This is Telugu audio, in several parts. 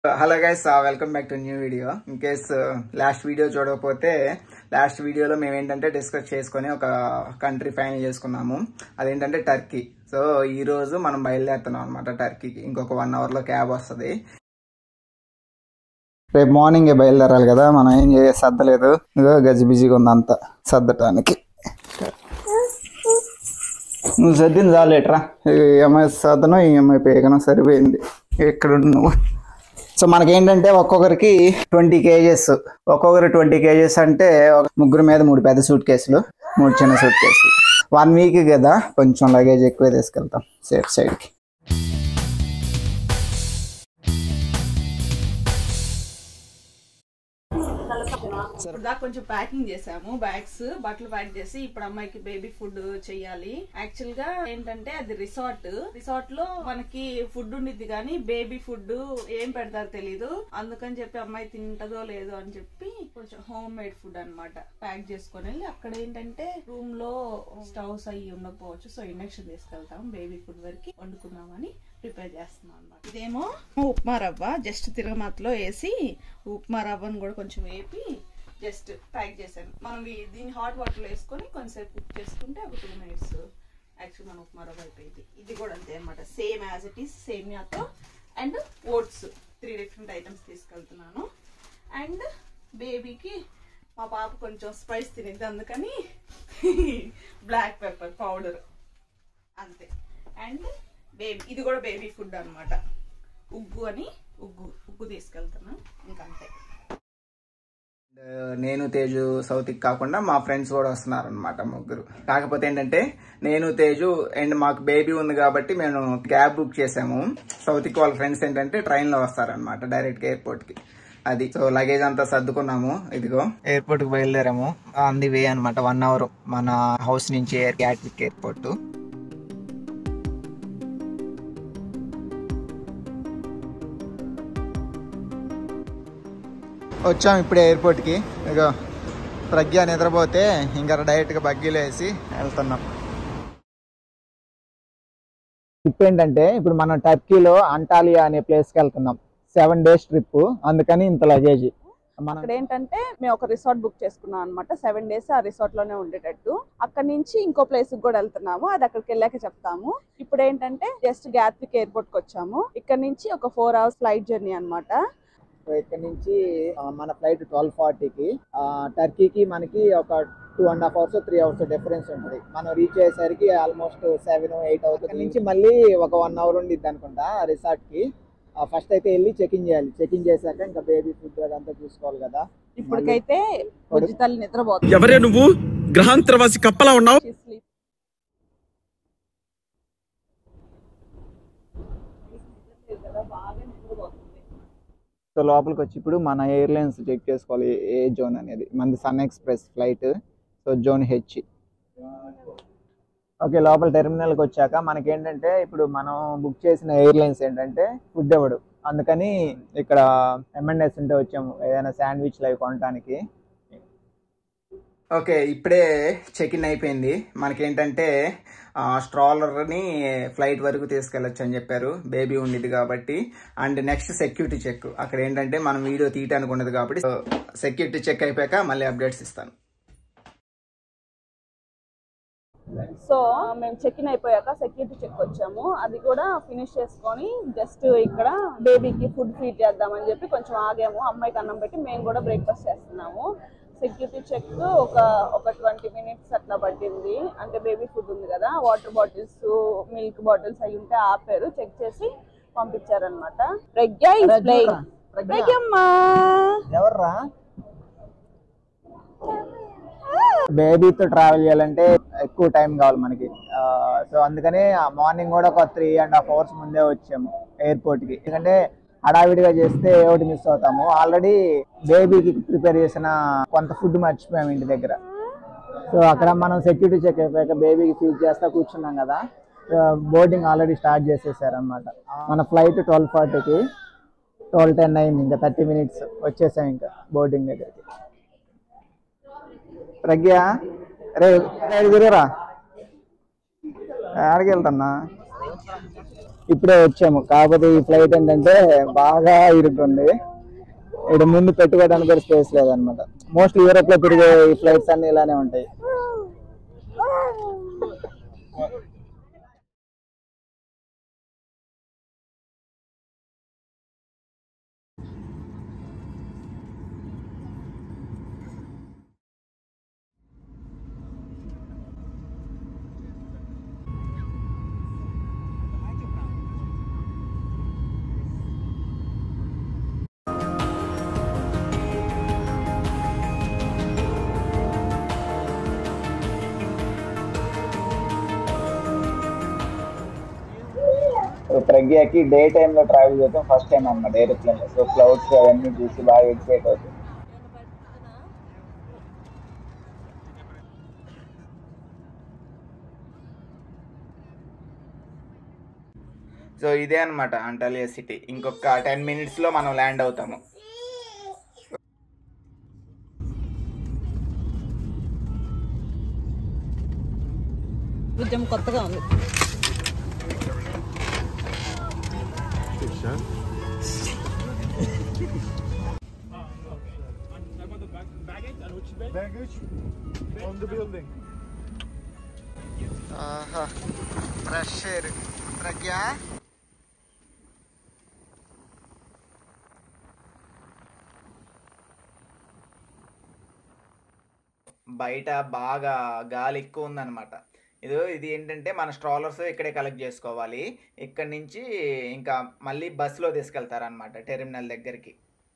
Hello guys welcome back to new video in case last video చూడకపోతే లాస్ట్ వీడియోలో మేము ఏంటంటే డిస్కస్ చేసుకొని ఒక కంట్రీ ఫైనల్ చేసుకున్నాము అదేంటంటే టర్కీ సో ఈ రోజు మనం బయలుదేరుతున్నాం అనమాట టర్కీకి ఇంకొక వన్ అవర్ లో క్యాబ్ వస్తుంది రేపు మార్నింగ్ బయలుదేరాలి కదా మనం ఏం చేయ సర్దలేదు ఇదో గజిబిజిగా ఉంది అంతా సర్దటానికి నువ్వు సర్దింది చాలేట్రా ఈఎంఐ సర్దనం ఈఎంఐ పేకనం సరిపోయింది ఎక్కడ నువ్వు సో మనకేంటంటే ఒక్కొక్కరికి ట్వంటీ కేజెస్ ఒక్కొక్కరు ట్వంటీ కేజెస్ అంటే ఒక ముగ్గురు మీద మూడు పెద్ద సూట్ కేసులు మూడు చిన్న సూట్ కేసులు వన్ వీక్ కదా కొంచెం లగేజ్ ఎక్కువ తీసుకెళ్తాం సేఫ్ సైడ్కి ఇప్పుడు దాకా కొంచెం ప్యాకింగ్ చేసాము బ్యాగ్స్ బట్టలు ప్యాక్ చేసి ఇప్పుడు అమ్మాయికి బేబీ ఫుడ్ చెయ్యాలి యాక్చువల్ గా ఏంటంటే అది రిసార్ట్ రిసార్ట్ లో మనకి ఫుడ్ ఉండిద్ది కానీ బేబీ ఫుడ్ ఏం పెడతారో తెలీదు అందుకని చెప్పి అమ్మాయి తింటదో లేదో అని చెప్పి కొంచెం హోమ్ మేడ్ ఫుడ్ అన్నమాట ప్యాక్ చేసుకొని వెళ్ళి అక్కడ ఏంటంటే రూమ్ లో స్టవ్స్ అయ్యి ఉండకపోవచ్చు సో ఇండక్షన్ తీసుకెళ్తాం బేబీ ఫుడ్ వరకు వండుకుందామని ప్రిపేర్ చేస్తున్నాం అనమాట ఇదేమో ఉప్మా రవ్వ జస్ట్ తిరగమాతలో వేసి ఉప్మా రవ్వను కూడా కొంచెం వేపి జస్ట్ ప్యాక్ చేశాను మనం ఈ- దీన్ని హాట్ వాటర్లో వేసుకొని కొంచెంసేపు కుక్ చేసుకుంటే ఒక టూ మినిట్స్ యాక్చువల్ మన ఉప్మా రవ్వ అయిపోయింది ఇది కూడా అంతే అనమాట సేమ్ యాజ్ ఇట్ ఈస్ సేమియాతో and oats three different items తీసుకెళ్తున్నాను అండ్ బేబీకి మా పాప కొంచెం స్పైస్ తినేది అందుకని బ్లాక్ పెప్పర్ పౌడర్ అంతే అండ్ బేబీ ఇది కూడా బేబీ ఫుడ్ అన్నమాట ఉగ్గు అని ఉగ్గు ఉగ్గు తీసుకెళ్తాను ఇంకా అంతే నేను తేజు సౌత్కి కాకుండా మా ఫ్రెండ్స్ కూడా వస్తున్నారు అనమాట ముగ్గురు కాకపోతే ఏంటంటే నేను తేజు అండ్ మాకు బేబీ ఉంది కాబట్టి మేము క్యాబ్ బుక్ చేసాము సౌత్కి వాళ్ళ ఫ్రెండ్స్ ఏంటంటే ట్రైన్ లో వస్తారనమాట డైరెక్ట్ గా ఎయిర్పోర్ట్ కి అది సో లగేజ్ అంతా సర్దుకున్నాము ఇదిగో ఎయిర్పోర్ట్ కి బయలుదేరాము ఆన్ ది వే అనమాట వన్ అవర్ మన హౌస్ నుంచి ఎయిర్ గ్యాట్విక్ ఎయిర్పోర్ట్ వచ్చాం ఇప్పుడే ఎయిర్పోర్ట్కి ఇక ప్రజ్ఞ నిద్రపోతే ఇంకా డైరెక్ట్గా బగ్గీలో వేసి వెళ్తున్నాం ట్రిప్ ఏంటంటే ఇప్పుడు మనం టర్కీలో అంటాలియా అనే ప్లేస్కి వెళ్తున్నాం సెవెన్ డేస్ ట్రిప్ అందుకని ఇంత లగేజ్ మనం అక్కడ ఏంటంటే మేము ఒక రిసార్ట్ బుక్ చేసుకున్నాం అనమాట సెవెన్ డేస్ ఆ రిసార్ట్ లోనే ఉండేటట్టు అక్కడ నుంచి ఇంకో ప్లేస్ కూడా వెళ్తున్నాము అది అక్కడికి వెళ్ళాక చెప్తాము ఇప్పుడు ఏంటంటే జస్ట్ గ్యాత్విక్ ఎయిర్పోర్ట్ కి వచ్చాము ఇక్కడ నుంచి ఒక ఫోర్ అవర్స్ ఫ్లైట్ జర్నీ అన్నమాట సో ఇక్కడ నుంచి ఆ, మన ఫ్లైట్ ట్వెల్వ్ ఫార్టీకి టర్కీకి మనకి ఒక two and half hours three hours difference ఉంటుంది మనం రీచ్ అయ్యేసరికి ఆల్మోస్ట్ సెవెన్ ఎయిట్ అవుతుంది నుంచి మళ్ళీ ఒక వన్ అవర్ ఉండిద్ది అనుకుంటా రిసార్ట్ కి ఫస్ట్ అయితే వెళ్ళి చెక్ ఇన్ చేయాలి చెక్ ఇన్ చేశాక ఇంకా బేబీ ఫుడ్ అదంతా చూసుకోవాలి కదా ఇప్పటికైతే బుజ్జి తల్లి నిద్రపోతుంది ఎవరే నువ్వు గ్రహాంతరవాసి కప్పలా ఉన్నావు She sleep. బాగా నిద్రపోతుంది సో లోపలికి వచ్చి ఇప్పుడు మన ఎయిర్లైన్స్ చెక్ చేసుకోవాలి ఏ జోన్ అనేది మనది Sun Express flight so zone H okay లోపల టెర్మినల్కి వచ్చాక మనకేంటంటే ఇప్పుడు మనం బుక్ చేసిన ఎయిర్లైన్స్ ఏంటంటే ఫుడ్ ఇవ్వడు అందుకని ఇక్కడ ఎంఎన్ఎస్ ఉంటే వచ్చాము ఏదైనా శాండ్విచ్ లైవ్ కొనడానికి ఓకే ఇప్పుడే చెక్ ఇన్ అయిపోయింది మనకేంటంటే స్ట్రాలర్ని ఫ్లైట్ వరకు తీసుకెళ్ళొచ్చు అని చెప్పారు బేబీ ఉండిద్ది కాబట్టి అండ్ నెక్స్ట్ సెక్యూరిటీ చెక్ అక్కడ ఏంటంటే మనం వీడియో తీయటానికి ఉండదు కాబట్టి సెక్యూరిటీ చెక్ అయిపోయాక మళ్ళీ అప్డేట్స్ ఇస్తాను సో మేము చెక్ ఇన్ అయిపోయాక సెక్యూరిటీ చెక్ వచ్చాము అది కూడా ఫినిష్ చేసుకొని జస్ట్ ఇక్కడ బేబీకి ఫుడ్ ఫీడ్ చేద్దామని చెప్పి కొంచెం ఆగాము అమ్మాయికి అన్నం పెట్టి మేము కూడా బ్రేక్ఫాస్ట్ చేస్తున్నాము సెక్యూరిటీ చెక్ ఒక ఒక ట్వంటీ మినిట్స్ అట్లా పట్టింది అంటే బేబీ ఫుడ్ ఉంది కదా వాటర్ బాటిల్స్ మిల్క్ బాటిల్స్ అవి ఉంటే ఆపారు చెక్ చేసి పంపించారనమాట ప్రజ్ఞ is playing. ప్రజ్ఞమ్మా ఎవర్రా బేబీతో ట్రావెల్ చేయాలంటే ఎక్కువ టైం కావాలి మనకి సో అందుకని మార్నింగ్ కూడా ఒక త్రీ అండ్ హాఫ్ అవర్స్ ముందే వచ్చాము ఎయిర్పోర్ట్ కి ఎందుకంటే హడావిడిగా చేస్తే ఏ ఒకటి మిస్ అవుతాము ఆల్రెడీ బేబీకి ప్రిపేర్ చేసిన కొంత ఫుడ్ మర్చిపోయాము ఇంటి దగ్గర సో అక్కడ మనం సెక్యూరిటీ చెక్ అయిపోయాక బేబీకి ఫీడ్ చేస్తా కూర్చున్నాం కదా బోర్డింగ్ ఆల్రెడీ స్టార్ట్ చేసేసారు అనమాట మన ఫ్లైట్ ట్వెల్వ్ ఫార్టీకి ట్వెల్వ్ టెన్ అయింది ఇంకా థర్టీ మినిట్స్ వచ్చేసాం ఇంకా బోర్డింగ్ దగ్గరికి ప్రజ్ఞ రే రే, తిరగరా ఆడికి వెళ్తున్నా ఇప్పుడే వచ్చాము కాకపోతే ఈ ఫ్లైట్ ఏంటంటే బాగా ఇరుక్కుంది ఇక్కడ ముందు పెట్టుకోవడానికి కూడా స్పేస్ లేదనమాట మోస్ట్లీ యూరోప్ లో తిరిగే ఈ ఫ్లైట్స్ అన్ని ఇలానే ఉంటాయి ప్రజ్ఞకి డే టైమ్ లో ట్రావెల్ చేయడం ఫస్ట్ టైం అన్నమాట ఏరోప్లేన్ లో సో క్లౌడ్స్ అవన్నీ చూసి బాగా ఎక్సైట్ అవుతుంది సో ఇదే అనమాట అంటాలియా సిటీ ఇంకొక టెన్ మినిట్స్ లో మనం ల్యాండ్ అవుతాము కొంచెం కొత్తగా ఉంది ఆహా ఫ్రెష్ ఎయిర్ ప్రజ్ఞ బయట బాగా గాలి ఎక్కువ ఉందన్నమాట ఇది ఇది ఏంటంటే మన స్ట్రాలర్స్ ఇక్కడే కలెక్ట్ చేసుకోవాలి ఇక్కడ నుంచి ఇంకా మళ్ళీ బస్సులో తీసుకెళ్తారనమాట టెర్మినల్ దగ్గరికి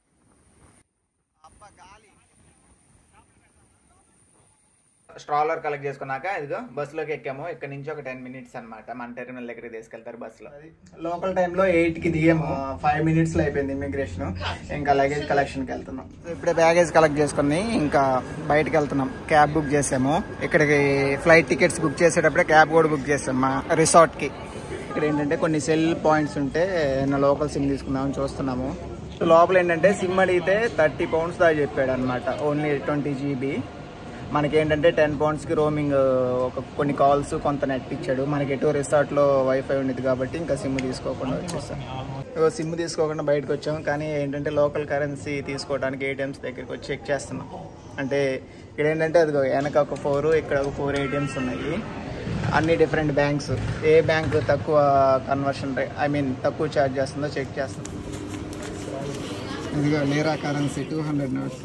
స్ట్రాలర్ కలెక్ట్ చేసుకున్నాక ఇదిగో బస్సులోకి ఎక్కాము ఇక్కడ నుంచి ఒక టెన్ మినిట్స్ అన్నమాట మన టెర్మినల్ దగ్గరికి తీసుకెళ్తారు బస్సులో లోకల్ టైంలో ఎయిట్ కి దిగాము ఫైవ్ మినిట్స్ లో అయిపోయింది ఇమిగ్రేషన్ ఇంకా లగేజ్ కలెక్షన్కి వెళ్తున్నాం ఇప్పుడే బ్యాగేజ్ కలెక్ట్ చేసుకుని ఇంకా బయటకు వెళ్తున్నాం క్యాబ్ బుక్ చేసాము ఇక్కడికి ఫ్లైట్ టికెట్స్ బుక్ చేసేటప్పుడే క్యాబ్ కూడా బుక్ చేసాం మా రిసార్ట్ కి ఇక్కడ ఏంటంటే కొన్ని సెల్ పాయింట్స్ ఉంటే నా లోకల్ సిమ్ తీసుకుందామని చూస్తున్నాము లోపల ఏంటంటే సిమ్ అడిగితే థర్టీ పౌండ్స్ దాకా చెప్పాడు అనమాట ఓన్లీ ట్వంటీ జీబీ మనకి ఏంటంటే టెన్ పౌండ్స్కి రోమింగ్ ఒక కొన్ని కాల్స్ కొంత నెట్ ఇచ్చాడు మనకి ఎటు రిసార్ట్లో వైఫై ఉండేది కాబట్టి ఇంకా సిమ్ తీసుకోకుండా వచ్చేసాం ఇగో సిమ్ తీసుకోకుండా బయటకు వచ్చాం కానీ ఏంటంటే లోకల్ కరెన్సీ తీసుకోవడానికి ఏటీఎంస్ దగ్గరికి వచ్చి చెక్ చేస్తున్నాం అంటే ఇక్కడ ఏంటంటే అదిగో వెనక ఒక ఫోర్ ఇక్కడ ఒక ఫోర్ ఏటీఎంస్ ఉన్నాయి అన్ని డిఫరెంట్ బ్యాంక్స్ ఏ బ్యాంక్ తక్కువ కన్వర్షన్ రే ఐ మీన్ తక్కువ ఛార్జ్ చేస్తుందో చెక్ చేస్తాం ఇదిగో lira currency two hundred notes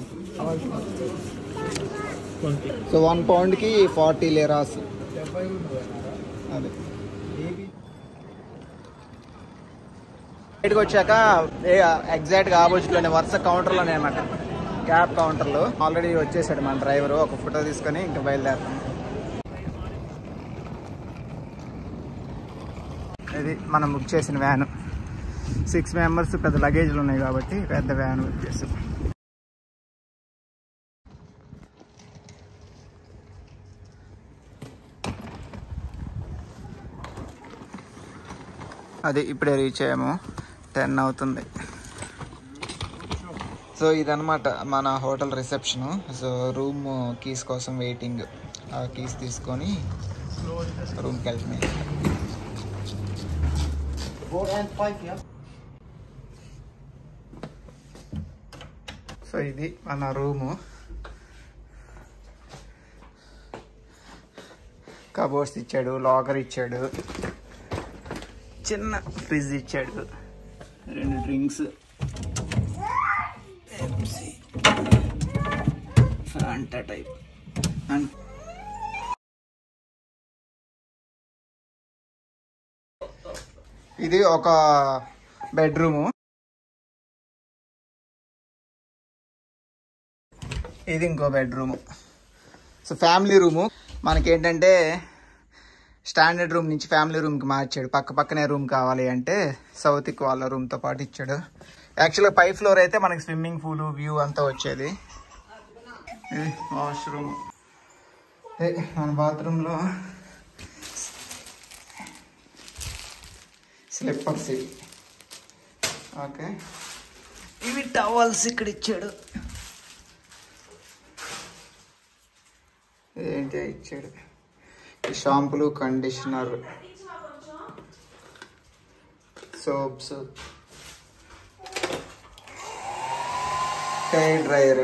so one పౌండ్కి ఫార్టీ లీరాస్ అదే బయటకు వచ్చాక ఎగ్జాక్ట్గా ఆపోజిట్లోనే వరుస కౌంటర్లోనే అనమాట క్యాబ్ కౌంటర్లో ఆల్రెడీ వచ్చేసాడు మన డ్రైవర్ ఒక ఫోటో తీసుకొని ఇంకా బయలుదేరుతాం ఇది మనం బుక్ చేసిన వ్యాన్ సిక్స్ మెంబర్స్ పెద్ద లగేజ్లు ఉన్నాయి కాబట్టి పెద్ద వ్యాన్ బుక్ చేసాం అది ఇప్పుడే రీచ్ అయ్యాము టెన్ అవుతుంది సో ఇదనమాట మన hotel reception so room keys కోసం వెయిటింగ్ ఆ కీస్ తీసుకొని రూమ్కి వెళ్తున్నాయి సో ఇది మన రూము కబోర్డ్స్ ఇచ్చాడు లాకర్ ఇచ్చాడు చిన్న ఫ్రిడ్జ్ ఇచ్చాడు రెండు డ్రింక్స్ ఫాంటా టైప్ అండ్ ఇది ఒక బెడ్రూము ఇది ఇంకో బెడ్రూము సో ఫ్యామిలీ రూము మనకేంటంటే స్టాండర్డ్ రూమ్ నుంచి ఫ్యామిలీ రూమ్కి మార్చాడు పక్క పక్కనే రూమ్ కావాలి అంటే సౌత్కి వాళ్ళ రూమ్తో పాటు ఇచ్చాడు యాక్చువల్గా పై ఫ్లోర్ అయితే మనకి స్విమ్మింగ్ పూల్ వ్యూ అంతా వచ్చేది ఇది వాష్రూమ్ మన బాత్రూంలో స్లిప్పర్స్ ఇవి ఓకే ఇవి టవల్స్ ఇక్కడ ఇచ్చాడు ఏంటి ఇచ్చాడు ఈ షాంపులు conditioner soaps hair dryer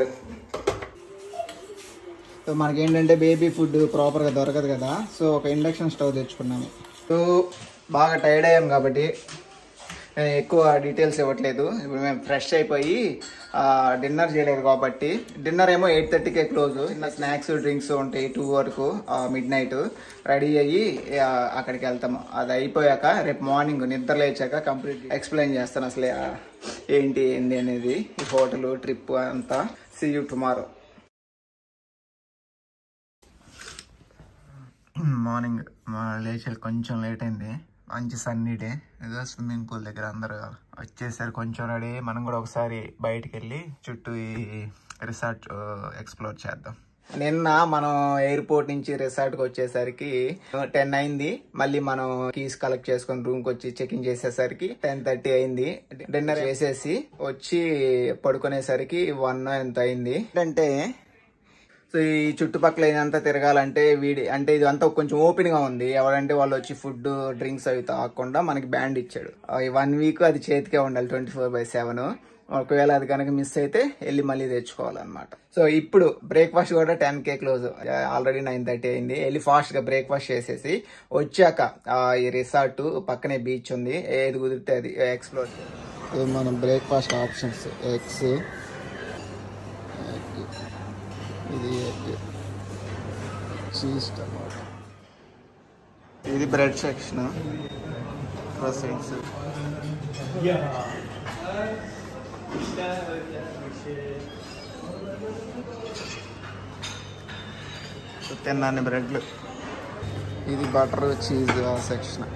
so మనకి ఏంటంటే బేబీ ఫుడ్ ప్రాపర్గా దొరకదు కదా సో ఒక ఇండక్షన్ స్టవ్ తెచ్చుకున్నాము సో బాగా టైర్డ్ అయ్యాం కాబట్టి నేను ఎక్కువ డీటెయిల్స్ ఇవ్వట్లేదు ఇప్పుడు మేము ఫ్రెష్ అయిపోయి డిన్నర్ చేయలేదు కాబట్టి డిన్నర్ ఏమో ఎయిట్ థర్టీకే క్లోజ్ చిన్న స్నాక్స్ డ్రింక్స్ ఉంటాయి టూ వరకు మిడ్ నైట్ రెడీ అయ్యి ఆ, అక్కడికి వెళ్తాము అది అయిపోయాక రేపు మార్నింగ్ నిద్ర లేచాక కంప్లీట్ ఎక్స్ప్లెయిన్ చేస్తాను అసలు ఆ, ఏంటి ఏంది అనేది ఈ హోటల్ ట్రిప్ అంతా సీ యూ టుమారో మార్నింగ్ లేచి కొంచెం లేట్ అయింది మంచి సన్నీ డే ఏదో స్విమ్మింగ్ పూల్ దగ్గర అందరూ వచ్చేసరి కొంచెం రెడీ మనం కూడా ఒకసారి బయటికి వెళ్ళి చుట్టూ ఈ రిసార్ట్ ఎక్స్ప్లోర్ చేద్దాం నిన్న మనం ఎయిర్పోర్ట్ నుంచి రిసార్ట్కి వచ్చేసరికి టెన్ అయింది మళ్ళీ మనం కీస్ కలెక్ట్ చేసుకొని రూమ్కి వచ్చి చెకింగ్ చేసేసరికి టెన్ థర్టీ అయింది డిన్నర్ చేసేసి వచ్చి పడుకునేసరికి వన్ ఎంత అయింది అంటే సో ఈ చుట్టుపక్కల ఇదంతా తిరగాలంటే వీడి అంటే ఇది అంతా కొంచెం ఓపెన్ గా ఉంది ఎవరంటే వాళ్ళు వచ్చి ఫుడ్ డ్రింక్స్ అవి తాగకుండా మనకి బ్యాండ్ ఇచ్చాడు ఆ ఈ వన్ వీక్ అది చేతికే ఉండాలి ట్వంటీ ఫోర్ బై సెవెన్ ఒకవేళ అది కనుక మిస్ అయితే వెళ్ళి మళ్ళీ తెచ్చుకోవాలన్నమాట సో ఇప్పుడు బ్రేక్ఫాస్ట్ కూడా టెన్ కే క్లోజ్ ఆల్రెడీ నైన్ థర్టీ అయింది వెళ్ళి ఫాస్ట్ గా బ్రేక్ఫాస్ట్ చేసేసి వచ్చాక ఆ, ఈ రిసార్ట్ పక్కనే బీచ్ ఉంది ఏది కుదిరితే అది ఎక్స్ప్లోర్ మన బ్రేక్ఫాస్ట్ ఆప్షన్స్ ఎగ్స్ ఇది ఎగ్ చీజ్ టమాటా ఇది బ్రెడ్ సెక్షన్ క్రసెంట్స్ తిన్నాను బ్రెడ్లు ఇది బటర్ చీజ్ ఆ section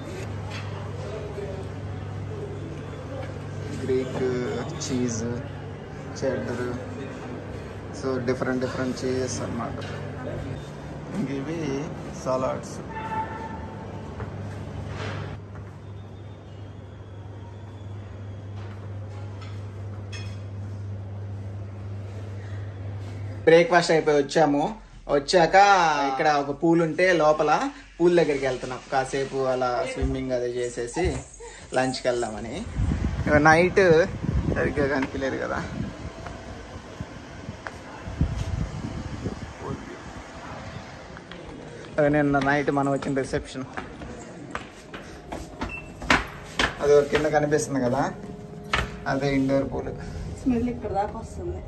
Greek cheese cheddar so different different cheeses అన్నమాట ఇంక ఇవి సలాడ్స్ బ్రేక్ఫాస్ట్ అయిపోయి వచ్చాము వచ్చాక ఇక్కడ ఒక పూల్ ఉంటే లోపల పూల్ దగ్గరికి వెళ్తున్నాం కాసేపు అలా స్విమ్మింగ్ అది చేసేసి లంచ్కి వెళ్దామని నైట్ సరిగ్గా కనిపించలేదు కదా అది నిన్న నైట్ మనం వచ్చిన రిసెప్షన్ అది ఒక కింద కనిపిస్తుంది కదా అదే ఇండోర్ పూల్ స్మెల్ ఇక్కడ దాకా వస్తుంది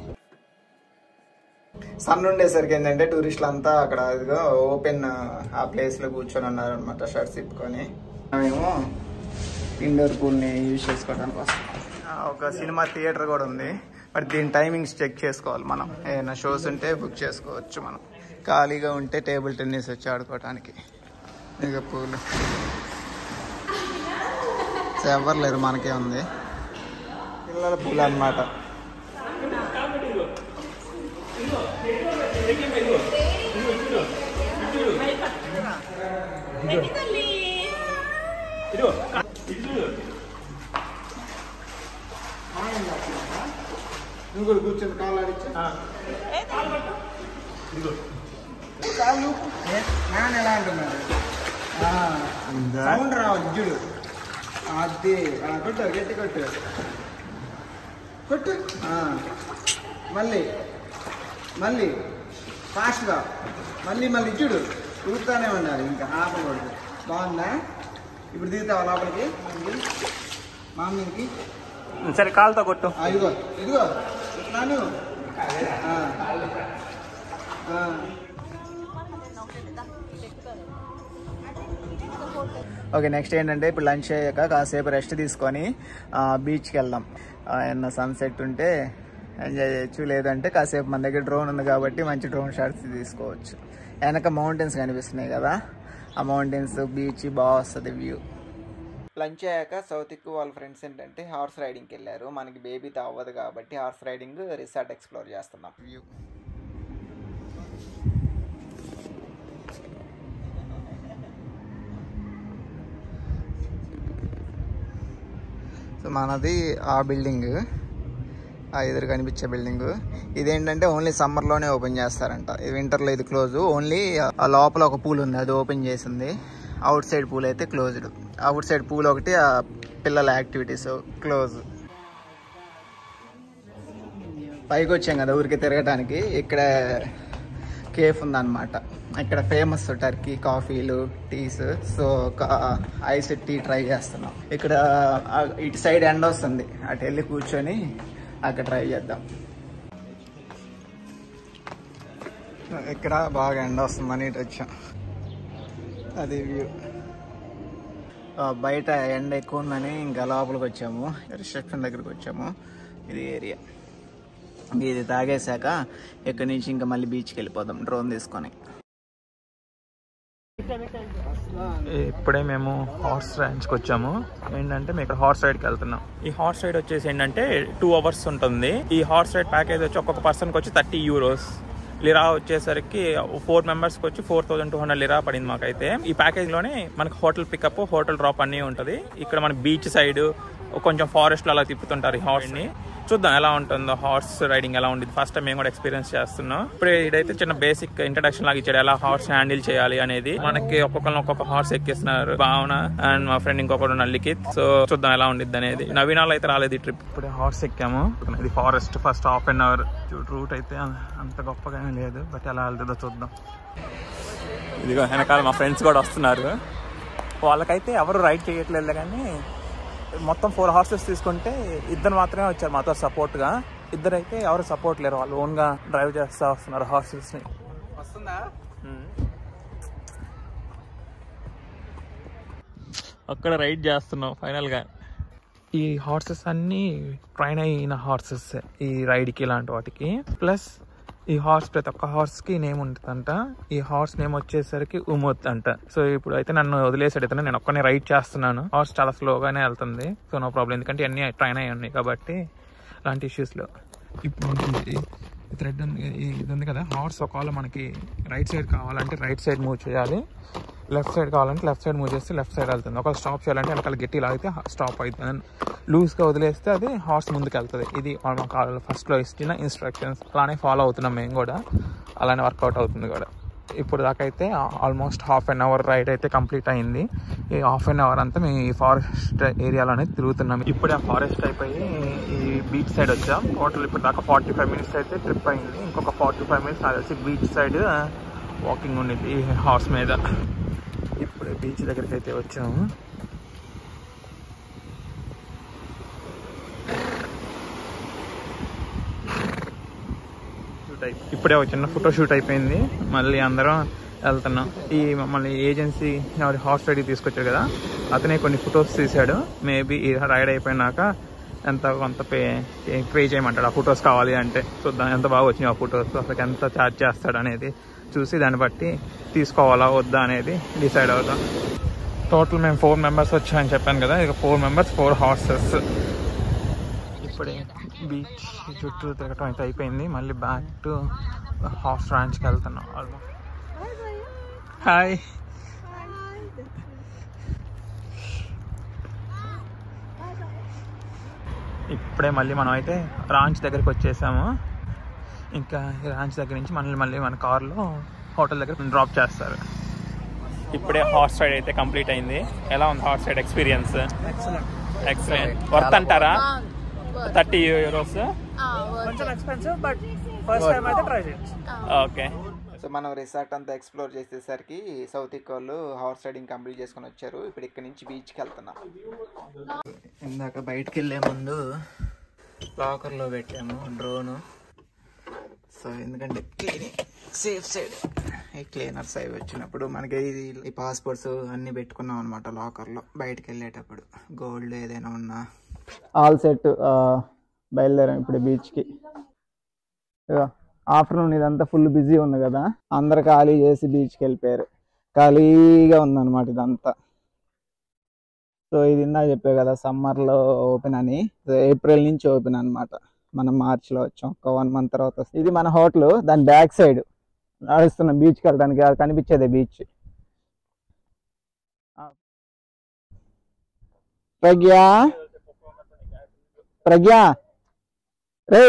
సన్ ఉండేసరికి ఏంటంటే టూరిస్టులు అంతా అక్కడ ఇదిగో ఓపెన్ ఆ ప్లేస్ లో కూర్చొని ఉన్నారు అనమాట షర్ట్స్ ఇప్పుకొని మేము ఇండోర్ పూల్ ని యూజ్ చేసుకోవడానికి వస్తాం ఆ, ఒక సినిమా థియేటర్ కూడా ఉంది బట్ దీని టైమింగ్స్ చెక్ చేసుకోవాలి మనం ఏదైనా షోస్ ఉంటే బుక్ చేసుకోవచ్చు మనం ఖాళీగా ఉంటే టేబుల్ టెన్నిస్ వచ్చి ఆడుకోవడానికి ఇక పూలు సో ఎవరు లేరు మనకే ఉంది పిల్లల పూలు అన్నమాట నువ్వు కూడా కూర్చొని కాళ్ళు ఆడించు కాళ్ళు ఊపు. నాన్న ఎలా అంటున్నాడు సౌండ్ రావాలి చూడు అది ఆ, కొట్టు గట్టి కొట్టు కొట్టు ఆ. మళ్ళీ మళ్ళీ ఫాస్ట్గా మళ్ళీ మళ్ళీ చూడు ఊపుతానే ఉండాలి ఇంకా ఆపకూడదు బాగుందా ఇప్పుడు దిగుతావా లోపలికి మళ్ళీ మామీకి సరే కాలుతో కొట్టు ఆ, ఇదిగో ఇదిగో ఇట్లాను ఆ. ఆ. ఓకే నెక్స్ట్ ఏంటంటే ఇప్పుడు లంచ్ అయ్యాక కాసేపు రెస్ట్ తీసుకొని ఆ, బీచ్కి వెళ్దాం ఆ, ఏమన్నా సన్సెట్ ఉంటే ఎంజాయ్ చేయొచ్చు లేదంటే కాసేపు మన దగ్గర డ్రోన్ ఉంది కాబట్టి మంచి డ్రోన్ షాట్స్ తీసుకోవచ్చు వెనక మౌంటైన్స్ కనిపిస్తున్నాయి కదా ఆ మౌంటైన్స్ బీచ్ బాగా వస్తుంది వ్యూ లంచ్ అయ్యాక సౌత్ ఎక్కువ వాళ్ళ ఫ్రెండ్స్ ఏంటంటే హార్స్ రైడింగ్కి వెళ్ళారు మనకి బేబీతో అవ్వదు కాబట్టి హార్స్ రైడింగ్ రిసార్ట్ ఎక్స్ప్లోర్ చేస్తున్నాం వ్యూ సో మనది ఆ బిల్డింగ్ ఆ ఎదురు కనిపించే బిల్డింగ్ ఇదేంటంటే ఓన్లీ సమ్మర్లోనే ఓపెన్ చేస్తారంట ఇది వింటర్లో ఇది క్లోజ్ ఓన్లీ ఆ లోపల ఒక పూల్ ఉంది అది ఓపెన్ చేసింది అవుట్ సైడ్ పూల్ అయితే క్లోజ్డ్ అవుట్ సైడ్ పూల్ ఒకటి ఆ పిల్లల యాక్టివిటీస్ క్లోజ్ పైకి వచ్చాం కదా ఊరికి తిరగటానికి ఇక్కడ కేఫ్ ఉందన్నమాట ఇక్కడ ఫేమస్ టర్కీ కాఫీలు టీస్ సో ఒక ఐస్ టీ ట్రై చేస్తున్నాం ఇక్కడ ఆ, ఇటు సైడ్ ఎండ వస్తుంది అటు వెళ్ళి కూర్చొని అక్కడ ట్రై చేద్దాం ఇక్కడ బాగా ఎండ వస్తుందని ఇటు వచ్చాం అది వ్యూ బయట ఎండ ఎక్కువ ఉందని ఇంకా లోపలికి వచ్చాము రిసెప్షన్ దగ్గరికి వచ్చాము ఇది ఏరియా ఇది తాగేశాక ఇక్కడి నుంచి ఇంకా మళ్ళీ బీచ్కి వెళ్ళిపోదాం డ్రోన్ తీసుకొని ఇప్పుడే మేము హార్స్ రైడ్స్కి వచ్చాము ఏంటంటే మేము ఇక్కడ హార్స్ రైడ్కి వెళ్తున్నాం ఈ హార్స్ రైడ్ వచ్చేసి ఏంటంటే టూ అవర్స్ ఉంటుంది ఈ హార్స్ రైడ్ ప్యాకేజ్ వచ్చి ఒక్కొక్క పర్సన్కి వచ్చి థర్టీ యూరోస్ లిరా వచ్చేసరికి ఫోర్ మెంబర్స్కి వచ్చి four thousand two hundred lira పడింది మాకైతే ఈ ప్యాకేజ్లోనే మనకి హోటల్ పికప్ హోటల్ డ్రాప్ అన్నీ ఉంటుంది ఇక్కడ మన బీచ్ సైడ్ కొంచెం ఫారెస్ట్ అలా తిప్పుతుంటారు ఈ హార్స్ ని చూద్దాం ఎలా ఉంటుందో హార్స్ రైడింగ్ ఎలా ఉంటుంది ఫస్ట్ టైం మేము కూడా ఎక్స్పీరియన్స్ చేస్తున్నాం ఇప్పుడు ఇదైతే చిన్న బేసిక్ ఇంట్రడక్షన్ లాగా ఇచ్చాడు ఎలా హార్స్ హ్యాండిల్ చేయాలి అనేది మనకి ఒక్కొక్కరిని ఒక్కొక్క హార్స్ ఎక్కిస్తున్నారు భావన అండ్ మా ఫ్రెండ్ ఇంకొకడు ఉన్నాడు లిఖిత్ సో చూద్దాం ఎలా ఉండిద్ది అనేది నవీనాలు అయితే రాలేదు ఈ ట్రిప్ ఇప్పుడే హార్స్ ఎక్కాము ఇది forest first half an hour route అయితే అంత గొప్పగా ఏమీ లేదు బట్ ఎలా వెళ్తుందో చూద్దాం ఇదిగో వెనకాల మా ఫ్రెండ్స్ కూడా వస్తున్నారు వాళ్ళకైతే ఎవరు రైడ్ చేయట్లేదు కానీ మొత్తం ఫోర్ హార్సెస్ తీసుకుంటే ఇద్దరు మాత్రమే వచ్చారు మాతో సపోర్ట్గా ఇద్దరు అయితే ఎవరు సపోర్ట్ లేరు వాళ్ళు ఓన్గా డ్రైవ్ చేస్తూ వస్తున్నారు హార్సెస్ని వస్తుందా అక్కడ రైడ్ చేస్తున్నాం ఫైనల్గా ఈ హార్సెస్ అన్నీ ట్రైన్ అయిన హార్సెస్ ఈ రైడ్కి ఇలాంటి వాటికి ప్లస్ ఈ హార్స్ ప్రతి ఒక్క హార్స్కి నేమ్ ఉంటుందంట ఈ హార్స్ నేమ్ వచ్చేసరికి ఉమోత్ అంట సో ఇప్పుడు అయితే నన్ను వదిలేసాడు ఇతను నేను ఒక్కనే రైడ్ చేస్తున్నాను హార్స్ చాలా స్లోగానే వెళ్తుంది సో నో ప్రాబ్లం ఎందుకంటే అన్నీ ట్రైన్ అయ్యి ఉన్నాయి కాబట్టి అలాంటి ఇష్యూస్లో ఇప్పుడు ఈ థ్రెడ్ ఉంది ఈ- ఇది ఉంది కదా హార్స్ ఒకవేళ మనకి రైట్ సైడ్ కావాలంటే రైట్ సైడ్ మూవ్ చేయాలి లెఫ్ట్ సైడ్ కావాలంటే లెఫ్ట్ సైడ్ మూవ్ చేస్తే లెఫ్ట్ సైడ్ వెళ్తుంది ఒకవేళ స్టాప్ చేయాలంటే వెనకాల గట్టి లాగితే స్టాప్ అవుతుంది లూజ్గా వదిలేస్తే అది హార్స్ ముందుకు వెళ్తుంది ఇది మనం ఫస్ట్లో ఇచ్చిన ఇన్స్ట్రక్షన్స్ అలానే ఫాలో అవుతున్నాం మేము కూడా అలానే వర్కౌట్ అవుతుంది కూడా ఇప్పుడు దాకా అయితే almost half an hour ride అయితే కంప్లీట్ అయింది ఈ హాఫ్ అన్ అవర్ అంతా మేము ఈ ఫారెస్ట్ ఏరియాలోనే తిరుగుతున్నాం ఇప్పుడే ఆ ఫారెస్ట్ అయిపోయి ఈ బీచ్ సైడ్ వచ్చాం టోటల్ ఇప్పుడు దాకా ఫార్టీ ఫైవ్ మినిట్స్ అయితే ట్రిప్ అయింది ఇంకొక ఫార్టీ ఫైవ్ మినిట్స్ నాకు తెలిసి బీచ్ సైడ్ వాకింగ్ ఉండేది ఈ హార్స్ మీద ఇప్పుడు బీచ్ దగ్గరికి అయితే వచ్చాము షూట్ అయిపోయింది ఇప్పుడే ఒక చిన్న ఫోటో షూట్ అయిపోయింది మళ్ళీ అందరం వెళ్తున్నాం ఈ మమ్మల్ని ఏజెన్సీ హార్స్ రైడ్కి తీసుకొచ్చారు కదా అతనే కొన్ని ఫొటోస్ తీశాడు మేబీ ఈ రైడ్ అయిపోయినాక ఎంత కొంత పే పే చేయమంటాడు ఆ ఫొటోస్ కావాలి అంటే చూద్దాం ఎంత బాగా వచ్చినాయి ఆ ఫొటోస్ అసలు ఎంత ఛార్జ్ చేస్తాడు అనేది చూసి దాన్ని బట్టి తీసుకోవాలా వద్దా అనేది డిసైడ్ అవుతాం టోటల్ మేము ఫోర్ మెంబర్స్ వచ్చామని చెప్పాను కదా ఇక ఫోర్ మెంబర్స్ ఫోర్ హార్సెస్ ఇప్పుడే బీచ్ చుట్టూ తిరగటం అయితే అయిపోయింది మళ్ళీ బ్యాక్ టు హార్స్ రాంచ్కి వెళ్తున్నాం ఆల్మోస్ట్ హాయ్ ఇప్పుడే మళ్ళీ మనం అయితే రాంచ్ దగ్గరికి వచ్చేసాము ఇంకా ఈ రాంచ్ దగ్గర నుంచి మనల్ని మళ్ళీ మన కార్లో హోటల్ దగ్గర డ్రాప్ చేస్తారు ఇప్పుడే హార్స్ రైడ్ అయితే కంప్లీట్ అయింది ఎలా ఉంది horse ride experience excellent worth అంటారా థర్టీ యూరోస్ కొంచెం ఎక్స్పెన్సివ్ బట్ ఫస్ట్ టైం అయితే ట్రై చేయొచ్చు ఓకే సో మనం రిసార్ట్ అంతా ఎక్స్ప్లోర్ చేసేసరికి సౌత్ వాళ్ళు హార్స్ రైడింగ్ కంప్లీట్ చేసుకొని వచ్చారు ఇప్పుడు ఇక్కడ నుంచి బీచ్కి వెళ్తున్నాం ఇందాక బయటికి వెళ్ళే ముందు లాకర్లో పెట్టాము డ్రోను సో ఎందుకంటే క్లీనింగ్ సేఫ్ సైడ్ ఈ క్లీనర్స్ అవి వచ్చినప్పుడు మనకి ఇది ఈ పాస్పోర్ట్స్ అన్ని పెట్టుకున్నాం అనమాట లాకర్లో బయటికి వెళ్ళేటప్పుడు గోల్డ్ ఏదైనా ఉన్నా ఆల్ సెట్ బయలుదేరాం ఇప్పుడు బీచ్కి ఆఫ్టర్నూన్ ఇదంతా ఫుల్ బిజీ ఉంది కదా అందరు ఖాళీ చేసి బీచ్కి వెళ్ళిపోయారు ఖాళీగా ఉందన్నమాట ఇదంతా సో ఇది ఇందా చెప్పే కదా సమ్మర్లో ఓపెన్ అని సో ఏప్రిల్ నుంచి ఓపెన్ అన్నమాట మనం మార్చిలో వచ్చాం ఒక వన్ మంత్ తర్వాత వస్తుంది. ఇది మన హోటల్ దాని బ్యాక్ సైడ్ నడుస్తున్నాం బీచ్కి వెళ్ళడానికి అది కనిపించేదే బీచ్ ప్రజ్ఞ ప్రజ్ఞ రే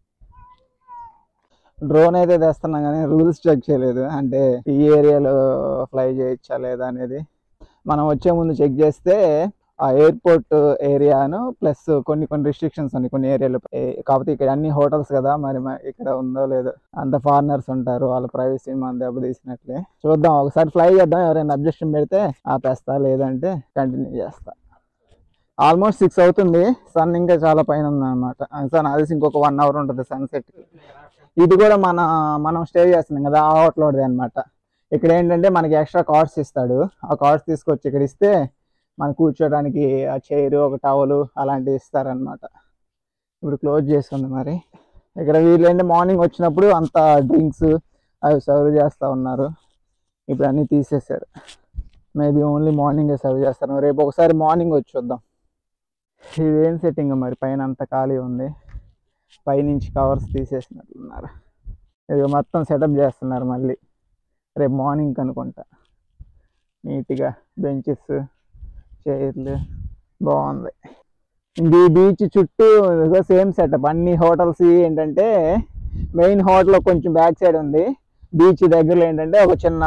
డ్రోన్ అయితే తెస్తున్నాం కానీ రూల్స్ చెక్ చేయలేదు అంటే ఈ ఏరియాలో ఫ్లై చేయొచ్చా లేదా అనేది మనం వచ్చే ముందు చెక్ చేస్తే ఆ ఎయిర్పోర్ట్ ఏరియాను ప్లస్ కొన్ని కొన్ని రిస్ట్రిక్షన్స్ ఉన్నాయి కొన్ని ఏరియాలు కాకపోతే ఇక్కడ అన్ని హోటల్స్ కదా మరి మ- ఇక్కడ ఉందో లేదో అంత ఫారినర్స్ ఉంటారు వాళ్ళ ప్రైవసీ మన దెబ్బతీసినట్లే చూద్దాం ఒకసారి ఫ్లై చేద్దాం ఎవరైనా అబ్జెక్షన్ పెడితే ఆపేస్తా లేదంటే కంటిన్యూ చేస్తా ఆల్మోస్ట్ సిక్స్ అవుతుంది సన్ ఇంకా చాలా పైన ఉంది అనమాట సన్ అది ఇంకొక వన్ అవర్ ఉంటుంది సన్సెట్ ఇది కూడా మన మనం స్టే చేస్తున్నాం కదా ఆ హోటల్ అనమాట ఇక్కడ ఏంటంటే మనకి ఎక్స్ట్రా కార్డ్స్ ఇస్తాడు ఆ కార్డ్స్ తీసుకొచ్చి ఇక్కడ ఇస్తే మనం కూర్చోడానికి ఆ చైర్ ఒక టవల్ అలాంటివి ఇస్తారనమాట ఇప్పుడు క్లోజ్ చేస్తుంది మరి ఇక్కడ వీళ్ళు ఏంటి మార్నింగ్ వచ్చినప్పుడు అంత డ్రింక్స్ అవి సర్వ్ చేస్తూ ఉన్నారు ఇప్పుడు అన్నీ తీసేశారు మేబీ ఓన్లీ మార్నింగే సర్వ్ చేస్తారు రేపు ఒకసారి మార్నింగ్ వచ్చి చూద్దాం ఇదేం సెట్టింగ్ మరి పైన అంత ఖాళీ ఉంది పైనుంచి కవర్స్ తీసేసినట్లున్నారు ఇది మొత్తం సెటప్ చేస్తున్నారు మళ్ళీ రేపు మార్నింగ్ అనుకుంటా నీట్గా బెంచెస్ చైర్లు బాగుంది ఇంక ఈ బీచ్ చుట్టూ సేమ్ సెటప్ అన్ని హోటల్స్ ఏంటంటే మెయిన్ హోటల్ కొంచెం బ్యాక్ సైడ్ ఉంది బీచ్ దగ్గరలో ఏంటంటే ఒక చిన్న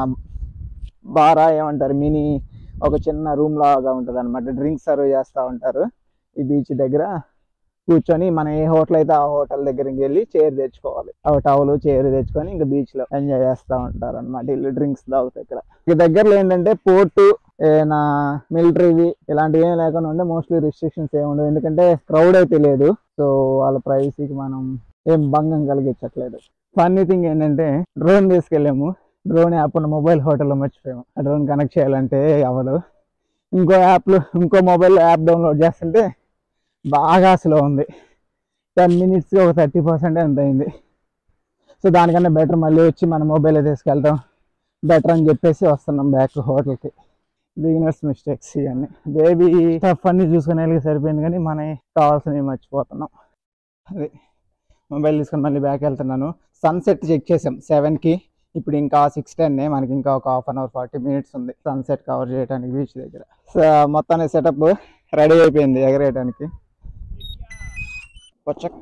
బారా ఏమంటారు మినీ ఒక చిన్న రూమ్ లాగా ఉంటుంది అనమాట డ్రింక్స్ సర్వ్ చేస్తూ ఉంటారు ఈ బీచ్ దగ్గర కూర్చొని మన ఏ హోటల్ అయితే ఆ హోటల్ దగ్గరికి వెళ్ళి చైర్ తెచ్చుకోవాలి ఆ టవల్ చైర్ తెచ్చుకొని ఇంకా బీచ్ లో ఎంజాయ్ చేస్తూ ఉంటారు అనమాట వీళ్ళు డ్రింక్స్ తాగుతాయి ఇక్కడ ఈ దగ్గరలో ఏంటంటే పోర్టు ఏదైనా మిలిటరీవి ఇలాంటివి ఏం లేకుండా ఉంటే మోస్ట్లీ రిస్ట్రిక్షన్స్ ఏమి ఉండవు ఎందుకంటే క్రౌడ్ అయితే లేదు సో వాళ్ళ ప్రైవసీకి మనం ఏం భంగం కలిగించట్లేదు ఫన్నీ థింగ్ ఏంటంటే డ్రోన్ తీసుకెళ్ళాము డ్రోన్ యాప్ ఉన్న మొబైల్ హోటల్లో మర్చిపోయాము ఆ డ్రోన్ కనెక్ట్ చేయాలంటే అవ్వదు ఇంకో యాప్లో ఇంకో మొబైల్ యాప్ డౌన్లోడ్ చేస్తుంటే బాగా స్లో ఉంది టెన్ మినిట్స్కి ఒక థర్టీ పర్సెంట్ ఎంత అయింది సో దానికన్నా బెటర్ మళ్ళీ వచ్చి మన మొబైల్ తీసుకెళ్తాం బెటర్ అని చెప్పేసి వస్తున్నాం బ్యాక్ హోటల్కి బిగినర్స్ మిస్టేక్స్ ఇవన్నీ బేబీ టఫ్ అన్ని చూసుకునే వాళ్ళకి సరిపోయింది కానీ మన కావాల్సినవి మర్చిపోతున్నాం అది మొబైల్ తీసుకొని మళ్ళీ బ్యాక్ వెళ్తున్నాను సన్సెట్ చెక్ చేసాం సెవెన్కి ఇప్పుడు ఇంకా సిక్స్ టెన్ మనకి ఇంకా ఒక half an hour forty minutes ఉంది సన్సెట్ కవర్ చేయడానికి బీచ్ దగ్గర సో మొత్తానికి సెటప్ రెడీ అయిపోయింది ఎగరేయడానికి పొచ్చక్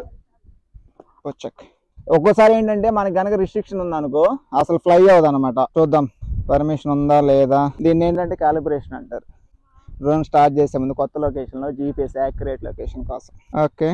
పొచ్చక్ ఒక్కోసారి ఏంటంటే మనకి కనుక రిస్ట్రిక్షన్ ఉందనుకో అసలు ఫ్లై అవ్వదు అనమాట చూద్దాం పర్మిషన్ ఉందా లేదా దీన్ని ఏంటంటే కాలిబ్రేషన్ అంటారు డ్రోన్ స్టార్ట్ చేసే ముందు కొత్త లొకేషన్లో జీపీఎస్ యాక్యురేట్ లొకేషన్ కోసం ఓకే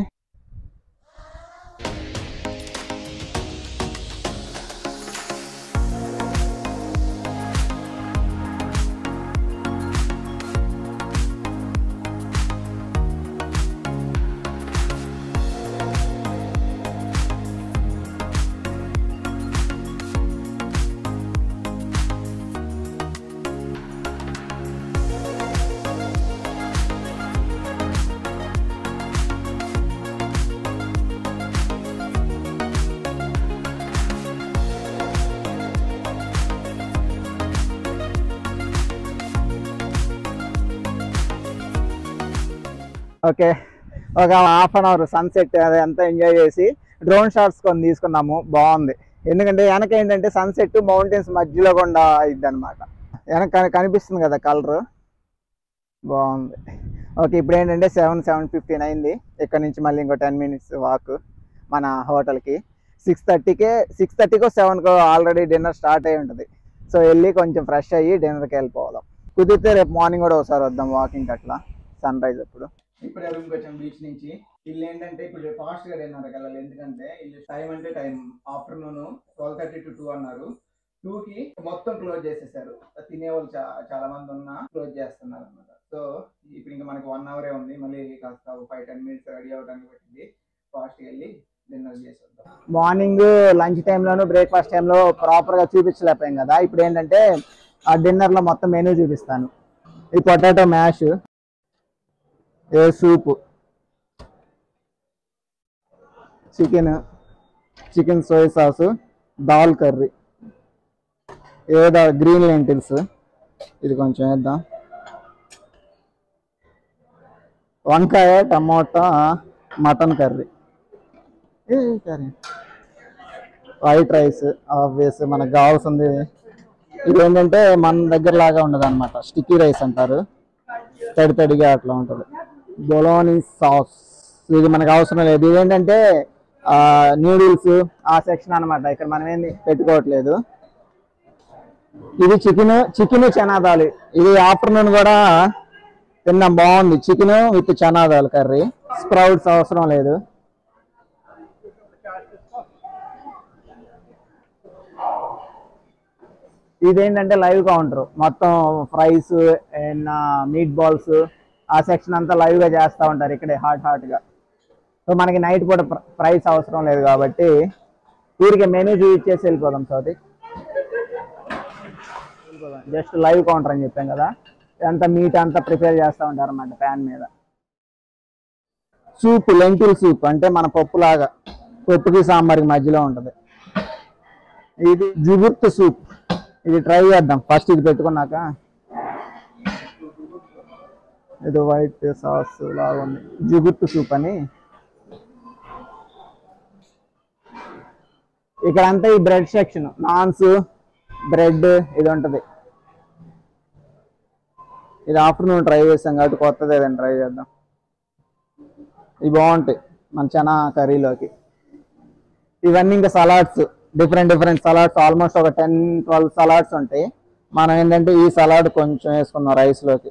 ఓకే ఒక హాఫ్ అన్ అవర్ సన్సెట్ అదంతా ఎంజాయ్ చేసి డ్రోన్ షాట్స్ కొన్ని తీసుకున్నాము బాగుంది ఎందుకంటే వెనక ఏంటంటే సన్సెట్ మౌంటైన్స్ మధ్యలో కూడా అయింది అనమాట వెనక కని- కనిపిస్తుంది కదా కలర్ బాగుంది ఓకే ఇప్పుడు ఏంటంటే సెవెన్ సెవెన్ ఫిఫ్టీన్ అయింది ఇక్కడ నుంచి మళ్ళీ ఇంకో టెన్ మినిట్స్ వాక్ మన హోటల్కి సిక్స్ థర్టీకే సిక్స్ థర్టీకో సెవెన్కో ఆల్రెడీ డిన్నర్ స్టార్ట్ అయి ఉంటుంది సో వెళ్ళి కొంచెం ఫ్రెష్ అయ్యి డిన్నర్కి వెళ్ళిపోవాలి కుదిరితే రేపు మార్నింగ్ కూడా ఒకసారి వద్దాం వాకింగ్ అట్లా సన్ రైజ్ అప్పుడు ఇప్పుడే రూమ్కి వచ్చాం బీచ్ నుంచి వీళ్ళు ఏంటంటే ఇప్పుడు ఫాస్ట్ గా డిన్నర్కి వెళ్ళాలి ఎందుకంటే వీళ్ళు టైం అంటే time afternoon twelve thirty to two అన్నారు టూ కి మొత్తం క్లోజ్ చేసేసారు తినే వాళ్ళు చా- చాలా మంది ఉన్నా క్లోజ్ చేస్తున్నారు అనమాట సో ఇప్పుడు ఇంకా మనకి వన్ అవరే ఉంది మళ్ళీ కాస్త ఫైవ్ టెన్ మినిట్స్ రెడీ అవడానికి పట్టింది ఫాస్ట్ వెళ్ళి డిన్నర్ చేసి వద్దాం మార్నింగ్ లంచ్ టైంలోను బ్రేక్ఫాస్ట్ టైంలో ప్రాపర్ గా చూపించలేకపోయాం కదా ఇప్పుడు ఏంటంటే ఆ డిన్నర్ లో మొత్తం మెనూ చూపిస్తాను ఈ పొటాటో మ్యాష్ ఏ soup chicken chicken soy sauce dal curry ఏదో గ్రీన్ లెంటిల్స్ ఇది కొంచెం వేద్దాం వంకాయ టమోటా మటన్ కర్రీ ఏ కర్రీ వైట్ రైస్ ఆబ్వియస్ మనకు కావాల్సింది ఇది ఏంటంటే మన దగ్గర లాగా ఉండదు అనమాట స్టిక్కీ రైస్ అంటారు తడి తడిగా అట్లా ఉంటుంది బొలోనీ సాస్ ఇది మనకు అవసరం లేదు ఇది ఏంటంటే నూడిల్స్ ఆ సెక్షన్ అన్నమాట ఇక్కడ మనం ఏంది పెట్టుకోవట్లేదు ఇది చికెన్ చికెన్ చనాదాలు ఇది ఆఫ్టర్నూన్ కూడా తిన్నాం బాగుంది chicken with chana dal curry sprouts అవసరం లేదు ఇదేంటంటే లైవ్ కౌంటర్ మొత్తం ఫ్రైస్ అండ్ మీట్ బాల్స్ ఆ సెక్షన్ అంతా live గా చేస్తూ ఉంటారు ఇక్కడే హాట్ హాట్ గా సో మనకి నైట్ పూట ప్రైస్ అవసరం లేదు కాబట్టి ఊరికి మెనూ చూపించేసి వెళ్ళిపోదాం సౌతి జస్ట్ లైవ్ కౌంటర్ అని చెప్పాం కదా అంతా మీట్ అంతా ప్రిపేర్ చేస్తూ ఉంటారు అన్నమాట ప్యాన్ మీద సూప్ లెంటిల్ సూప్ అంటే మన పప్పు లాగా పప్పుకి సాంబార్కి మధ్యలో ఉంటుంది ఇది జుగుర్త్ సూప్ ఇది ట్రై చేద్దాం ఫస్ట్ ఇది పెట్టుకున్నాక ఇది వైట్ సాస్ లాగా ఉంది జుగుర్త్ సూప్ అని ఇక్కడ అంతా ఈ బ్రెడ్ సెక్షన్ నాన్స్ బ్రెడ్ ఇది ఉంటది ఇది ఆఫ్టర్నూన్ ట్రై చేస్తాం కాబట్టి కొత్తది ఏదైనా ట్రై చేద్దాం ఇవి బాగుంటాయి మన చనా కర్రీలోకి ఇవన్నీ ఇంకా salads different different salads almost ఒక టెన్ ట్వెల్వ్ సలాడ్స్ ఉంటాయి మనం ఏంటంటే ఈ సలాడ్ కొంచెం వేసుకున్నాం రైస్ లోకి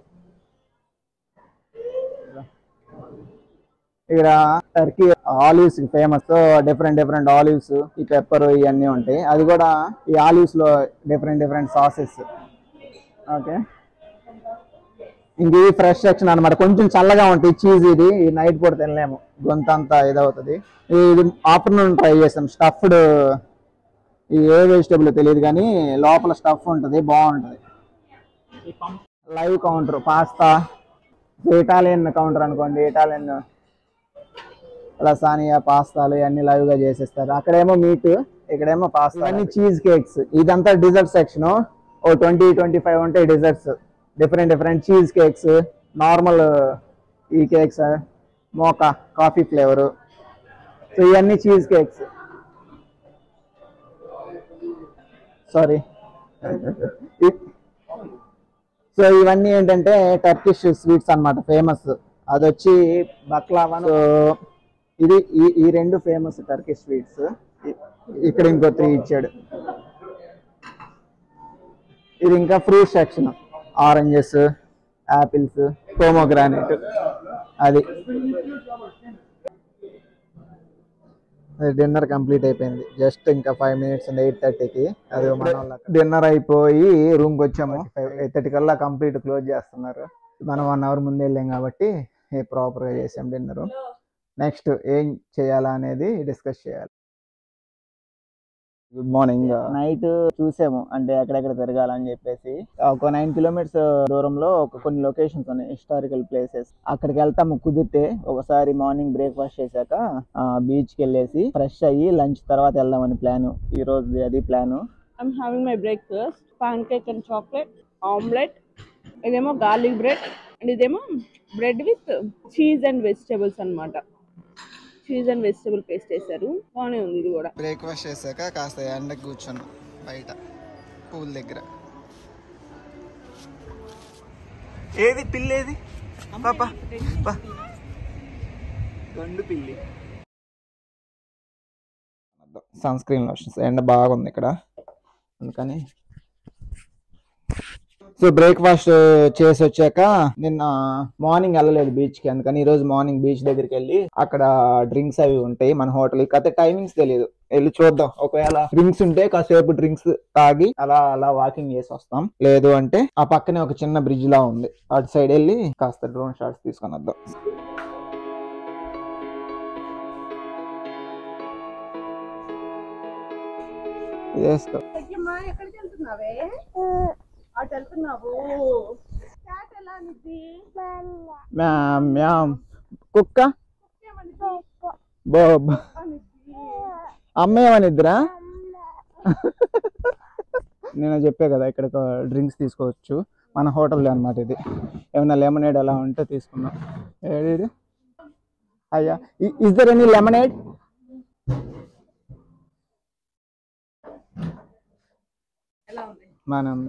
ఇక్కడ Turkey olives famous different different olives ఈ పెప్పర్ ఇవన్నీ ఉంటాయి అది కూడా ఈ ఆలివ్స్ లో డిఫరెంట్ డిఫరెంట్ సాసెస్ ఓకే ఇంక ఇది ఫ్రెష్ సెక్షన్ అనమాట కొంచెం చల్లగా ఉంటాయి చీజ్ ఇది ఈ నైట్ పూట తినలేము గొంత అంతా ఇదవుతుంది ఇది ఆఫ్టర్నూన్ ట్రై చేసాం స్టఫ్డ్ ఇది ఏ వెజిటబుల్ తెలియదు కానీ లోపల స్టఫ్ ఉంటుంది బాగుంటుంది live counter pasta Italian counter అనుకోండి ఇటాలియన్ లసానియా పాస్తాలు ఇవన్నీ లైవ్ గా చేసేస్తారు అక్కడేమో మీట్ ఇక్కడేమో పాస్తా అన్ని చీజ్ కేక్స్ ఇదంతా డిజర్ట్ సెక్షన్ ఓ ట్వంటీ ట్వంటీ ఫైవ్ ఉంటాయి desserts different different cheesecakes normal ఈ cakes mocha coffee flavour so ఇవన్నీ చీజ్ కేక్స్ సారీ సో ఇవన్నీ ఏంటంటే టర్కిష్ స్వీట్స్ అన్నమాట ఫేమస్ అది వచ్చి బక్లావా సో ఇది ఈ ఈ రెండు ఫేమస్ టర్కిష్ స్వీట్స్ ఇక్కడ ఇంకో త్రీ ఇచ్చాడు ఇది ఇంకా fruit section oranges apples pomegranate అది డిన్నర్ కంప్లీట్ అయిపోయింది జస్ట్ ఇంకా ఫైవ్ మినిట్స్ ఉంది ఎయిట్ థర్టీకి అది మన డిన్నర్ అయిపోయి రూమ్కి వచ్చాము ఎయిట్ థర్టీ కల్లా కంప్లీట్ క్లోజ్ చేస్తున్నారు మనం వన్ అవర్ ముందు వెళ్ళాం కాబట్టి ప్రాపర్గా చేసాం డిన్నర్ నెక్స్ట్ ఏం చేయాలా అనేది డిస్కస్ చేయాలి గుడ్ మార్నింగ్ నైట్ చూసాము అంటే ఎక్కడెక్కడ తిరగాలని చెప్పేసి ఒక నైన్ కిలోమీటర్స్ దూరంలో ఒక కొన్ని లొకేషన్స్ ఉన్నాయి హిస్టారికల్ ప్లేసెస్ అక్కడికి వెళ్తాము కుదిరితే ఒకసారి మార్నింగ్ బ్రేక్ఫాస్ట్ చేశాక బీచ్ కి వెళ్ళేసి ఫ్రెష్ అయ్యి లంచ్ తర్వాత వెళ్దామని ప్లాన్ ఈ రోజు అది plan I'm having my breakfast pancake and chocolate, omelette, ఇదేమో గార్లిక్ బ్రెడ్ అండ్ ఇదేమో bread with cheese and vegetables అన్నమాట చీజ్ అండ్ వెజిటేబుల్ పేస్ట్ వేసారు బాగానే ఉంది ఇది కూడా బ్రేక్ఫాస్ట్ చేశాక కాస్త ఎండకు కూర్చున్నాం బయట పూల్ దగ్గర ఏది పిల్లి ఏది పాపా గండు పిల్లి సన్ స్క్రీన్ లోషన్స్ ఎండ బాగుంది ఇక్కడ అందుకని సో బ్రేక్ఫాస్ట్ చేసి వచ్చాక నిన్న మార్నింగ్ వెళ్ళలేదు బీచ్ కి అందుకని ఈ రోజు మార్నింగ్ బీచ్ దగ్గరికి వెళ్ళి అక్కడ డ్రింక్స్ అవి ఉంటాయి మన హోటల్ కథ టైమింగ్స్ తెలియదు వెళ్ళి చూద్దాం ఒకవేళ డ్రింక్స్ ఉంటే కాసేపు డ్రింక్స్ తాగి అలా అలా వాకింగ్ చేసి వస్తాం లేదు అంటే ఆ పక్కనే ఒక చిన్న బ్రిడ్జ్ లా ఉంది అటు సైడ్ వెళ్ళి కాస్త డ్రోన్ షాట్స్ తీసుకొని వద్దాం ఇది వేసుకో ఎక్కడికి వెళ్తున్నావే అటు వెళ్తున్నావు క్యాట్ ఎలా నిద్ది మ్యామ్ మ్యామ్ కుక్క బాబ్ అమ్మ ఏమనిద్దురా నేను చెప్పే కదా ఇక్కడ డ్రింక్స్ తీసుకోవచ్చు మన హోటల్లో అన్నమాట ఇది ఏమైనా లెమనేడ్ అలా ఉంటే తీసుకుందాం ఏడి అయ్యా ఇస్ దర్ ఎనీ లెమనేడ్ ఎలా ఉంది మనం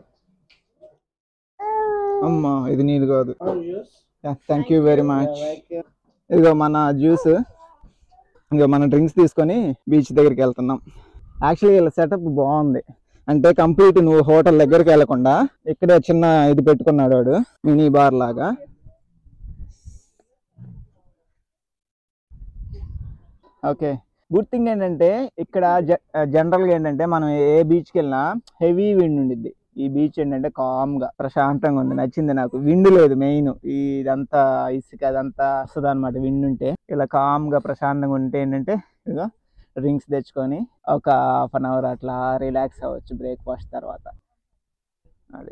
అమ్మా ఇది నీది కాదు థ్యాంక్ యూ వెరీ మచ్ ఇదిగో మన జ్యూస్ ఇంకా మన డ్రింక్స్ తీసుకొని బీచ్ దగ్గరికి వెళ్తున్నాం యాక్చువల్లీ వీళ్ళ సెటప్ బాగుంది అంటే కంప్లీట్ నువ్వు హోటల్ దగ్గరికి వెళ్ళకుండా ఇక్కడే చిన్న ఇది పెట్టుకున్నాడు వాడు మినీ బార్ లాగా ఓకే గుడ్ థింగ్ ఏంటంటే ఇక్కడ జనరల్ గా ఏంటంటే మనం ఏ బీచ్ కి వెళ్ళినా హెవీ విండ్ ఉండిద్ది ఈ బీచ్ ఏంటంటే కామ్ గా ప్రశాంతంగా ఉంది నచ్చింది నాకు విండ్ లేదు మెయిన్ ఇదంతా ఇసుక అదంతా వస్తుంది అనమాట విండ్ ఉంటే ఇలా కామ్ గా ప్రశాంతంగా ఉంటే ఏంటంటే ఇదిగో డ్రింక్స్ తెచ్చుకొని ఒక హాఫ్ అన్ అవర్ అట్లా రిలాక్స్ అవ్వచ్చు బ్రేక్ఫాస్ట్ తర్వాత అది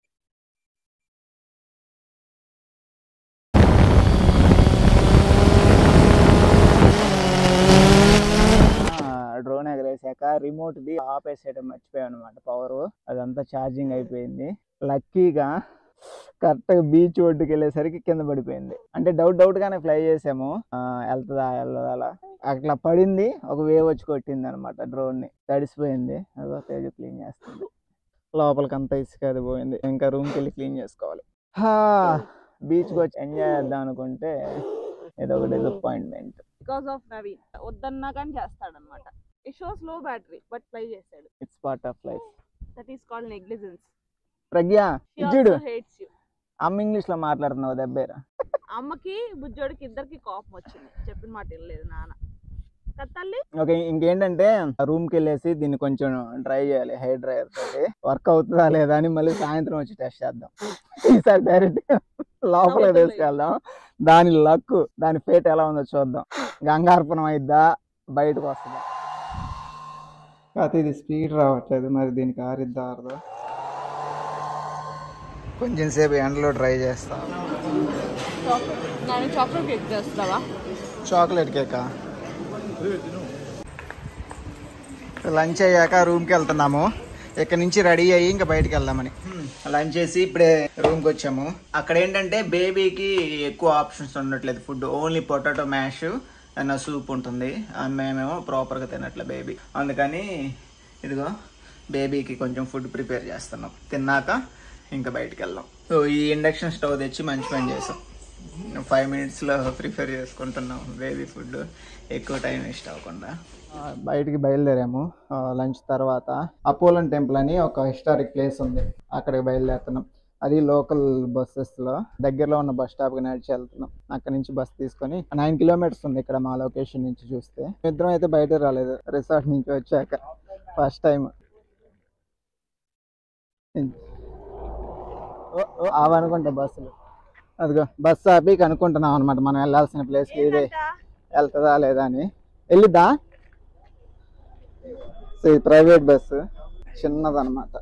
డ్రోన్ ఎగరేసాక రిమోట్ ది ఆపేసేయడం మర్చిపోయాను అనమాట పవర్ అదంతా ఛార్జింగ్ అయిపోయింది లక్కీగా కరెక్ట్ బీచ్ ఒడ్డుకి వెళ్ళేసరికి కింద పడిపోయింది అంటే డౌట్ డౌట్ గానే ఫ్లై చేసాము ఆ, వెళ్తుందా వెళ్ళదా అలా అట్లా పడింది ఒక వేవ్ వచ్చి కొట్టింది అనమాట డ్రోన్ ని తడిసిపోయింది అదో తేజు క్లీన్ చేస్తుంది లోపలికి అంతా ఇసుక అది పోయింది ఇంకా రూమ్కి వెళ్ళి క్లీన్ చేసుకోవాలి బీచ్కి వచ్చి ఎంజాయ్ చేద్దాం అనుకుంటే ఏదో ఒక డిసప్పాయింట్మెంట్ బికాస్ ఆఫ్ నవీన్ వద్దన్నా కానీ చేస్తాడనమాట it shows low battery but try చేశాడు it's part of life that is called negligence Pragna ఇచ్చుడు హేట్స్ యూ అమ్మ ఇంగ్లీష్ లో మాట్లాడుతున్నావు దెబ్బేరా అమ్మకి బుజ్జోడికి ఇద్దరికి కోపం వచ్చింది చెప్పిన మాట వినలేదు నాన్న కదా తల్లి ఓకే ఇంకేంటంటే రూమ్ కి వెళ్ళేసి దీన్ని కొంచెం డ్రై చేయాలి హెయిర్ డ్రైయర్ తోటి వర్క్ అవుతుందా లేదా అని మళ్ళీ సాయంత్రం వచ్చి టెస్ట్ చేద్దాం ఈసారి డైరెక్ట్ లోపల అవుతుంది. తీసుకెళ్దాం దాని లక్ దాని ఫేట్ ఎలా ఉందో చూద్దాం గంగార్పణం అయిద్దా బయటకు వస్తుందా కాకపోతే ఇది స్పీడ్ రావట్లేదు మరి దీనికి ఆరిద్దా ఆరదా కొంచెం సేపు ఎండలో డ్రై చేస్తా నేను చాక్లెట్ కేక్ చేస్తావా చాక్లెట్ కేకా లంచ్ అయ్యాక రూమ్కి వెళ్తున్నాము ఇక్కడ నుంచి రెడీ అయ్యి ఇంకా బయటికి వెళ్దామని లంచ్ చేసి ఇప్పుడే రూమ్కి వచ్చాము అక్కడ ఏంటంటే బేబీకి ఎక్కువ ఆప్షన్స్ ఉండట్లేదు ఫుడ్ ఓన్లీ పొటాటో మ్యాష్ అన్న సూప్ ఉంటుంది ఆ మేమేమో ప్రాపర్గా తినట్లే బేబీ అందుకని ఇదిగో బేబీకి కొంచెం ఫుడ్ ప్రిపేర్ చేస్తున్నాం తిన్నాక ఇంకా బయటికి వెళ్దాం సో ఈ ఇండక్షన్ స్టవ్ తెచ్చి మంచి పని చేసాం ఫైవ్ మినిట్స్లో ప్రిపేర్ చేసుకుంటున్నాం బేబీ ఫుడ్ ఎక్కువ టైం వేస్ట్ అవ్వకుండా బయటికి బయలుదేరాము లంచ్ తర్వాత అపోలన్ టెంపుల్ అని ఒక హిస్టారిక్ ప్లేస్ ఉంది అక్కడికి బయలుదేరుతున్నాం అది లోకల్ బస్సెస్లో దగ్గరలో ఉన్న బస్ స్టాప్కి నడిచి వెళ్తున్నాం అక్కడ నుంచి బస్ తీసుకొని నైన్ కిలోమీటర్స్ ఉంది ఇక్కడ మా లొకేషన్ నుంచి చూస్తే ఇద్దరం అయితే బయట రాలేదు రిసార్ట్ నుంచి వచ్చాక ఫస్ట్ టైం అవనుకుంటా బస్సులు అదిగో బస్సు ఆపి కనుక్కుంటున్నాం అనమాట మనం వెళ్ళాల్సిన ప్లేస్కి ఇదే వెళ్తుందా లేదా అని వెళ్ళిద్దా సో ఇది ప్రైవేట్ బస్సు చిన్నదన్నమాట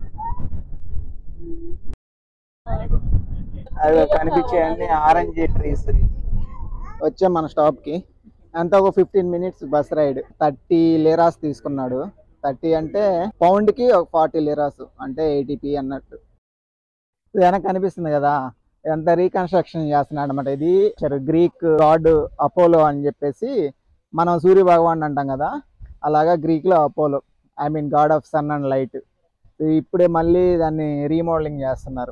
అవి కనిపించే అన్ని ఆరెంజ్ ట్రీస్ వచ్చాం మన స్టాప్ కి అంత ఒక fifteen minutes bus ride thirty liras తీసుకున్నాడు థర్టీ అంటే పౌండ్ కి ఒక ఫార్టీ లేరాస్ అంటే ఎయిటీపీ అన్నట్టు ఇది వెనక కనిపిస్తుంది కదా ఇదంతా రీకన్స్ట్రక్షన్ చేస్తున్నాడు అనమాట ఇది గ్రీక్ గాడ్ అపోలో అని చెప్పేసి మనం సూర్య భగవాన్ అంటాం కదా అలాగా గ్రీక్ లో Apollo I mean god of sun and light ఇప్పుడే మళ్ళీ దాన్ని రీమోడలింగ్ చేస్తున్నారు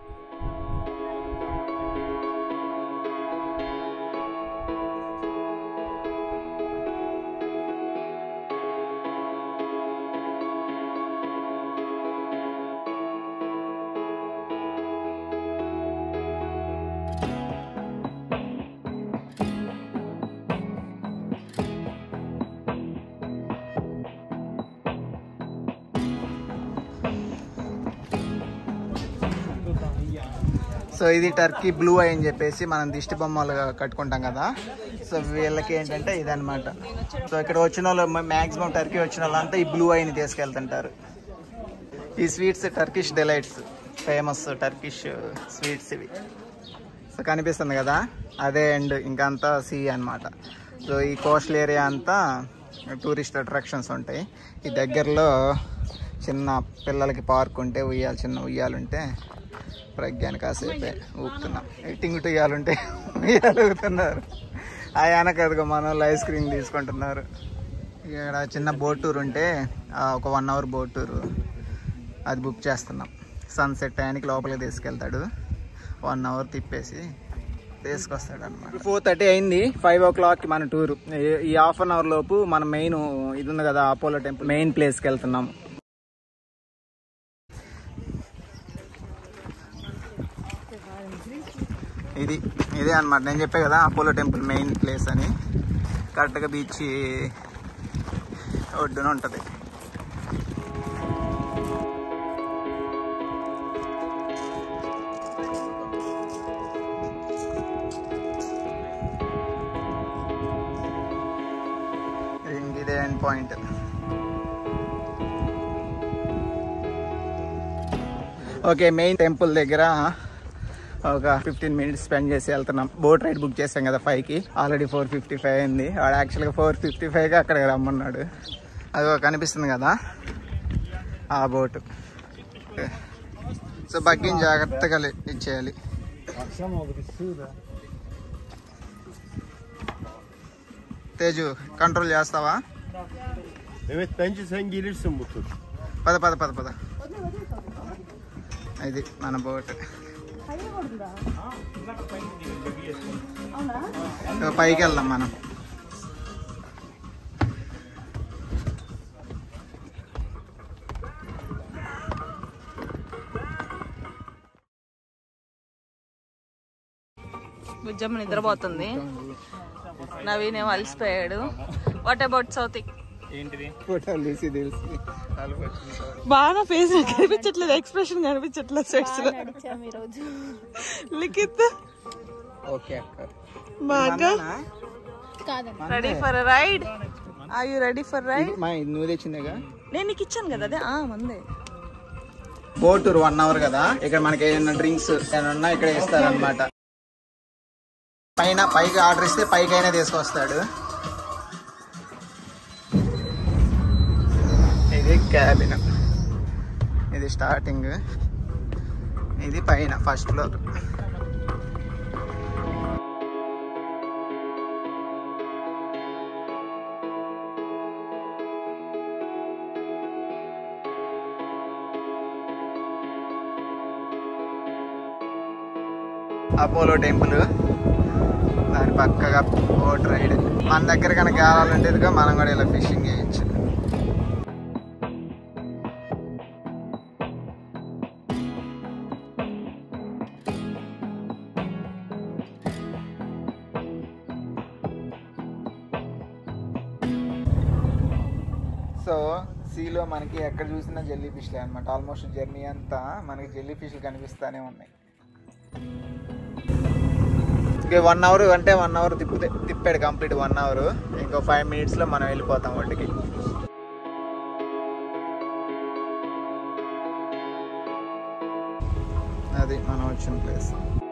సో ఇది టర్కీ బ్లూ ఐ అని చెప్పేసి మనం దిష్టి బొమ్మలుగా కట్టుకుంటాం కదా సో వీళ్ళకి ఏంటంటే ఇదన్నమాట సో ఇక్కడ వచ్చిన వాళ్ళు మ్యాక్సిమం టర్కీ వచ్చిన వాళ్ళంతా ఈ బ్లూ ఐని తీసుకెళ్తుంటారు ఈ sweets Turkish delights famous Turkish sweets ఇవి సో కనిపిస్తుంది కదా అదే అండ్ ఇంకా అంతా సీ అన్నమాట సో ఈ కోస్టల్ ఏరియా అంతా టూరిస్ట్ అట్రాక్షన్స్ ఉంటాయి ఈ దగ్గరలో చిన్న పిల్లలకి పార్క్ ఉంటే ఉయ్యాలి చిన్న ఉయ్యాలుంటే ప్రజ్ఞాని కాసేపే ఊపుతున్నాం టింగు ఉయ్యాలుంటే ఉయ్యాలు ఊగుతున్నారు ఆ వెనకదిగో మన వాళ్ళు ఐస్ క్రీమ్ తీసుకుంటున్నారు ఇక్కడ చిన్న బోట్ టూర్ ఉంటే ఆ, ఒక వన్ అవర్ బోట్ టూర్ అది బుక్ చేస్తున్నాం సన్సెట్ టైంకి లోపలికి తీసుకెళ్తాడు వన్ అవర్ తిప్పేసి తీసుకొస్తాడు అనమాట ఫోర్ థర్టీ అయింది ఫైవ్ ఓ క్లాక్ మన టూర్ ఈ హాఫ్ అన్ అవర్ లోపు మన మెయిన్ ఇది ఉంది కదా అపోలో టెంపుల్ మెయిన్ ప్లేస్కి వెళ్తున్నాం ఇది ఇదే అనమాట నేను చెప్పే కదా అపోలో టెంపుల్ మెయిన్ ప్లేస్ అని కరెక్ట్గా బీచ్ ఒడ్డున ఉంటుంది ఇదే end point okay main temple దగ్గర ఒక ఫిఫ్టీన్ మినిట్స్ స్పెండ్ చేసి వెళ్తున్నాం బోట్ రైడ్ బుక్ చేసాం కదా ఫైవ్కి ఆల్రెడీ ఫోర్ ఫిఫ్టీ ఫైవ్ అయింది వాడు యాక్చువల్గా ఫోర్ ఫిఫ్టీ ఫైవ్కి అక్కడికి రమ్మన్నాడు అది ఒక కనిపిస్తుంది కదా ఆ బోటు సో బగ్గిని జాగ్రత్తగా లే- ఇచ్చేయాలి తేజు కంట్రోల్ చేస్తావా Evet bence sen gelirsin bu tur. పద పద పద పద ఇది మన బోట్ ఇక పైకి వెళ్దాం మనం బుజ్జమ్మ నిద్రపోతుంది నవీన్ ఏమో అలసిపోయాడు వాట్ అబౌట్ సౌత్ ఏంటిది ఫోటోలు తీసి తెలిసి బాగా ఫేస్ కనిపించట్లేదు ఎక్స్ప్రెషన్ కనిపించట్లేదు సెట్స్ లో లిఖిత్ ఓకే అక్క బాగా ready for ride are you ready for ride ఇది మా ఇది నువ్వు తెచ్చిందేగా నేను నీకు ఇచ్చాను కదా అదే ఆ మందే బోట్ టూర్ వన్ అవర్ కదా ఇక్కడ మనకి ఏమైనా డ్రింక్స్ ఏమైనా ఉన్నా ఇక్కడ ఇస్తారనమాట పైన పైకి ఆర్డర్ ఇస్తే పైకి అయినా తీసుకొస్తాడు ఇది క్యాబిన్ ఇది స్టార్టింగ్ ఇది పైన ఫస్ట్ ఫ్లోర్ అపోలో టెంపుల్ దాని పక్కగా బోట్ రైడ్ మన దగ్గర కనుక కావాలంటే ఇదిగో మనం కూడా ఇలా ఫిషింగ్ చేయొచ్చు సో సీలో మనకి ఎక్కడ చూసినా జెల్లీ ఫిష్లే అనమాట ఆల్మోస్ట్ జర్నీ అంతా మనకి జెల్లీ ఫిష్లు కనిపిస్తూనే ఉన్నాయి ఇక వన్ అవర్ అంటే వన్ అవర్ తిప్పితే తిప్పాడు కంప్లీట్ వన్ అవర్ ఇంకో ఫైవ్ మినిట్స్లో మనం వెళ్ళిపోతాం వాటికి అది మనం వచ్చిన ప్లేస్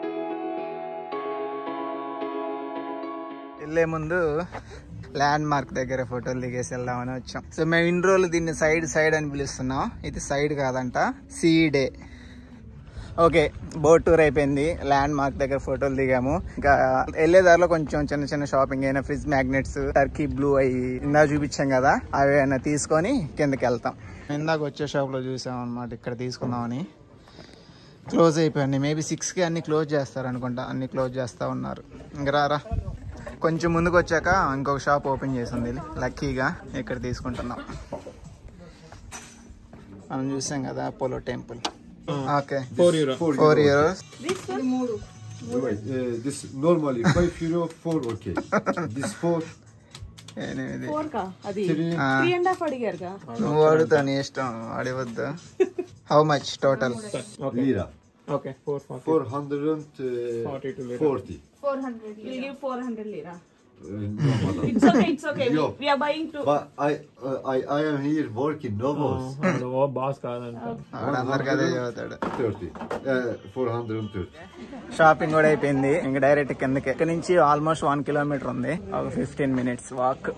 వెళ్ళే ముందు ల్యాండ్ మార్క్ దగ్గర ఫోటోలు దిగేసి వెళ్దామని వచ్చాం సో మేము ఇన్ని రోజులు దీన్ని సైడ్ సైడ్ అని పిలుస్తున్నాం ఇది సైడ్ కాదంట Side okay boat tour అయిపోయింది ల్యాండ్ మార్క్ దగ్గర ఫోటోలు దిగాము ఇంకా వెళ్ళే దారిలో కొంచెం చిన్న చిన్న షాపింగ్ అయినా ఫ్రిడ్జ్ మ్యాగ్నెట్స్ టర్కీ బ్లూ అవి ఇందాక చూపించాం కదా అవి అయినా తీసుకొని కిందకి వెళ్తాం ఇందాక వచ్చే షాప్ లో చూసాం అనమాట ఇక్కడ తీసుకుందామని క్లోజ్ అయిపోయింది మేబీ సిక్స్కి అన్ని క్లోజ్ చేస్తారు అనుకుంటా అన్ని క్లోజ్ చేస్తూ ఉన్నారు ఇంకా రారా కొంచెం ముందుకు వచ్చాక ఇంకొక షాప్ ఓపెన్ చేసింది లక్కీగా ఇక్కడ తీసుకుంటున్నాం మనం చూసాం కదా Apollo temple okay four euro four years Right, uh, this normally 5 euro, 4 okay. this 4, ఎనిమిది ఫోర్ కా అది three, ఆ, త్రీ అండ్ హాఫ్ అడిగారుగా నువ్వు అడుగుతా నీ ఇష్టం అడగవద్దు how much total lira. Okay four four 440. 42 will give four hundred lira Uh, no, madam. It's okay it's okay Yo. We are buying to But I, uh, I, I am here working, no boss. Boss కాదంట అందరికి అదే చదువుతాడు 30. Uh, 430. షాపింగ్ కూడా అయిపోయింది ఇంకా డైరెక్ట్ కిందకి ఇక్కడ నుంచి ఆల్మోస్ట్ వన్ కిలోమీటర్ ఉంది ఒక fifteen minutes walk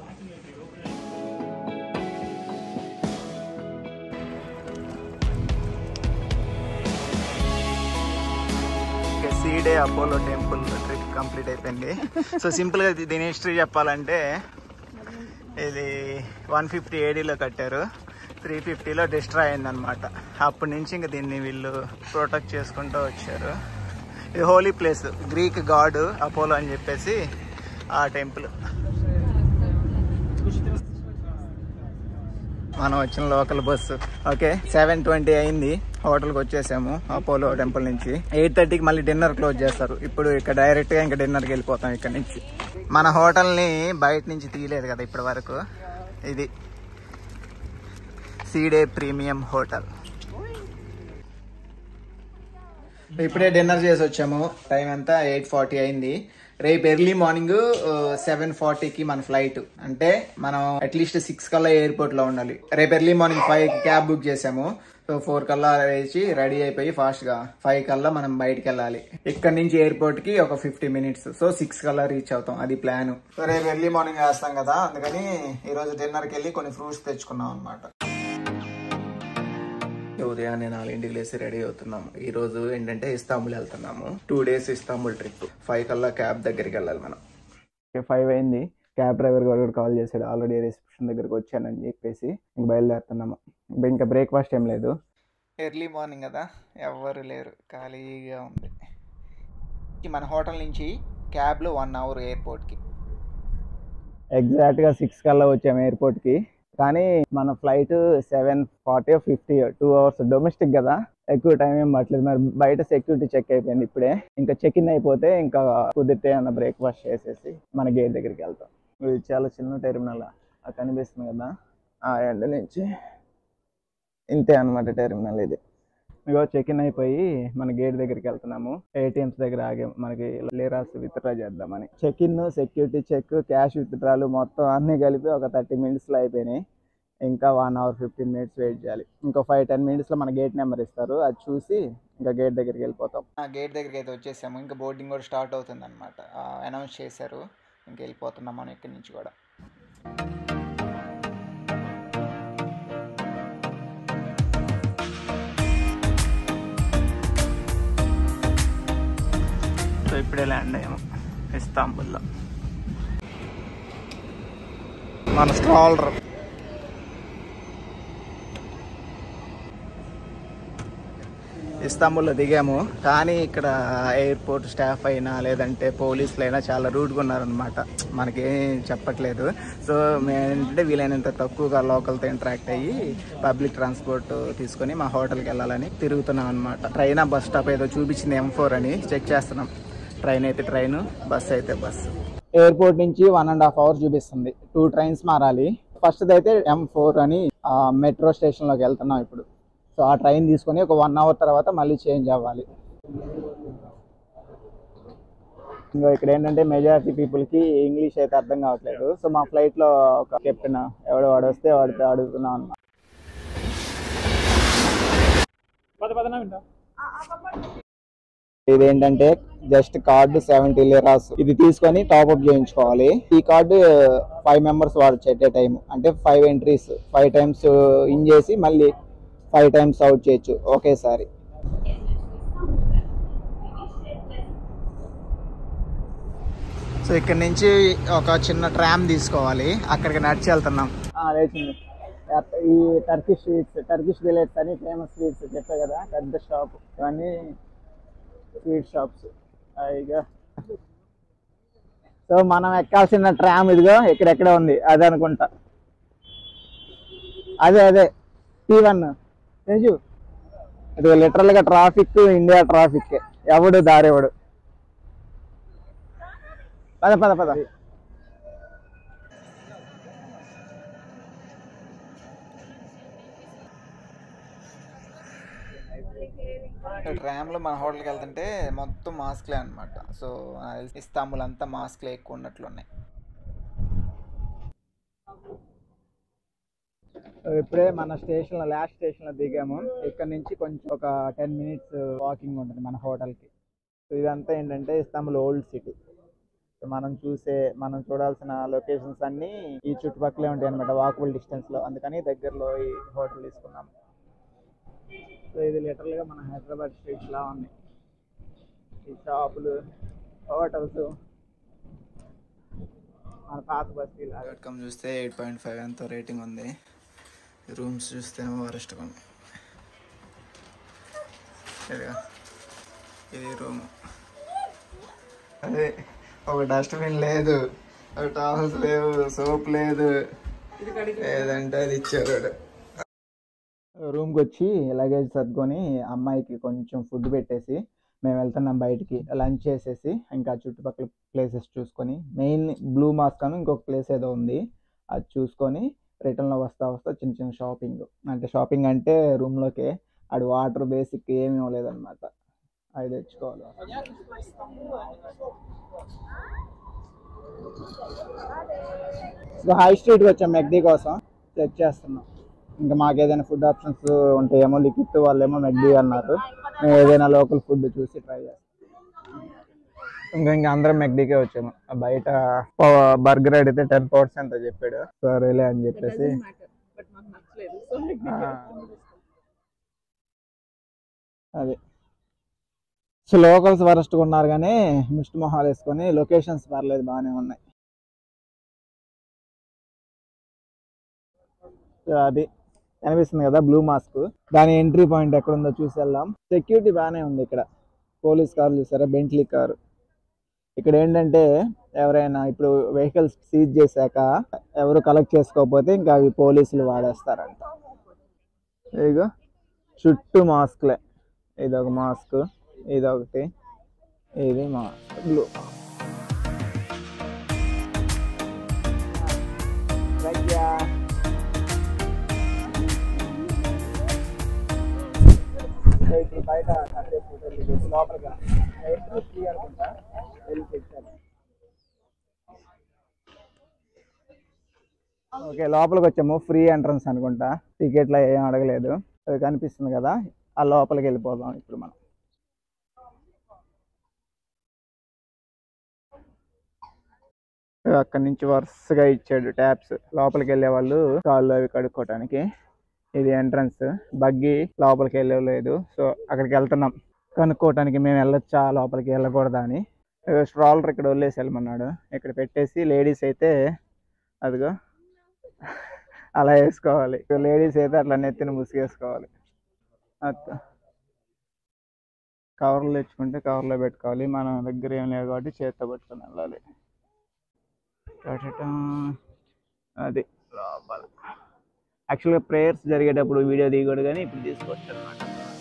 Side Apollo temple trip complete అయిపోయింది సో సింపుల్గా దీని హిస్టరీ చెప్పాలంటే ఇది వన్ ఫిఫ్టీ ఏడీలో కట్టారు త్రీ ఫిఫ్టీలో డిస్ట్రాయ్ అయిందనమాట అప్పటి నుంచి ఇంకా దీన్ని వీళ్ళు ప్రొటెక్ట్ చేసుకుంటూ వచ్చారు ఇది holy place Greek god Apollo అని చెప్పేసి ఆ టెంపుల్ మనం వచ్చిన local bus okay seven twenty అయింది హోటల్కి వచ్చేసాము అపోలో టెంపుల్ నుంచి ఎయిట్ థర్టీకి మళ్ళీ డిన్నర్ క్లోజ్ చేస్తారు ఇప్పుడు ఇక్కడ డైరెక్ట్ గా ఇంకా డిన్నర్కి వెళ్ళిపోతాం ఇక్కడ నుంచి మన హోటల్ని బయట నుంచి తీయలేదు కదా ఇప్పటి వరకు ఇది సీడే ప్రీమియం హోటల్ ఇప్పుడే డిన్నర్ చేసి వచ్చాము టైం అంతా ఎయిట్ ఫార్టీ అయింది రేపు ఎర్లీ మార్నింగ్ సెవెన్ ఫార్టీకి మన ఫ్లైట్ అంటే మనం అట్లీస్ట్ సిక్స్ కల్లా ఎయిర్పోర్ట్ లో ఉండాలి రేపు early morning five cab book చేసాము సో ఫోర్ కల్లా వేసి రెడీ అయిపోయి ఫాస్ట్ గా ఫైవ్ కల్లా మనం బయటికి వెళ్ళాలి ఇక్కడ నుంచి ఎయిర్పోర్ట్ కి ఒక ఫిఫ్టీ మినిట్స్ సో సిక్స్ కల్లా రీచ్ అవుతాం అది ప్లాన్ సో రేపు ఎర్లీ మార్నింగ్ వేస్తాం కదా అందుకని ఈ రోజు డిన్నర్ కి వెళ్ళి కొన్ని ఫ్రూట్స్ తెచ్చుకున్నాం అనమాట ఉదయాన్నే నాలుగింటికి లేసి రెడీ అవుతున్నాము ఈ రోజు ఏంటంటే ఇస్తాంబుల్ వెళ్తున్నాము two days Istanbul trip five కల్లా క్యాబ్ దగ్గరికి వెళ్ళాలి మనం ఫైవ్ అయింది క్యాబ్ డ్రైవర్ గారు కూడా కాల్ చేశాడు ఆల్రెడీ రిసెప్షన్ దగ్గరికి వచ్చానని చెప్పేసి ఇంక బయలుదేరుతున్నాము ఇంకా బ్రేక్ఫాస్ట్ ఏం లేదు ఎర్లీ మార్నింగ్ కదా ఎవ్వరు లేరు ఖాళీగా ఉంది మన హోటల్ నుంచి క్యాబ్లో వన్ అవర్ ఎయిర్పోర్ట్కి ఎగ్జాక్ట్గా సిక్స్ కల్లా వచ్చాము ఎయిర్పోర్ట్కి కానీ మన flight seven forty fifty two hours domestic కదా ఎక్కువ టైం ఏం పట్టలేదు మరి బయట సెక్యూరిటీ చెక్ అయిపోయింది ఇప్పుడే ఇంకా చెక్ ఇన్ అయిపోతే ఇంకా కుదిరితే అన్న బ్రేక్ఫాస్ట్ చేసేసి మన గేట్ దగ్గరికి వెళ్తాం ఇది చాలా చిన్న టెర్మినల్ కనిపిస్తుంది కదా ఆ ఎండ నుంచి ఇంతే అన్నమాట టెర్మినల్ ఇది ఇగో చెక్ ఇన్ అయిపోయి మన గేట్ దగ్గరికి వెళ్తున్నాము ఏటీఎంస్ దగ్గర ఆగే మనకి లేరాస్ విత్డ్రా చేద్దామని check in security check cash విత్డ్రాలు మొత్తం అన్ని కలిపి ఒక థర్టీ మినిట్స్లో అయిపోయినాయి ఇంకా one hour fifteen minutes wait చేయాలి ఇంకో ఫైవ్ టెన్ మినిట్స్లో మన గేట్ నెంబర్ ఇస్తారు అది చూసి ఇంకా గేట్ దగ్గరికి వెళ్ళిపోతాం ఆ గేట్ దగ్గరికి అయితే వచ్చేసాము ఇంకా బోర్డింగ్ కూడా స్టార్ట్ అవుతుంది అనమాట అనౌన్స్ చేశారు ఇంకా వెళ్ళిపోతున్నాం మనం ఇక్కడి నుంచి కూడా సో ఇప్పుడే ల్యాండ్ అయ్యాము ఇస్తాంబుల్లో మన స్ట్రాలర్ ఇస్తాంబుల్లో దిగాము కానీ ఇక్కడ ఎయిర్పోర్ట్ స్టాఫ్ అయినా లేదంటే పోలీసులు అయినా చాలా రూడ్గా ఉన్నారనమాట మనకేం చెప్పట్లేదు సో మేమేంటంటే వీలైనంత తక్కువగా లోకల్తో ఇంటరాక్ట్ అయ్యి పబ్లిక్ ట్రాన్స్పోర్ట్ తీసుకొని మా హోటల్కి వెళ్ళాలని తిరుగుతున్నాం అనమాట ట్రైన్ బస్ స్టాప్ ఏదో చూపించింది ఎం ఫోర్ అని చెక్ చేస్తున్నాం ట్రైన్ అయితే ట్రైన్ బస్ అయితే బస్ ఎయిర్పోర్ట్ నుంచి వన్ అండ్ హాఫ్ అవర్ చూపిస్తుంది టూ ట్రైన్స్ మారాలి ఫస్ట్ అయితే ఎం ఫోర్ అని మెట్రో స్టేషన్లోకి వెళ్తున్నాం ఇప్పుడు సో ఆ ట్రైన్ తీసుకొని ఒక వన్ అవర్ తర్వాత మళ్ళీ చేంజ్ అవ్వాలి ఇంకా ఇక్కడ ఏంటంటే మెజారిటీ పీపుల్కి ఇంగ్లీష్ అయితే అర్థం కావట్లేదు సో మా ఫ్లైట్లో ఒక కెప్టెన్ ఎవడో వాడు వస్తే వాడితో అడుగుతున్నాం అన్నమాట పద పదనా వింటా ఇదేంటంటే జస్ట్ కార్డు సెవెంటీ లీరాస్ ఇది తీసుకొని టాప్అప్ చేయించుకోవాలి ఈ కార్డు ఫైవ్ మెంబర్స్ వాడచ్చు ఎట్ ఏ టైం అంటే five entries five times in చేసి మళ్ళీ ఫైవ్ టైమ్స్ అవుట్ చేయొచ్చు ఒకేసారి సో ఇక్కడ నుంచి ఒక చిన్న ట్రామ్ తీసుకోవాలి అక్కడికి నడిచి వెళ్తున్నాం లేచింది ఈ టర్కిష్ స్వీట్స్ టర్కిష్ బిలెట్స్ అని ఫేమస్ స్వీట్స్ చెప్పా కదా పెద్ద షాప్ ఇవన్నీ స్వీట్ షాప్స్ ఇక సో మనం ఎక్కాల్సిన ట్రామ్ ఇదిగో ఇక్కడెక్కడ ఉంది అదే అనుకుంటా అదే అదే టీ వన్ తేజు ఇది లిటరల్ గా ట్రాఫిక్ ఇండియా ట్రాఫిక్ ఎవడు దారెవడు పద పద పద ట్రామ్లో మన హోటల్కి వెళ్తుంటే మొత్తం మాస్క్లే అనమాట సో ఇస్తాంబుల్ అంతా మాస్క్లే ఎక్కువ ఉన్నట్లు ఉన్నాయి ఇప్పుడే మన స్టేషన్లో లాస్ట్ స్టేషన్లో దిగాము ఇక్కడ నుంచి కొంచెం ఒక టెన్ మినిట్స్ వాకింగ్ ఉంటుంది మన హోటల్కి సో ఇదంతా ఏంటంటే ఇస్తాంబుల్ ఓల్డ్ సిటీ సో మనం చూసే మనం చూడాల్సిన లొకేషన్స్ అన్నీ ఈ చుట్టుపక్కలే ఉంటాయి అనమాట వాకబుల్ డిస్టెన్స్లో అందుకని దగ్గరలో ఈ హోటల్ తీసుకున్నాం సో ఇది లిటరల్గా మన హైదరాబాద్ స్ట్రీట్స్ లా ఉంది ఈ షాపులు హోటల్స్ మన పాత బస్తీ లాగా చూస్తే ఎయిట్ పాయింట్ ఫైవ్ ఎంతో రేటింగ్ ఉంది రూమ్స్ చూస్తేమో వరస్ట్గా ఉంది ఇదిగా ఇది రూమ్ అదే ఒక డస్ట్బిన్ లేదు ఒక టవల్స్ లేవు సోప్ లేదు ఏదంటే అది ఇచ్చారు వాడు. రూమ్కి వచ్చి లగేజ్ సర్దుకొని అమ్మాయికి కొంచెం ఫుడ్ పెట్టేసి మేము వెళ్తున్నాం బయటికి లంచ్ చేసేసి ఇంకా చుట్టుపక్కల ప్లేసెస్ చూసుకొని మెయిన్ బ్లూ మాస్క్ అని ఇంకొక ప్లేస్ ఏదో ఉంది అది చూసుకొని రిటర్న్లో వస్తా వస్తా చిన్న చిన్న షాపింగ్ అంటే షాపింగ్ అంటే రూమ్లోకే ఆడు వాటర్ బేసిక్ ఏమి ఇవ్వలేదన్నమాట అది తెచ్చుకోవాలి సో హై స్ట్రీట్కి వచ్చాం మెగ్డీ కోసం చెక్ చేస్తున్నాం ఇంకా మాకు ఏదైనా ఫుడ్ ఆప్షన్స్ ఉంటాయేమో లిక్విడ్ వాళ్ళేమో మెగ్డీ అన్నారు మేము ఏదైనా లోకల్ ఫుడ్ చూసి ట్రై చేస్తాం ఇంకా ఇంకా అందరం మెగ్డీకే వచ్చాము ఆ బయట బర్గర్ అడిగితే టెన్ పర్సెంట్ చెప్పాడు సరేలే అని చెప్పేసి ఆ, అదే సో లోకల్స్ వరస్ట్గా ఉన్నారు కానీ మిస్ట్ మొహాలు వేసుకొని లొకేషన్స్ పర్లేదు బాగానే ఉన్నాయి సో అది కనిపిస్తుంది కదా బ్లూ మాస్క్ దాని ఎంట్రీ పాయింట్ ఎక్కడ ఉందో చూసి వెళ్దాం సెక్యూరిటీ బాగానే ఉంది ఇక్కడ పోలీస్ కార్ చూసారా బెంట్లీ కారు ఇక్కడ ఏంటంటే ఎవరైనా ఇప్పుడు వెహికల్స్ సీజ్ చేశాక ఎవరు కలెక్ట్ చేసుకోకపోతే ఇంకా అవి పోలీసులు వాడేస్తారంట ఇదిగో చుట్టూ మాస్క్లే ఇది ఒక మాస్క్ ఇది ఒకటి ఇది మాస్క్ బ్లూ ఇప్పుడు బయట కాసేపు వెళ్ళి లోపలికి రా. ఎంట్రీ ఫ్రీ అనుకుంటా వెళ్ళి చెక్ చేద్దాం ఓకే లోపలికి వచ్చాము ఫ్రీ ఎంట్రన్స్ అనుకుంటా టికెట్లో ఏం అడగలేదు అది కనిపిస్తుంది కదా ఆ లోపలికి వెళ్ళిపోదాం ఇప్పుడు మనం అక్కడి నుంచి వరుసగా ఇచ్చాడు ట్యాప్స్ లోపలికి వెళ్ళే వాళ్ళు కాళ్ళు అవి కడుక్కోవటానికి ఇది ఎంట్రన్స్ బగ్గి లోపలికి వెళ్ళలేదు సో అక్కడికి వెళ్తున్నాం కనుక్కోవటానికి మేము వెళ్ళొచ్చా లోపలికి వెళ్ళకూడదా అని స్ట్రాలర్ ఇక్కడ వదిలేసి వెళ్ళమన్నాడు ఇక్కడ పెట్టేసి లేడీస్ అయితే అదిగో అలా వేసుకోవాలి లేడీస్ అయితే అట్లా నెత్తిన ముసుగేసుకోవాలి అత్త కవర్లు తెచ్చుకుంటే కవర్లో పెట్టుకోవాలి మన దగ్గర ఏం లేదు కాబట్టి చేత్తో పట్టుకొని వెళ్ళాలి టటటా. అది లోపల యాక్చువల్గా ప్రేయర్స్ జరిగేటప్పుడు వీడియో దిగకూడదు కానీ ఇప్పుడు తీసుకోవచ్చు అనమాట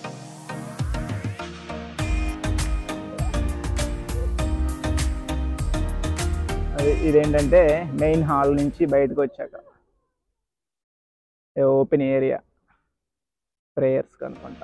అది ఇదేంటంటే మెయిన్ హాల్ నుంచి బయటకు వచ్చాక ఓపెన్ ఏరియా ప్రేయర్స్ అనుకుంటా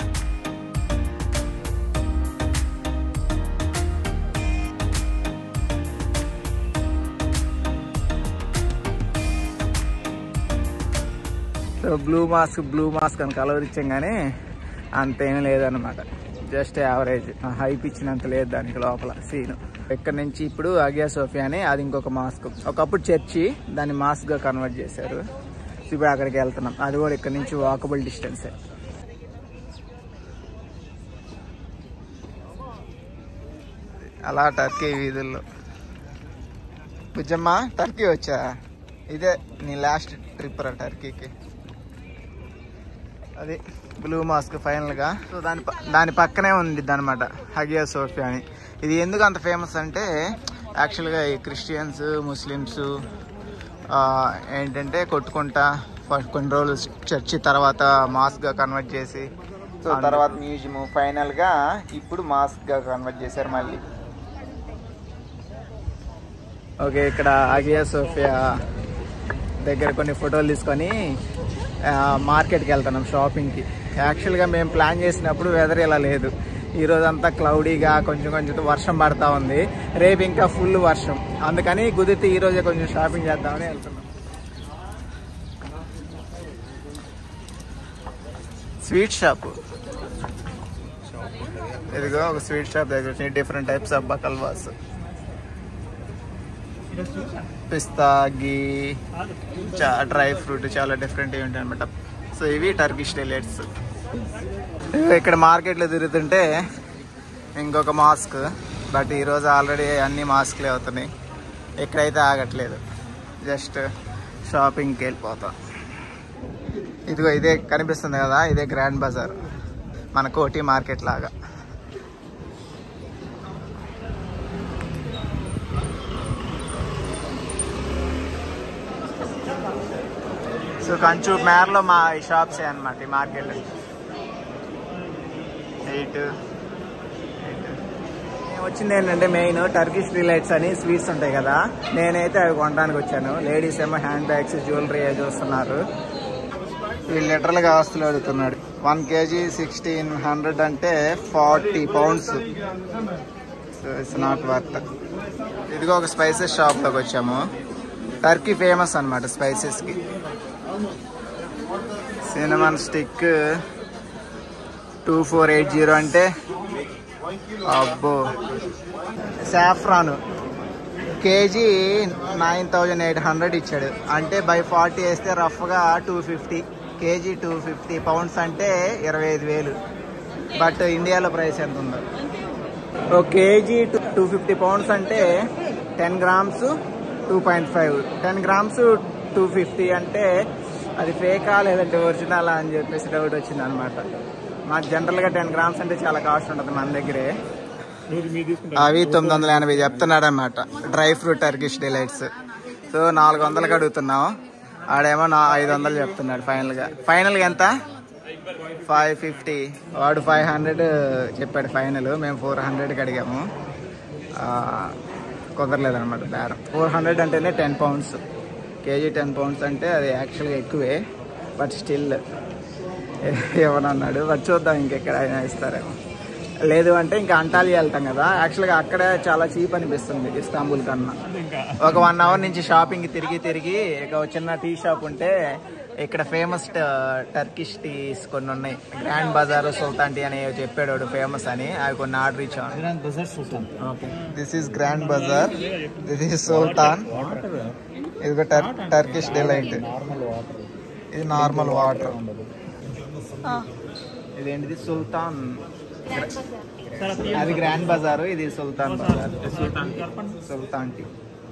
so blue mosque blue mosque అని కలర్ ఇచ్చాం కానీ అంతేం లేదనమాట జస్ట్ యావరేజ్ హైప్ ఇచ్చినంత లేదు దానికి లోపల సీన్ ఇక్కడ నుంచి ఇప్పుడు అగియా సోఫియా అని అది ఇంకొక మాస్క్ ఒకప్పుడు చర్చి దాన్ని మాస్క్గా కన్వర్ట్ చేశారు సో ఇప్పుడు అక్కడికి వెళ్తున్నాం అది కూడా ఇక్కడ నుంచి వాకబుల్ డిస్టెన్సే అలా టర్కీ వీధుల్లో బుజ్జమ్మ టర్కీ వచ్చా ఇదే నీ లాస్ట్ ట్రిప్ రా టర్కీకి అది బ్లూ మాస్క్ ఫైనల్గా సో దాని ప- దాని పక్కనే ఉంది అనమాట హగియా సోఫియా అని ఇది ఎందుకు అంత ఫేమస్ అంటే యాక్చువల్గా ఈ క్రిస్టియన్స్ ముస్లిమ్స్ ఏంటంటే కొట్టుకుంటా ఫస్ట్ కొన్ని రోజులు చర్చి తర్వాత మాస్క్గా కన్వర్ట్ చేసి సో తర్వాత మ్యూజియం ఫైనల్గా ఇప్పుడు మాస్క్గా కన్వర్ట్ చేశారు మళ్ళీ ఓకే ఇక్కడ ఆగియా సోఫియా దగ్గర కొన్ని ఫోటోలు తీసుకొని ఆ, మార్కెట్కి వెళ్తున్నాం షాపింగ్కి యాక్చువల్గా మేము ప్లాన్ చేసినప్పుడు వెదర్ ఇలా లేదు ఈ రోజు అంతా క్లౌడీగా కొంచెం కొంచెం వర్షం పడతా ఉంది రేపు ఇంకా ఫుల్ వర్షం అందుకని కుదిరితే ఈ రోజే కొంచెం షాపింగ్ చేద్దామని వెళ్తున్నాం స్వీట్ షాప్ ఇదిగో ఒక స్వీట్ షాప్ దగ్గర డిఫరెంట్ టైప్స్ ఆఫ్ బకల్వాస్ పిస్తా గీ చా డ్రై ఫ్రూట్ చాలా డిఫరెంట్ ఉంటాయి అనమాట సో ఇవి టర్కిష్ డిలైట్స్ ఇక్కడ మార్కెట్లో తిరుగుతుంటే ఇంకొక మాస్క్ బట్ ఈరోజు ఆల్రెడీ అన్ని మాస్క్లే అవుతున్నాయి ఎక్కడైతే ఆగట్లేదు జస్ట్ షాపింగ్కి వెళ్ళిపోతాం ఇదిగో ఇదే కనిపిస్తుంది కదా ఇదే గ్రాండ్ బజార్ మన కోటి మార్కెట్ లాగా సో కంచు మేరలో మా ఈ షాప్సే అనమాట ఈ మార్కెట్ ఎయిట్ వచ్చింది ఏంటంటే మెయిన్ టర్కిష్ డిలైట్స్ అని స్వీట్స్ ఉంటాయి కదా నేనైతే అవి కొనడానికి వచ్చాను లేడీస్ ఏమో హ్యాండ్ బ్యాగ్స్ జ్యువెలరీ అవి చూస్తున్నారు వీళ్ళు లిటరల్గా ఆస్తులు అడుగుతున్నాడు వన్ కేజీ సిక్స్టీన్ హండ్రెడ్ అంటే forty pounds it's not worth ఇదిగో ఒక స్పైసెస్ షాప్లోకి వచ్చాము టర్కీ ఫేమస్ అనమాట స్పైసెస్కి cinnamon stick two four eight zero అంటే అబ్బో saffron KG nine thousand eight hundred ఇచ్చాడు అంటే బై ఫార్టీ వేస్తే రఫ్గా two fifty KG two fifty pounds అంటే ఇరవై ఐదు వేలు బట్ ఇండియాలో ప్రైస్ ఎంత ఉందో ఒక కేజీ టూ ఫిఫ్టీ పౌండ్స్ అంటే ten grams two point five ten grams two fifty అంటే అది ఫేకా లేదంటే ఒరిజినల్ అని చెప్పేసి డౌట్ వచ్చింది అనమాట మాకు జనరల్గా టెన్ గ్రామ్స్ అంటే చాలా కాస్ట్ ఉంటుంది మన దగ్గరే అవి తొమ్మిది వందల ఎనభై చెప్తున్నాడు అనమాట dry fruit Turkish delights so నాలుగు వందలకి అడుగుతున్నాం ఆడేమో నా ఐదు వందలు చెప్తున్నాడు ఫైనల్గా ఫైనల్గా ఎంత ఫైవ్ ఫిఫ్టీ వాడు ఫైవ్ హండ్రెడ్ చెప్పాడు ఫైనల్ మేము ఫోర్ హండ్రెడ్కి అడిగాము ఆ, కుదరలేదన్నమాట బేరం ఫోర్ హండ్రెడ్ అంటేనే ten pounds KG ten pounds అంటే అది యాక్చువల్గా ఎక్కువే బట్ స్టిల్ ఇవ్వనన్నాడు బట్ చూద్దాం ఇంకెక్కడ అయినా ఇస్తారేమో లేదు అంటే ఇంకా అంటాలి వెళ్తాం కదా యాక్చువల్గా అక్కడే చాలా చీప్ అనిపిస్తుంది ఇస్తాంబుల్ కన్నా ఒక వన్ అవర్ నుంచి షాపింగ్ తిరిగి తిరిగి ఇక ఒక చిన్న టీ షాప్ ఉంటే ఇక్కడ ఫేమస్ టర్కిష్ టీస్ కొన్ని ఉన్నాయి గ్రాండ్ బజార్ సుల్తాన్ టీ అని చెప్పాడు వాడు ఫేమస్ అని అవి కొన్ని ఆర్డర్ ఇచ్చాను this is Grand Bazaar this is Sultan ఇది టర్ టర్కిష్ డిలైట్ ఇది నార్మల్ వాటర్ ఇదేంటిది సుల్తాన్ అది గ్రాండ్ బజార్ ఇది సుల్తాన్ బజార్ సుల్తాన్ టీ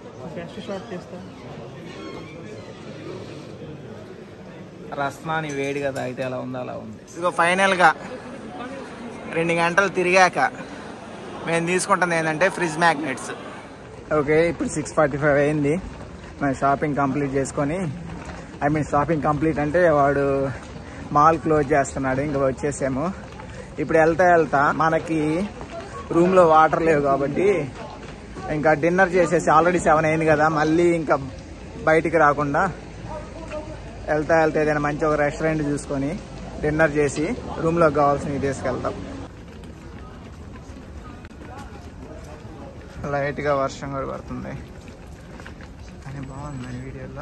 రస్నాని వేడిగా తాగితే ఎలా ఉందో అలా ఉంది ఇదిగో ఫైనల్గా రెండు గంటలు తిరిగాక మేము తీసుకుంటుంది ఏంటంటే ఫ్రిడ్జ్ మ్యాగ్నెట్స్ ఓకే ఇప్పుడు సిక్స్ ఫార్టీ ఫైవ్ అయింది మేము షాపింగ్ కంప్లీట్ చేసుకొని ఐ మీన్ షాపింగ్ కంప్లీట్ అంటే వాడు మాల్ క్లోజ్ చేస్తున్నాడు ఇంకా వచ్చేసాము ఇప్పుడు వెళ్తా వెళ్తా మనకి రూమ్లో వాటర్ లేవు కాబట్టి ఇంకా డిన్నర్ చేసేసి ఆల్రెడీ సెవెన్ అయింది కదా మళ్ళీ ఇంకా బయటికి రాకుండా వెళ్తా వెళ్తా ఏదైనా మంచి ఒక రెస్టారెంట్ చూసుకొని డిన్నర్ చేసి రూమ్లోకి కావాల్సినవి తీసుకెళ్తాం లైట్గా వర్షం కూడా పడుతుంది కానీ బాగుంది ఈ వీడియోలో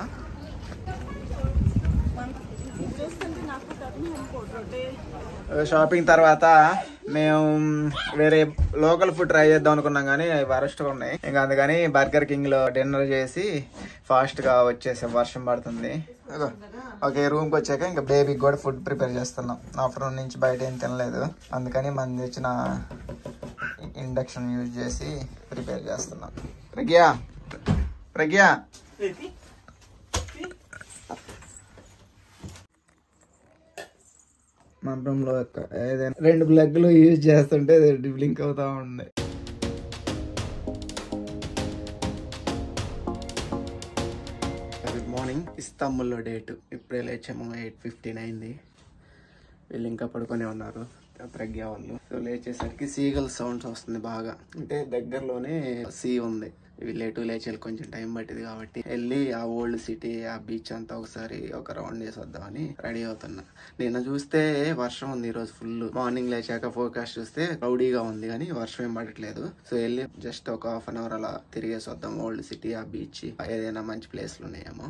షాపింగ్ తర్వాత మేము వేరే లోకల్ ఫుడ్ ట్రై చేద్దాం అనుకున్నాం కానీ అవి వరస్ట్గా ఉన్నాయి ఇంకా అందుకని బర్గర్ కింగ్ లో డిన్నర్ చేసి ఫాస్ట్ గా వచ్చేసాం వర్షం పడుతుంది ఇదిగో, ఓకే రూమ్కి వచ్చాక ఇంకా బేబీకి కూడా ఫుడ్ ప్రిపేర్ చేస్తున్నాం ఆఫ్టర్నూన్ నుంచి బయట ఏం తినలేదు అందుకని మనం తెచ్చిన ఇండక్షన్ యూజ్ చేసి ప్రిపేర్ చేస్తున్నాం ప్రజ్ఞ ప్రజ్ఞ మన రూమ్ లో ఒక ఏదైనా రెండు ప్లగ్లు యూజ్ చేస్తుంటే బ్లింక్ అవుతా ఉంది గుడ్ మార్నింగ్ ఇస్తాంబుల్లో డేట్ ఇప్పుడే లేచాము ఎయిట్ ఫిఫ్టీన్ అయింది వీళ్ళు ఇంకా పడుకొని ఉన్నారు ప్రజ్ఞ వాళ్ళు సో లేచేసరికి సీగల్ సౌండ్స్ వస్తుంది బాగా అంటే దగ్గరలోనే సీ ఉంది వీళ్ళు ఎటు లేచేది కొంచెం టైం పట్టింది కాబట్టి వెళ్ళి ఆ ఓల్డ్ సిటీ ఆ బీచ్ అంతా ఒకసారి ఒక రౌండ్ చేసి వద్దామని రెడీ అవుతున్నా నిన్న చూస్తే వర్షం ఉంది ఈరోజు ఫుల్ మార్నింగ్ లేచాక ఫోర్కాస్ట్ చూస్తే క్లౌడీగా ఉంది కానీ వర్షం ఏం పడట్లేదు సో వెళ్ళి జస్ట్ ఒక హాఫ్ అన్ అవర్ అలా తిరిగేసి వద్దాం ఓల్డ్ సిటీ ఆ బీచ్ ఏదైనా మంచి ప్లేస్లు ఉన్నాయేమో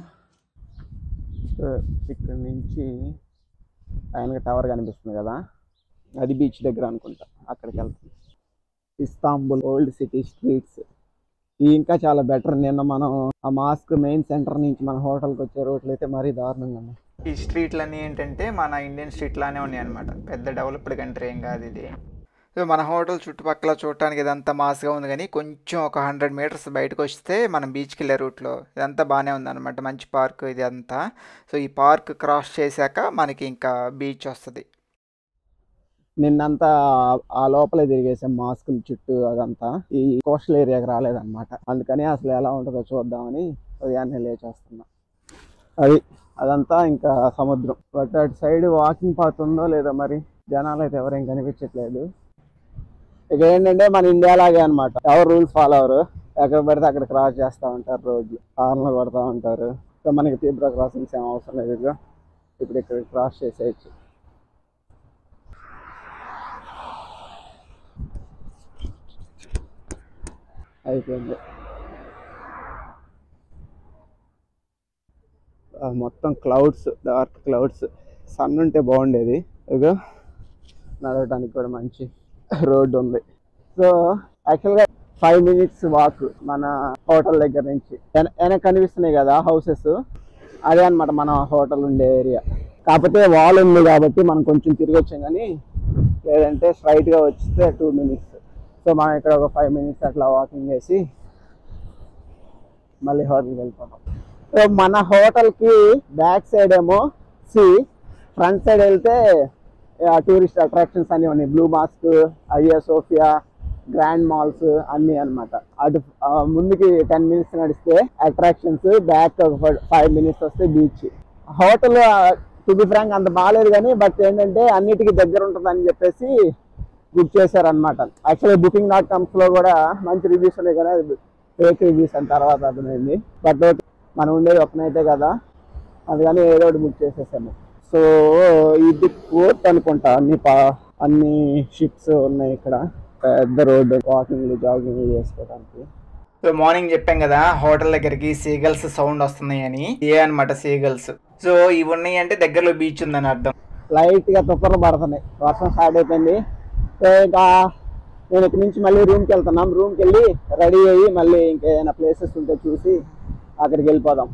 ఇక్కడ నుంచి పైన టవర్ కనిపిస్తుంది కదా అది బీచ్ దగ్గర అనుకుంటా అక్కడికి వెళ్తాం ఇస్తాంబుల్ ఓల్డ్ సిటీ స్ట్రీట్స్ ఈ ఇంకా చాలా బెటర్ నిన్న మనం ఆ మాస్క్ మెయిన్ సెంటర్ నుంచి మన హోటల్కి వచ్చే రోడ్లు అయితే మరీ దారుణంగా ఉన్నాయి ఈ స్ట్రీట్లన్నీ ఏంటంటే మన ఇండియన్ స్ట్రీట్ లానే ఉన్నాయి అనమాట పెద్ద డెవలప్డ్ కంట్రీ ఏం కాదు ఇది సో మన హోటల్ చుట్టుపక్కల చూడటానికి ఇదంతా మాస్గా ఉంది కానీ కొంచెం ఒక హండ్రెడ్ మీటర్స్ బయటకు వస్తే మనం బీచ్కి వెళ్ళే రూట్లో ఇదంతా బాగానే ఉంది అనమాట మంచి పార్క్ ఇది అంతా సో ఈ పార్క్ క్రాస్ చేశాక మనకి ఇంకా బీచ్ వస్తుంది నిన్నంతా ఆ లోపలే తిరిగేసాం మాస్కుల చుట్టూ అదంతా ఈ కోస్టల్ ఏరియాకి రాలేదన్నమాట అందుకని అసలు ఎలా ఉంటుందో చూద్దామని ఉదయాన్నే లేచి వస్తున్నా అది అదంతా ఇంకా సముద్రం బట్ అటు సైడ్ వాకింగ్ పాత్ ఉందో లేదో మరి జనాలు అయితే ఎవరేం కనిపించట్లేదు ఇక ఏంటంటే మన ఇండియా లాగే అనమాట ఎవరు రూల్స్ ఫాలో అవరు ఎక్కడ పడితే అక్కడ క్రాస్ చేస్తూ ఉంటారు రోడ్లు హార్న్లు కొడతా ఉంటారు సో మనకి తీవ్ర క్రాసింగ్స్ ఏం అవసరం లేదు ఇదిగో. ఇప్పుడు ఇక్కడ క్రాస్ చేసేయచ్చు అయిపోయింది ఆ మొత్తం క్లౌడ్స్ డార్క్ క్లౌడ్స్ సన్ ఉంటే బాగుండేది ఇదిగో నడవడానికి కూడా మంచి రోడ్డు ఉంది సో యాక్చువల్గా ఫైవ్ మినిట్స్ వాక్ మన హోటల్ దగ్గర నుంచి వెన- వెనక కనిపిస్తున్నాయి కదా హౌసెస్ అదే అన్నమాట మన హోటల్ ఉండే ఏరియా కాకపోతే వాల్ ఉంది కాబట్టి మనం కొంచెం తిరిగి వచ్చాం కానీ లేదంటే స్ట్రైట్గా వస్తే టూ మినిట్స్ సో మనం ఇక్కడ ఒక ఫైవ్ మినిట్స్ అట్లా వాకింగ్ చేసి మళ్ళీ హోటల్కి వెళ్ళిపోతాం సో మన హోటల్కి బ్యాక్ సైడ్ ఏమో sea front side tourist attractions అట్రాక్షన్స్ అన్ని ఉన్నాయి Blue Mosque Hagia Sophia grand malls అన్ని అన్నమాట అటు ఆ, ముందుకి టెన్ మినిట్స్ నడిస్తే అట్రాక్షన్స్ బ్యాక్ ఒక ఫైవ్ మినిట్స్ వస్తే beach hotel to be frank అంత బాగాలేదు కానీ బట్ ఏంటంటే అన్నిటికీ దగ్గర ఉంటుంది అని చెప్పేసి బుక్ చేశారనమాట యాక్చువల్లీ బుకింగ్ డాట్ కామ్స్ లో కూడా మంచి రివ్యూస్ ఉన్నాయి కానీ అది ఫేక్ రివ్యూస్ అని తర్వాత అర్థమైంది బట్ మనం ఉండేది ఒక నైతే కదా అందుకని ఏదో ఒకటి బుక్ చేసేసాము సో ఇది కోర్ట్ అనుకుంటా అన్ని పా అన్ని షిప్స్ ఉన్నాయి ఇక్కడ పెద్ద రోడ్డు వాకింగ్ జాగింగ్ చేసుకోవడానికి సో మార్నింగ్ చెప్పాం కదా హోటల్ దగ్గరికి సీగల్స్ సౌండ్ వస్తున్నాయి అని ఏ అనమాట సీగల్స్ సో ఇవి ఉన్నాయి అంటే దగ్గరలో బీచ్ ఉందని అర్థం లైట్ గా తుప్పర్లు పడుతున్నాయి వర్షం స్టార్ట్ అయిపోయింది సో ఇంకా నేను ఇక్కడి నుంచి మళ్ళీ రూమ్కి వెళ్తున్నాం రూమ్కి వెళ్ళి రెడీ అయ్యి మళ్ళీ ఇంకేదైనా ప్లేసెస్ ఉంటే చూసి అక్కడికి వెళ్ళిపోదాం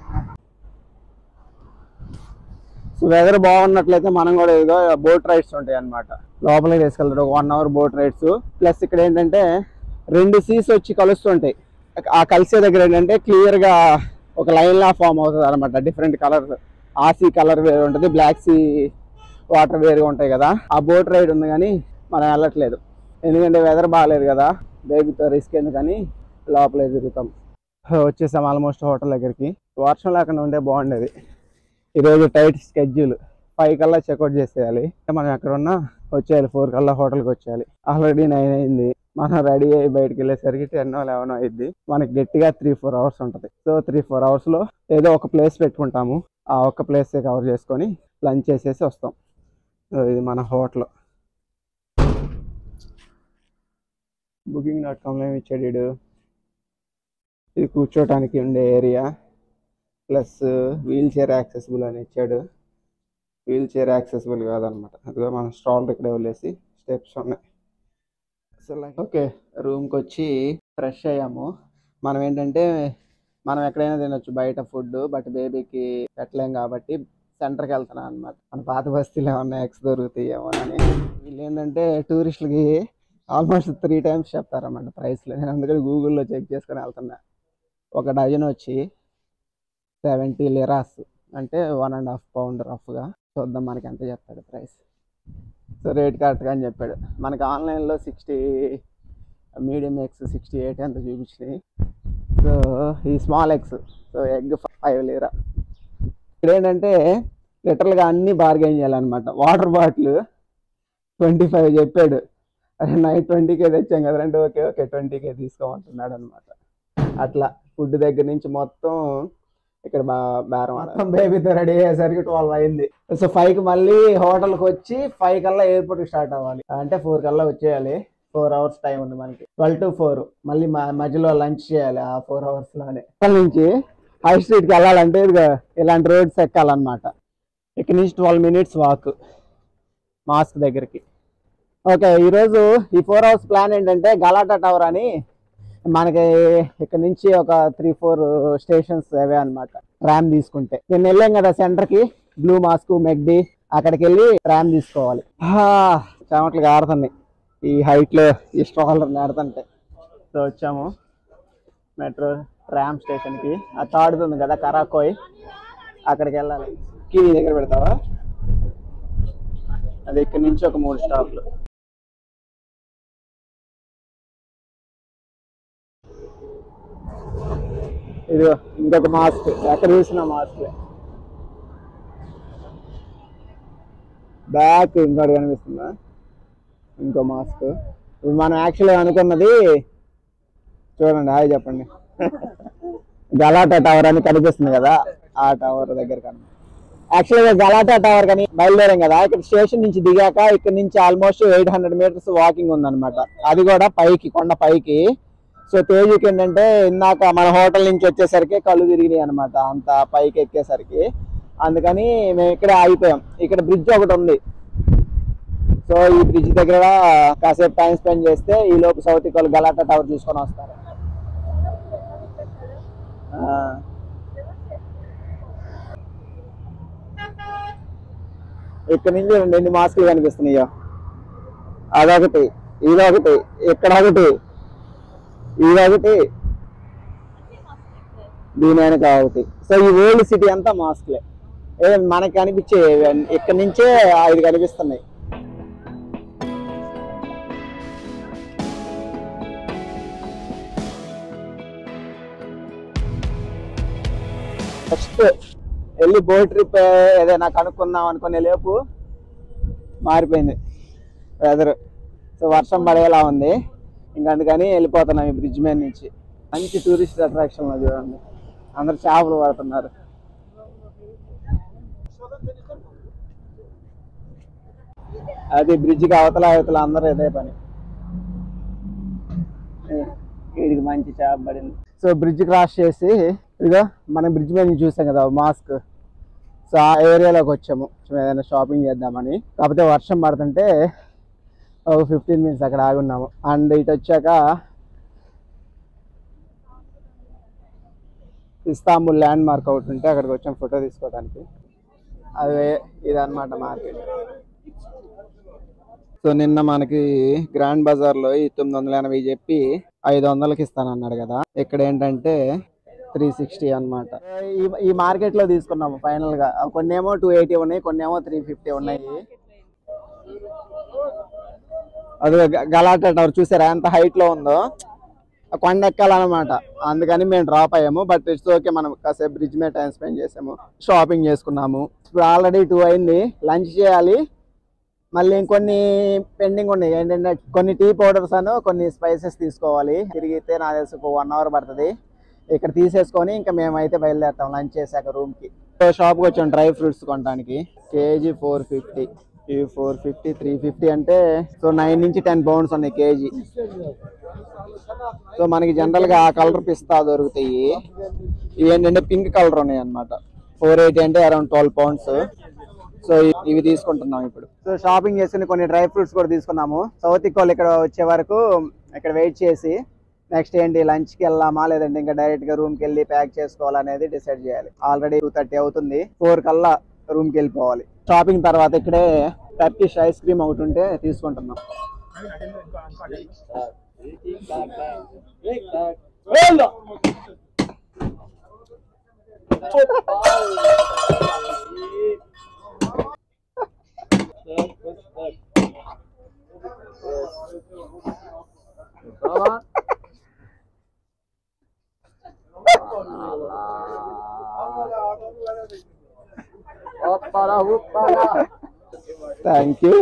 సో వెదర్ బాగున్నట్లయితే మనం కూడా ఏదో బోట్ రైడ్స్ ఉంటాయి అన్నమాట లోపలికి తీసుకెళ్తారు ఒక one hour boat rides plus ఇక్కడ ఏంటంటే రెండు సీస్ వచ్చి కలుస్తుంటాయి ఆ కలిసే దగ్గర ఏంటంటే క్లియర్ గా ఒక లైన్ లా ఫామ్ అవుతుంది అనమాట డిఫరెంట్ కలర్ ఆ సీ కలర్ వేరే ఉంటుంది బ్లాక్ సీ వాటర్ వేరుగా ఉంటాయి కదా ఆ బోట్ రైడ్ ఉంది కానీ మనం వెళ్ళట్లేదు ఎందుకంటే వెదర్ బాగాలేదు కదా బేబీతో రిస్క్ ఎందుకని లోపలే తిరుగుతాం వచ్చేసాం ఆల్మోస్ట్ హోటల్ దగ్గరికి వర్షం లేకుండా ఉంటే బాగుండేది ఈరోజు టైట్ స్కెడ్యూల్ ఫైవ్ కల్లా చెక్అవుట్ చేసేయాలి మనం ఎక్కడ ఉన్నా వచ్చేయాలి ఫోర్ కల్లా హోటల్కి వచ్చేయాలి ఆల్రెడీ నైన్ అయింది మనం రెడీ అయ్యి బయటకు వెళ్ళేసరికి టెన్ లెవెన్ అయింది మనకి గట్టిగా త్రీ ఫోర్ అవర్స్ ఉంటుంది సో త్రీ ఫోర్ అవర్స్లో ఏదో ఒక ప్లేస్ పెట్టుకుంటాము ఆ ఒక్క ప్లేస్ కవర్ చేసుకొని లంచ్ చేసేసి వస్తాం సో ఇది మన హోటల్ బుకింగ్ డాట్ కామ్లో ఏమి ఇచ్చాడు వీడు? ఇది కూర్చోటానికి ఉండే area plus wheel chair accessible అని ఇచ్చాడు వీల్ చైర్ యాక్సెసిబుల్ కాదనమాట అదిగో మన స్టాల్ ఇక్కడే వదిలేసి స్టెప్స్ ఉన్నాయి సో లైక్ ఓకే రూమ్కి వచ్చి ఫ్రెష్ అయ్యాము మనం ఏంటంటే మనం ఎక్కడైనా తినొచ్చు బయట ఫుడ్ బట్ బేబీకి పెట్టలేం కాబట్టి సెంటర్కి వెళ్తున్నాం అనమాట మన పాత బస్తీలో ఏమన్నా ఎక్స్ దొరుకుతాయేమో అని వీళ్ళు ఏంటంటే టూరిస్టులకి ఆల్మోస్ట్ త్రీ టైమ్స్ చెప్తారన్నమాట ప్రైస్లు నేను అందుకని గూగుల్లో చెక్ చేసుకొని వెళ్తున్నా ఒక డజన్ వచ్చి సెవెంటీ లిరాస్ అంటే వన్ అండ్ హాఫ్ పౌండ్ రఫ్గా చూద్దాం మనకి ఎంత చెప్తాడు ప్రైస్ సో రేట్ కరెక్ట్గా అని చెప్పాడు మనకి ఆన్లైన్లో sixty medium eggs sixty eight ఎంత చూపించినాయి సో ఈ small eggs so egg five lira ఇక్కడ ఏంటంటే లిటరల్గా అన్నీ బార్గెన్ చేయాలన్నమాట వాటర్ బాటిల్ ట్వంటీ ఫైవ్ చెప్పాడు అరే నైట్ ట్వంటీకే తెచ్చాం కదా అంటే ఓకే ఓకే ట్వంటీకే తీసుకోమంటున్నాడు అనమాట అట్లా ఫుడ్ దగ్గర నుంచి మొత్తం ఇక్కడ బా బేరం మొత్తం బేబీతో రెడీ అయ్యేసరికి ట్వెల్వ్ అయింది సో ఫైవ్ కి మళ్ళీ హోటల్కి వచ్చి ఫైవ్ కల్లా ఎయిర్పోర్ట్ స్టార్ట్ అవ్వాలి అంటే ఫోర్ కల్లా వచ్చేయాలి ఫోర్ అవర్స్ టైం ఉంది మనకి ట్వెల్వ్ టు ఫోర్ మళ్ళీ మ- మధ్యలో లంచ్ చేయాలి ఆ ఫోర్ అవర్స్ లోనే అక్కడి నుంచి హై స్ట్రీట్ కి వెళ్ళాలంటే ఇదిగో ఇలాంటి రోడ్స్ ఎక్కాలన్నమాట ఇక్కడ నుంచి ట్వెల్వ్ మినిట్స్ వాక్ మాస్క్ దగ్గరికి ఓకే ఈరోజు ఈ ఫోర్ అవర్స్ ప్లాన్ ఏంటంటే గలాటా టవర్ అని మనకి ఇక్కడ నుంచి ఒక త్రీ ఫోర్ స్టేషన్స్ అవే అనమాట ర్యామ్ తీసుకుంటే నేను వెళ్ళాం కదా సెంటర్ కి బ్లూ మాస్క్ మెగ్డి అక్కడికి వెళ్ళి ర్యామ్ తీసుకోవాలి హా, చెమటలు ఆడుతున్నాయి ఈ హైట్ లో ఈ స్ట్రాలర్ ఆడుతుంటే సో వచ్చాము మెట్రో ర్యామ్ స్టేషన్ కి ఆ థర్డ్ ఉంది కదా కరాకోయ్ అక్కడికి వెళ్ళాలి కీ నీ దగ్గర పెడతావా అది ఇక్కడ నుంచి ఒక మూడు స్టాప్లు ఇది ఇంకొక మాస్క్ ఎక్కడ చూసిన మాస్క్ బ్యాక్ ఇంకోటి కనిపిస్తుందా ఇంకో మాస్క్ ఇప్పుడు మనం యాక్చువల్గా అనుకున్నది చూడండి హాయ్ చెప్పండి గలాటా టవర్ అని కనిపిస్తుంది కదా ఆ టవర్ దగ్గర కనిపి యాక్చువల్గా గలాటా టవర్ కానీ బయలుదేరాం కదా ఇక్కడ స్టేషన్ నుంచి దిగాక ఇక్కడ నుంచి almost eight hundred metres walking ఉందన్నమాట అది కూడా పైకి కొండ పైకి సో తేజుకి ఏంటంటే ఇందాక మన హోటల్ నుంచి వచ్చేసరికి కళ్ళు తిరిగినాయి అనమాట అంత పైకి ఎక్కేసరికి అందుకని మేము ఇక్కడే ఆగిపోయాం ఇక్కడ బ్రిడ్జ్ ఒకటి ఉంది సో ఈ బ్రిడ్జ్ దగ్గర కాసేపు టైం స్పెండ్ చేస్తే ఈ లోపు సౌత్ వాళ్ళు గలాటా టవర్ చూసుకొని వస్తారు ఆ. ఇక్కడ నుంచి రెండు ఎన్ని మాస్కులు కనిపిస్తున్నాయో అదొకటి ఇదొకటి ఇక్కడ ఒకటి ఇదొకటి దీని వెనక ఒకటి సో ఈ ఓల్డ్ సిటీ అంతా మాస్క్లే ఏ మనకి కనిపించే ఇక్కడ నుంచే ఐదు కనిపిస్తున్నాయి ఫస్ట్ వెళ్ళి బోట్ ట్రిప్ ఏదైనా కనుక్కుందాం అనుకునే లేపు మారిపోయింది వెదర్ సో వర్షం పడేలా ఉంది ఇంక అందుకని వెళ్ళిపోతున్నాం ఈ బ్రిడ్జ్ మీద నుంచి మంచి టూరిస్ట్ అట్రాక్షన్ చూడండి అందరు చేపలు పడుతున్నారు అది బ్రిడ్జికి అవతల అవతల అందరూ ఇదే పని ఏ, వీడికి మంచి చేప పడింది సో బ్రిడ్జ్ క్రాస్ చేసి ఇదిగో మనం బ్రిడ్జ్ మీద నుంచి చూసాం కదా మాస్క్ సో ఆ ఏరియాలోకి వచ్చాము సో ఏదైనా షాపింగ్ చేద్దామని కాకపోతే వర్షం పడుతుంటే ఒక ఫిఫ్టీన్ మినిట్స్ అక్కడ ఆగి ఉన్నాము అండ్ ఇటు వచ్చాక ఇస్తాంబుల్ ల్యాండ్ మార్క్ ఒకటి ఉంటే అక్కడికి వచ్చాం ఫోటో తీసుకోవడానికి అదే ఇదన్నమాట మార్కెట్ సో నిన్న మనకి గ్రాండ్ బజార్ లో ఈ తొమ్మిది వందల ఎనభై చెప్పి ఐదు వందలకి ఇస్తానన్నాడు కదా ఇక్కడ ఏంటంటే త్రీ సిక్స్టీ అనమాట ఈ ఈ మార్కెట్ లో తీసుకున్నాము ఫైనల్ గా కొన్ని ఏమో టూ ఎయిటీ ఉన్నాయి కొన్ని ఏమో త్రీ ఫిఫ్టీ ఉన్నాయి అది గ- గలాటా టవర్ చూసారా ఎంత హైట్ లో ఉందో ఆ కొండ ఎక్కాలన్నమాట అందుకని మేము డ్రాప్ అయ్యాము బట్ ఇట్స్ ఓకే మనం కాసేపు బ్రిడ్జ్ మీద టైం స్పెండ్ చేసాము షాపింగ్ చేసుకున్నాము ఇప్పుడు ఆల్రెడీ టూ అయింది లంచ్ చేయాలి మళ్ళీ ఇంకొన్ని పెండింగ్ ఉన్నాయి ఏంటంటే కొన్ని టీ పౌడర్స్ అను కొన్ని స్పైసెస్ తీసుకోవాలి తిరిగితే నాకు తెలిసి ఒక వన్ అవర్ పడుతుంది ఇక్కడ తీసేసుకొని ఇంకా మేమైతే బయలుదేరుతాం లంచ్ చేశాక రూమ్ కి సో షాప్ కి వచ్చాం డ్రై ఫ్రూట్స్ కొనడానికి కేజీ ఫోర్ ఫిఫ్టీ ఇవి ఫోర్ ఫిఫ్టీ త్రీ ఫిఫ్టీ అంటే సో నైన్ నుంచి టెన్ పౌండ్స్ ఉన్నాయి కేజీ సో మనకి జనరల్ గా ఆ కలర్ పిస్తా దొరుకుతాయి ఇవి ఏంటంటే పింక్ కలర్ ఉన్నాయి అన్నమాట ఫోర్ ఎయిటీ అంటే అరౌండ్ ట్వెల్వ్ పౌండ్స్ సో ఇ- ఇవి తీసుకుంటున్నాం ఇప్పుడు సో షాపింగ్ చేసుకుని కొన్ని డ్రై ఫ్రూట్స్ కూడా తీసుకున్నాము సౌత్ వాళ్ళు ఇక్కడ వచ్చే వరకు ఇక్కడ వెయిట్ చేసి నెక్స్ట్ ఏంటి లంచ్ కి వెళ్దామా లేదంటే ఇంకా డైరెక్ట్ గా రూమ్ కి వెళ్ళి ప్యాక్ చేసుకోవాలనేది డిసైడ్ చేయాలి ఆల్రెడీ టూ థర్టీ అవుతుంది ఫోర్ కల్లా రూమ్ కి వెళ్ళిపోవాలి షాపింగ్ తర్వాత ఇక్కడే టర్కిష్ ఐస్ క్రీమ్ ఒకటి ఉంటే తీసుకుంటున్నాం thank you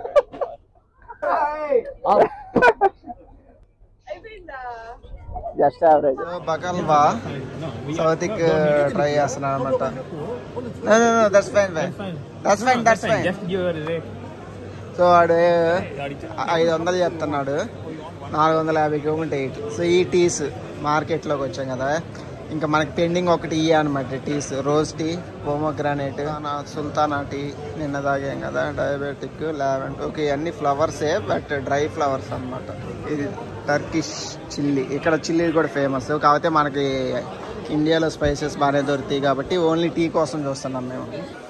just average baklava Sautik try చేస్తున్నాడు అనమాట that's fine fine that's fine that's fine so వాడు ఐదు వందలు చెప్తున్నాడు నాలుగు వందల యాభైకి ఒకటి ఎయిట్ సో ఈ టీస్ మార్కెట్లోకి వచ్చాం కదా ఇంకా మనకి పెండింగ్ ఒకటి ఇయ్య అనమాట teas rose tea pomegranate sultana tea నిన్న తాగాం కదా డయాబెటిక్ లావెంట్ ఓకే ఇవన్నీ ఫ్లవర్సే బట్ డ్రై ఫ్లవర్స్ అన్నమాట ఇది టర్కిష్ చిల్లీ ఇక్కడ చిల్లీ కూడా ఫేమస్ కాకపోతే మనకి ఇండియాలో స్పైసెస్ బాగానే దొరుకుతాయి కాబట్టి ఓన్లీ టీ కోసం చూస్తున్నాం మేము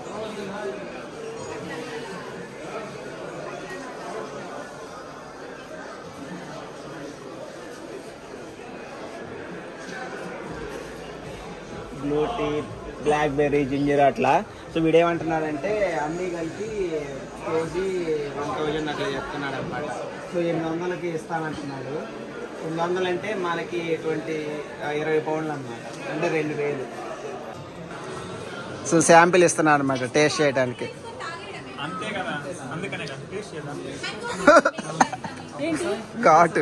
blue tea blackberry ginger అట్లా సో వీడు ఏమంటున్నాడంటే అన్నీ కలిపి కేజీ వన్ థౌజండ్ అట్లా చెప్తున్నాడు అనమాట సో ఎనిమిది వందలకి ఇస్తానంటున్నాడు ఎనిమిది వందలు అంటే మనకి ట్వంటీ ఇరవై పౌండ్లు అనమాట అంటే రెండు వేలు సో శాంపిల్ ఇస్తున్నాడు అనమాట టేస్ట్ చేయడానికి అంతే కదా అందుకనే కదా టేస్ట్ చేద్దాం ఘాటు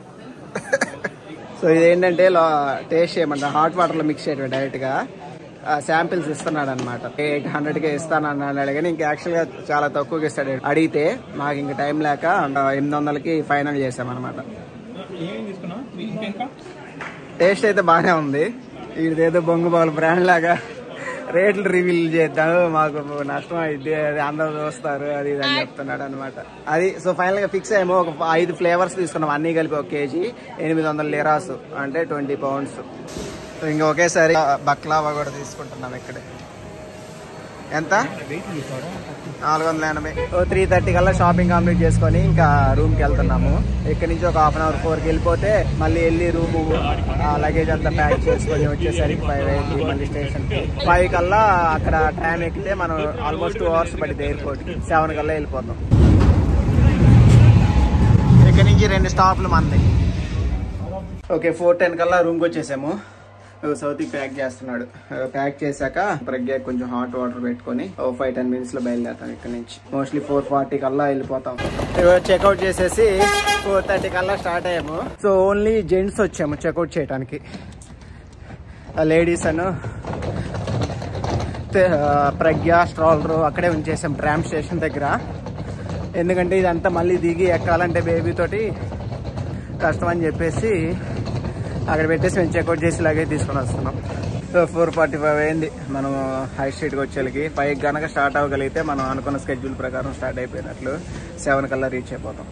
సో ఇదేంటంటే టేస్ట్ చేయమంటారు హాట్ వాటర్లో మిక్స్ చేయడం డైరెక్ట్గా శాంపిల్స్ ఇస్తున్నాడు అనమాట ఎయిట్ హండ్రెడ్కే ఇస్తాను అన్నాడు కానీ ఇంకా యాక్చువల్గా చాలా తక్కువకి ఇస్తాడు అడిగితే మాకు ఇంకా టైం లేక ఆ, ఎనిమిది వందలకి ఫైనల్ చేసామన్నమాట ఏమేమి తీసుకున్నావు ఇంకా టేస్ట్ అయితే బాగానే ఉంది ఇదేదో బొంగు బాల్ బ్రాండ్ లాగా రేట్లు రివీల్ చేద్దాం మాకు నష్టం అయింది అది అందరూ చూస్తారు అది ఇది అని చెప్తున్నాడు అనమాట అది సో ఫైనల్ గా ఫిక్స్ అయ్యాము ఒక ఐదు ఫ్లేవర్స్ తీసుకున్నాం అన్ని కలిపి ఒక కేజీ ఎనిమిది వందల లిరాస్ అంటే ట్వంటీ పౌండ్స్ ఇంకా ఒకేసారి బక్లావా కూడా తీసుకుంటున్నాం ఇక్కడే ఎంత నాలుగు వందల ఎనభై ఓ త్రీ థర్టీ కల్లా షాపింగ్ కంప్లీట్ చేసుకొని ఇంకా రూమ్ కి వెళ్తున్నాము ఇక్కడ నుంచి ఒక హాఫ్ అన్ అవర్ ఫోర్ కి వెళ్ళిపోతే మళ్ళీ వెళ్ళి రూమ్ లగేజ్ అంతా ప్యాక్ చేసుకొని వచ్చేసరికి ఫైవ్ అయింది మళ్ళీ స్టేషన్ ఫైవ్ కల్లా అక్కడ ట్రైన్ ఎక్కితే మనం ఆల్మోస్ట్ టూ అవర్స్ పడింది ఎయిర్పోర్ట్ కి సెవెన్ కల్లా వెళ్ళిపోతాం ఇక్కడ నుంచి రెండు స్టాప్లు మంది ఓకే ఫోర్ టెన్ కల్లా రూమ్కి వచ్చేసాము సౌత్ ప్యాక్ చేస్తున్నాడు ప్యాక్ చేశాక ప్రజ్ఞ కొంచెం హాట్ వాటర్ పెట్టుకొని ఓ ఫైవ్ టెన్ మినిట్స్ లో బయలుదేరుతాం ఇక్కడ నుంచి మోస్ట్లీ ఫోర్ ఫార్టీ కల్లా వెళ్ళిపోతాం చెక్అవుట్ చేసేసి ఫోర్ థర్టీ కల్లా స్టార్ట్ అయ్యాము సో ఓన్లీ జెంట్స్ వచ్చాము చెక్అవుట్ చేయడానికి లేడీస్ అను తే- ఆ, ప్రజ్ఞ స్ట్రాలర్ అక్కడే ఉంచేసాం ట్రామ్ స్టేషన్ దగ్గర ఎందుకంటే ఇదంతా మళ్ళీ దిగి ఎక్కాలంటే బేబీ తోటి కష్టం అని చెప్పేసి అక్కడ పెట్టేసి మేము చెక్అవుట్ చేసి ఇలాగే తీసుకొని వస్తున్నాం సో ఫోర్ ఫార్టీ ఫైవ్ అయింది మనం హై స్ట్రీట్కి వచ్చేకి ఫైవ్ కనుక స్టార్ట్ అవ్వగలిగితే మనం అనుకున్న స్కెడ్యూల్ ప్రకారం స్టార్ట్ అయిపోయినట్లు సెవెన్ కల్లా రీచ్ అయిపోతాం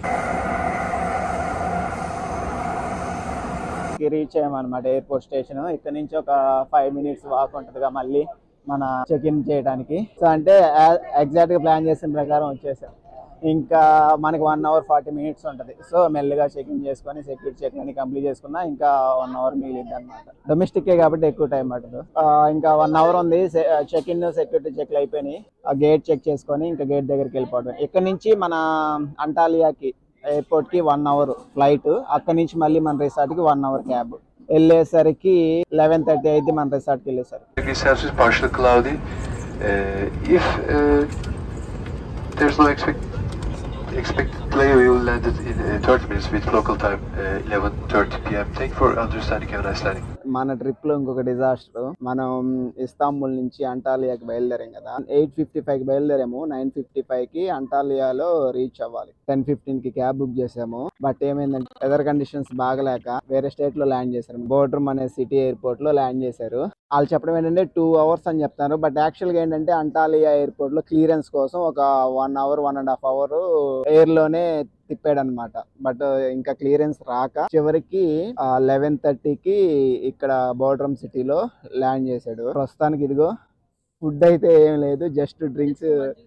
రీచ్ అయ్యామన్నమాట ఎయిర్పోర్ట్ స్టేషన్ ఇక్కడ నుంచి ఒక ఫైవ్ మినిట్స్ వాక్ ఉంటదిగా మళ్ళీ మన చెక్ ఇన్ చేయడానికి సో అంటే ఎగ్జాక్ట్ గా ప్లాన్ చేసిన ప్రకారం వచ్చేసాం ఇంకా మనకి వన్ అవర్ ఫార్టీ మినిట్స్ ఉంటుంది సో మెల్లిగా చెక్ ఇన్ చేసుకొని సెక్యూరిటీ చెక్ అన్ని కంప్లీట్ చేసుకున్నా ఇంకా వన్ అవర్ మిగిలింది అనమాట డొమెస్టిక్ కాబట్టి ఎక్కువ టైం పట్టదు ఆ, ఇంకా వన్ అవర్ ఉంది చెక్ ఇన్ సెక్యూరిటీ చెక్లు అయిపోయినాయి ఆ గేట్ చెక్ చేసుకొని ఇంకా గేట్ దగ్గరికి వెళ్ళిపోవడం ఇక్కడ నుంచి మన అంటాలియాకి ఎయిర్పోర్ట్ కి వన్ అవర్ ఫ్లైట్ అక్కడ నుంచి మళ్ళీ మన రిసార్ట్ కి వన్ అవర్ క్యాబ్ వెళ్ళేసరికి లెవెన్ థర్టీ అయితే మన రిసార్ట్ కి వెళ్ళేసరికి Turkey Celsius partially cloudy. Uh, if uh, there's no expect expected delay, we will land it in uh, 30 minutes with local time uh, 11:30 p.m. Thank you for understanding. Have a nice landing. మన ట్రిప్ లో ఇంకొక డిజాస్టర్ మనం ఇస్తాంబుల్ నుంచి అంటాలియాకి బయలుదేరాం కదా ఎయిట్ ఫిఫ్టీ ఫైవ్ కి బయలుదేరాము నైన్ ఫిఫ్టీ ఫైవ్ కి అంటాలియాలో రీచ్ అవ్వాలి టెన్ ఫిఫ్టీన్ కి క్యాబ్ బుక్ చేసాము బట్ ఏమైందంటే వెదర్ కండిషన్స్ బాగలేక వేరే స్టేట్ లో ల్యాండ్ చేశారు బోర్డ్రమ్ అనే సిటీ ఎయిర్పోర్ట్ లో ల్యాండ్ చేశారు వాళ్ళు చెప్పడం ఏంటంటే టూ అవర్స్ అని చెప్తున్నారు బట్ యాక్చువల్ గా ఏంటంటే అంటాలియా ఎయిర్పోర్ట్ లో క్లియరెన్స్ కోసం ఒక one hour one and half hour air లోనే తిప్పాడు అనమాట బట్ ఇంకా క్లియరెన్స్ రాక చివరికి లెవెన్ థర్టీకి ఇక్కడ బోర్డ్రమ్ సిటీలో ల్యాండ్ చేశాడు ప్రస్తుతానికి ఇదిగో ఫుడ్ అయితే ఏం లేదు జస్ట్ డ్రింక్స్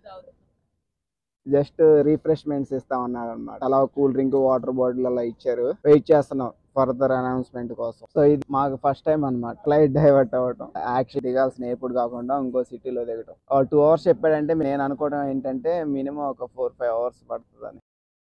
జస్ట్ రీఫ్రెష్మెంట్స్ ఇస్తా ఉన్నారు అనమాట అలా కూల్ డ్రింక్ వాటర్ బాటిల్ అలా ఇచ్చారు వెయిట్ చేస్తున్నాం ఫర్దర్ అనౌన్స్మెంట్ కోసం సో ఇది మాకు ఫస్ట్ టైం అన్నమాట ఫ్లైట్ డైవర్ట్ అవ్వటం యాక్చువల్ దిగాల్సిన ఎయిర్పోర్ట్ కాకుండా ఇంకో సిటీలో దిగటం టూ అవర్స్ చెప్పాడంటే నేను అనుకోవడం ఏంటంటే మినిమం ఒక ఫోర్ ఫైవ్ అవర్స్ పడుతుందని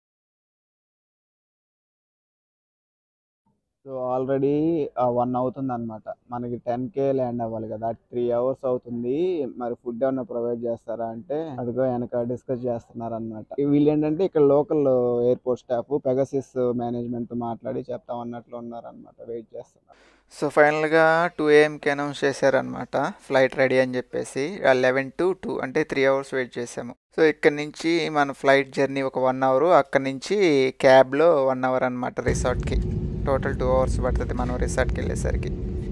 సో ఆల్రెడీ వన్ అవుతుంది అనమాట మనకి టెన్ కే ల్యాండ్ అవ్వాలి కదా త్రీ అవర్స్ అవుతుంది మరి ఫుడ్ ఏమన్నా ప్రొవైడ్ చేస్తారా అంటే అదిగో వెనక డిస్కస్ చేస్తున్నారు అనమాట వీళ్ళు ఏంటంటే ఇక్కడ local airport staff Pegasus management తో మాట్లాడి చెప్తామన్నట్లు ఉన్నారు అనమాట వెయిట్ చేస్తున్నారు సో ఫైనల్గా టూ ఏఎంకి అనౌన్స్ చేశారనమాట ఫ్లైట్ రెడీ అని చెప్పేసి లెవెన్ టు టూ అంటే త్రీ అవర్స్ వెయిట్ చేసాము సో ఇక్కడ నుంచి మన ఫ్లైట్ జర్నీ ఒక వన్ అవర్ అక్కడ నుంచి క్యాబ్లో వన్ అవర్ అనమాట రిసార్ట్కి టోటల్ టూ అవర్స్ పడుతుంది మనం రిసార్ట్కి వెళ్ళేసరికి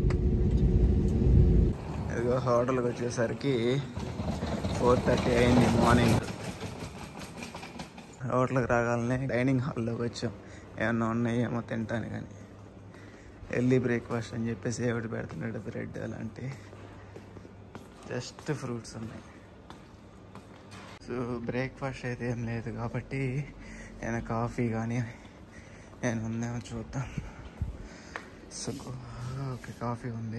ఇదిగో హోటల్కి వచ్చేసరికి ఫోర్ థర్టీ అయింది మార్నింగ్ హోటల్కి రాగానే డైనింగ్ హాల్లోకి వచ్చాం ఏమన్నా ఉన్నాయేమో తింటాను కానీ ఎర్లీ బ్రేక్ఫాస్ట్ అని చెప్పేసి ఏమిటి పెడుతున్నాడు బ్రెడ్ అలాంటి జస్ట్ ఫ్రూట్స్ ఉన్నాయి సో బ్రేక్ఫాస్ట్ అయితే ఏం లేదు కాబట్టి నేను కాఫీ కానీ నేను ఉందేమో చూద్దాం సో ఓకే కాఫీ ఉంది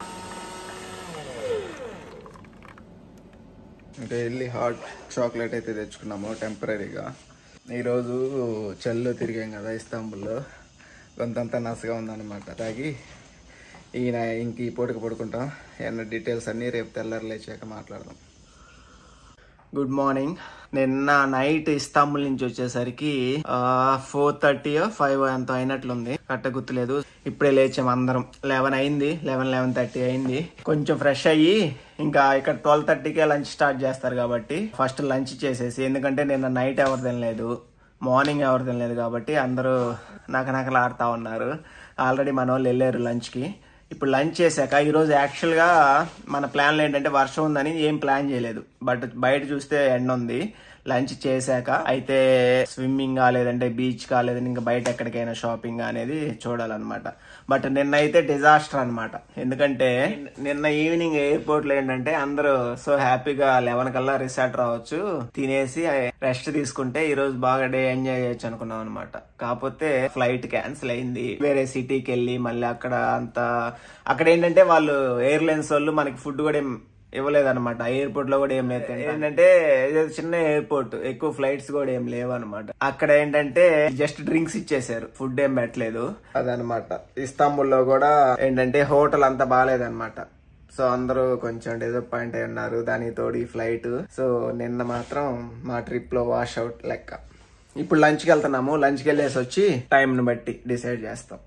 ఇంకా వెళ్ళి హాట్ చాక్లెట్ అయితే తెచ్చుకున్నాము టెంపరీగా ఈరోజు చల్లో తిరిగాం కదా ఇస్తాంబుల్లో కొంతంతా నసగా ఉందన్నమాట తాగి ఈయన ఇంక ఈ పూటకి పడుకుంటాం ఏమన్నా డీటెయిల్స్ అన్నీ రేపు తెల్లారి లేచాక మాట్లాడదాం గుడ్ మార్నింగ్ నిన్న నైట్ ఇస్తాంబుల్ నుంచి వచ్చేసరికి ఫోర్ థర్టీ ఫైవ్ అంత అయినట్లుంది కట్ట గుర్తులేదు ఇప్పుడే లేచాం అందరం లెవెన్ అయింది లెవెన్ లెవెన్ థర్టీ అయింది కొంచెం ఫ్రెష్ అయ్యి ఇంకా ఇక్కడ ట్వెల్వ్ థర్టీకే లంచ్ స్టార్ట్ చేస్తారు కాబట్టి ఫస్ట్ లంచ్ చేసేసి ఎందుకంటే నిన్న నైట్ ఎవరు తినలేదు మార్నింగ్ ఎవరు తినలేదు కాబట్టి అందరూ నకనకలు ఆడుతూ ఉన్నారు ఆల్రెడీ మన వాళ్ళు వెళ్ళారు లంచ్కి ఇప్పుడు లంచ్ చేశాక ఈరోజు యాక్చువల్గా మన ప్లాన్లు ఏంటంటే వర్షం ఉందని ఏం ప్లాన్ చేయలేదు బట్ బయట చూస్తే ఎండ ఉంది లంచ్ చేశాక అయితే స్విమ్మింగ్ లేదంటే బీచ్ కా లేదంటే ఇంకా బయట ఎక్కడికైనా షాపింగ్ అనేది చూడాలన్నమాట బట్ నిన్న అయితే డిజాస్టర్ అన్నమాట ఎందుకంటే నిన్న ఈవినింగ్ ఎయిర్పోర్ట్ లో ఏంటంటే అందరూ సో హ్యాపీగా లెవెన్ కల్లా రిసార్ట్ రావచ్చు తినేసి రెస్ట్ తీసుకుంటే ఈ రోజు బాగా డే ఎంజాయ్ చేయొచ్చు అనుకున్నాం అనమాట కాకపోతే ఫ్లైట్ క్యాన్సిల్ అయింది వేరే సిటీకి వెళ్ళి మళ్ళీ అక్కడ అంత అక్కడ ఏంటంటే వాళ్ళు ఎయిర్లైన్స్ వాళ్ళు మనకి ఫుడ్ కూడా ఏం ఇవ్వలేదన్నమాట ఎయిర్పోర్ట్ లో కూడా ఏం లేదు ఏంటంటే ఇది చిన్న ఎయిర్పోర్ట్ ఎక్కువ ఫ్లైట్స్ కూడా ఏం లేవు అనమాట అక్కడ ఏంటంటే జస్ట్ డ్రింక్స్ ఇచ్చేసారు ఫుడ్ ఏం పెట్టలేదు అదనమాట ఇస్తాంబుల్ లో కూడా ఏంటంటే హోటల్ అంతా బాగాలేదన్నమాట సో అందరూ కొంచెం డిసప్పాయింట్ అయి ఉన్నారు దానికి తోడు ఈ ఫ్లైట్ సో నిన్న మాత్రం మా ట్రిప్ లో వాష్ అవుట్ లెక్క ఇప్పుడు లంచ్కి వెళ్తున్నాము లంచ్కి వెళ్ళేసి వచ్చి టైం ని బట్టి డిసైడ్ చేస్తాం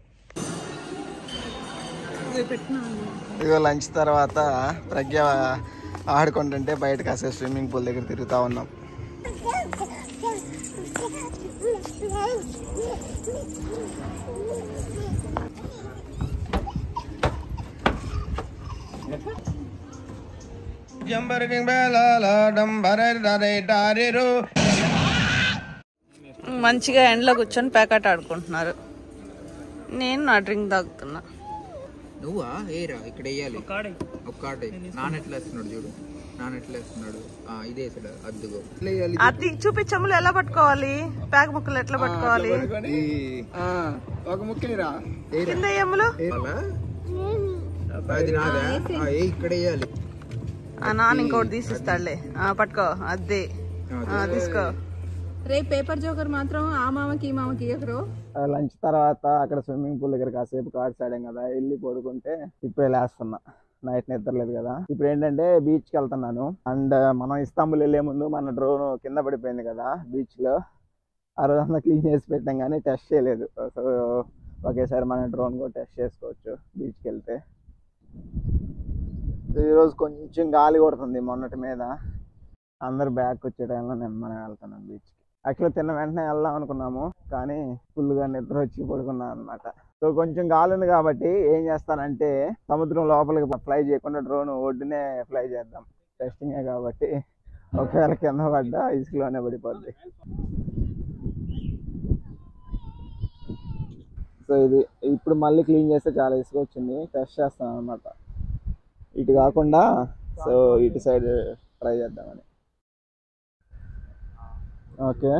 ఇదిగో లంచ్ తర్వాత ప్రజ్ఞ ఆడుకుంటుంటే బయట కాసేపు స్విమ్మింగ్ పూల్ దగ్గర తిరుగుతా ఉన్నాం మంచిగా ఎండలో కూర్చొని ప్యాకెట్ ఆడుకుంటున్నారు నేను నా డ్రింక్ తాగుతున్నా నువ్వా ఏరా ఇక్కడ వేయాలి ఒక కార్డు నాన్న ఎట్లా వేస్తున్నాడు చూడు నాన్న ఎట్లా వేస్తున్నాడు ఆ, ఇదే వేసాడు అద్దుగో ఇట్లా వేయాలి అది చూపించములు ఎలా పట్టుకోవాలి ప్యాక్ ముక్కలు ఎట్లా పట్టుకోవాలి ఒక ముఖ్యరా కింద ఎమ్ములు అలా? అది నాదా ఆ, ఏ ఇక్కడ వేయాలి ఆ నాన్న ఇంకోటి తీసిస్తాడులే ఆ, పట్టుకో అదే ఆ, తీసుకో రేపు పేపర్ జోకర్ మాత్రం ఆ మామకి ఈ మామకి ఇవ్వరు లంచ్ తర్వాత అక్కడ స్విమ్మింగ్ పూల్ దగ్గర కాసేపు కార్డ్స్ ఆడాం కదా వెళ్ళి పడుకుంటే ఇప్పుడే లేస్తున్నా నైట్ నిద్రలేదు కదా ఇప్పుడు ఏంటంటే బీచ్ కి వెళ్తున్నాను అండ్ మనం ఇస్తాంబుల్ వెళ్ళే ముందు మన డ్రోన్ కింద పడిపోయింది కదా బీచ్ లో ఆ రోజంతా క్లీన్ చేసి పెట్టాం కానీ టెస్ట్ చేయలేదు సో ఒకేసారి మన డ్రోన్ కూడా టెస్ట్ చేసుకోవచ్చు బీచ్కి వెళ్తే సో ఈరోజు కొంచెం గాలి కొడుతుంది మొన్నటి మీద అందరు బ్యాక్ వచ్చే టైంలో నేను మనం వెళ్తున్నాం బీచ్కి యాక్చువల్గా తిన్న వెంటనే వెళ్దాం అనుకున్నాము కానీ ఫుల్గా నిద్ర వచ్చి పడుకున్నాం అనమాట సో కొంచెం గాలి ఉంది కాబట్టి ఏం చేస్తానంటే సముద్రం లోపలికి ఫ్లై చేయకుండా డ్రోన్ ఒడ్డునే ఫ్లై చేద్దాం టెస్టింగే కాబట్టి ఒకవేళ కింద పడ్డా ఇసుకలోనే పడిపోద్ది సో ఇది ఇప్పుడు మళ్ళీ క్లీన్ చేస్తే చాలా ఇసుక వచ్చింది టెస్ట్ చేస్తాను అనమాట ఇటు కాకుండా సో ఇటు సైడ్ ట్రై చేద్దామని ఓకే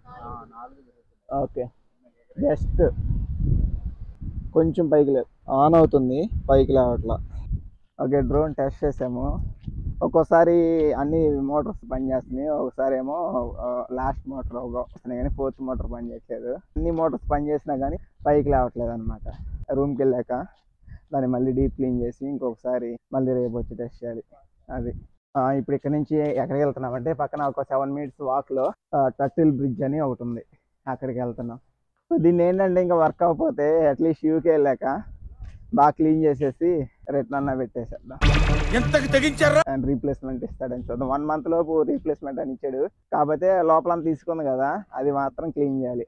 ఓకే జస్ట్ కొంచెం పైకి లేదు ఆన్ అవుతుంది పైకి లేవట్లా ఓకే డ్రోన్ టెస్ట్ చేసాము ఒక్కోసారి అన్ని మోటార్స్ పనిచేస్తున్నాయి ఒకసారి ఏమో లాస్ట్ మోటార్ వస్తున్నాయి కానీ ఫోర్త్ మోటార్ పని చేయట్లేదు అన్ని మోటార్స్ పని చేసినా కానీ పైకి లేవట్లేదు అనమాట రూమ్కి వెళ్ళాక దాన్ని మళ్ళీ డీప్ క్లీన్ చేసి ఇంకొకసారి మళ్ళీ రేపు వచ్చి టెస్ట్ చేయాలి అది ఆ, ఇప్పుడు ఇక్కడ నుంచి ఎక్కడికి వెళ్తున్నామంటే పక్కన ఒక సెవెన్ మినిట్స్ వాక్లో టర్టిల్ బ్రిడ్జ్ అని ఒకటి ఉంది అక్కడికి వెళ్తున్నాం సో దీన్ని ఏంటంటే ఇంకా వర్క్ అవ్వకపోతే అట్లీస్ట్ యూకే వెళ్ళాక బాగా క్లీన్ చేసేసి రిటర్న్ అన్న పెట్టేసేద్దాం అండ్ రీప్లేస్మెంట్ ఇస్తాడని చూద్దాం వన్ మంత్ లోపు రీప్లేస్మెంట్ అని ఇచ్చాడు కాకపోతే లోపలంతా తీసుకుంది కదా అది మాత్రం క్లీన్ చేయాలి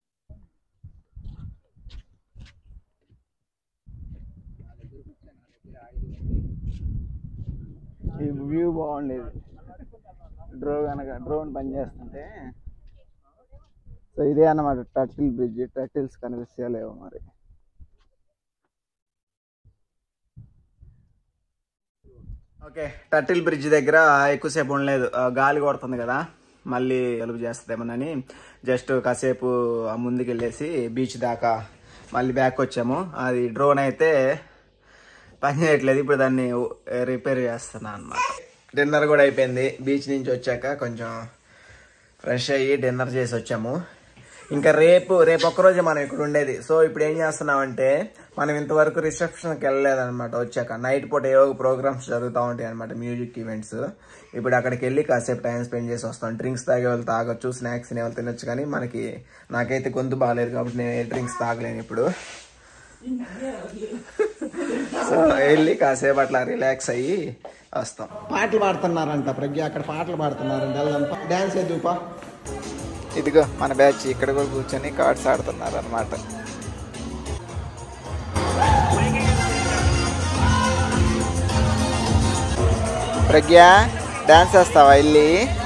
ఈ వ్యూ బాగుండేది డ్రో కనుక డ్రోన్ పని చేస్తుంటే సో ఇదే అన్నమాట టర్టిల్ బ్రిడ్జ్ టర్టిల్స్ కనిపిస్తలేవు మరి ఓకే టర్టిల్ బ్రిడ్జ్ దగ్గర ఎక్కువసేపు ఉండలేదు ఆ, గాలి కొడుతుంది కదా మళ్ళీ ఎలుగు చేస్తుందేమోనని జస్ట్ కాసేపు ఆ ముందుకు వెళ్ళేసి బీచ్ దాకా మళ్ళీ బ్యాక్ వచ్చాము అది డ్రోన్ అయితే పని చేయట్లేదు ఇప్పుడు దాన్ని రిపేర్ చేస్తున్నా అనమాట డిన్నర్ కూడా అయిపోయింది బీచ్ నుంచి వచ్చాక కొంచెం ఫ్రెష్ అయ్యి డిన్నర్ చేసి వచ్చాము ఇంకా రేపు రేపు ఒక్కరోజే మనం ఇక్కడ ఉండేది సో ఇప్పుడు ఏం చేస్తున్నామంటే మనం ఇంతవరకు రిసెప్షన్కి వెళ్ళలేదన్నమాట వచ్చాక నైట్ పూట ఏవో ప్రోగ్రామ్స్ జరుగుతూ ఉంటాయి అనమాట మ్యూజిక్ ఈవెంట్స్ ఇప్పుడు అక్కడికి వెళ్ళి కాసేపు టైం స్పెండ్ చేసి వస్తాం డ్రింక్స్ తాగే వాళ్ళు తాగొచ్చు స్నాక్స్ తినే వాళ్ళు తినొచ్చు కానీ మనకి నాకైతే గొంతు బాగాలేదు కాబట్టి నేను ఏ డ్రింక్స్ తాగలేను ఇప్పుడు సో వెళ్ళి కాసేపు అట్లా రిలాక్స్ అయ్యి వస్తాం పాటలు పాడుతున్నారంట ప్రజ్ఞ అక్కడ పాటలు పాడుతున్నారంట వెళ్దాం డాన్స్ ఎదుపా ఇదిగో మన బ్యాచ్ ఇక్కడ కూడా కూర్చొని కార్డ్స్ ఆడుతున్నారు అనమాట ప్రజ్ఞ డాన్స్ వేస్తావా వెళ్ళి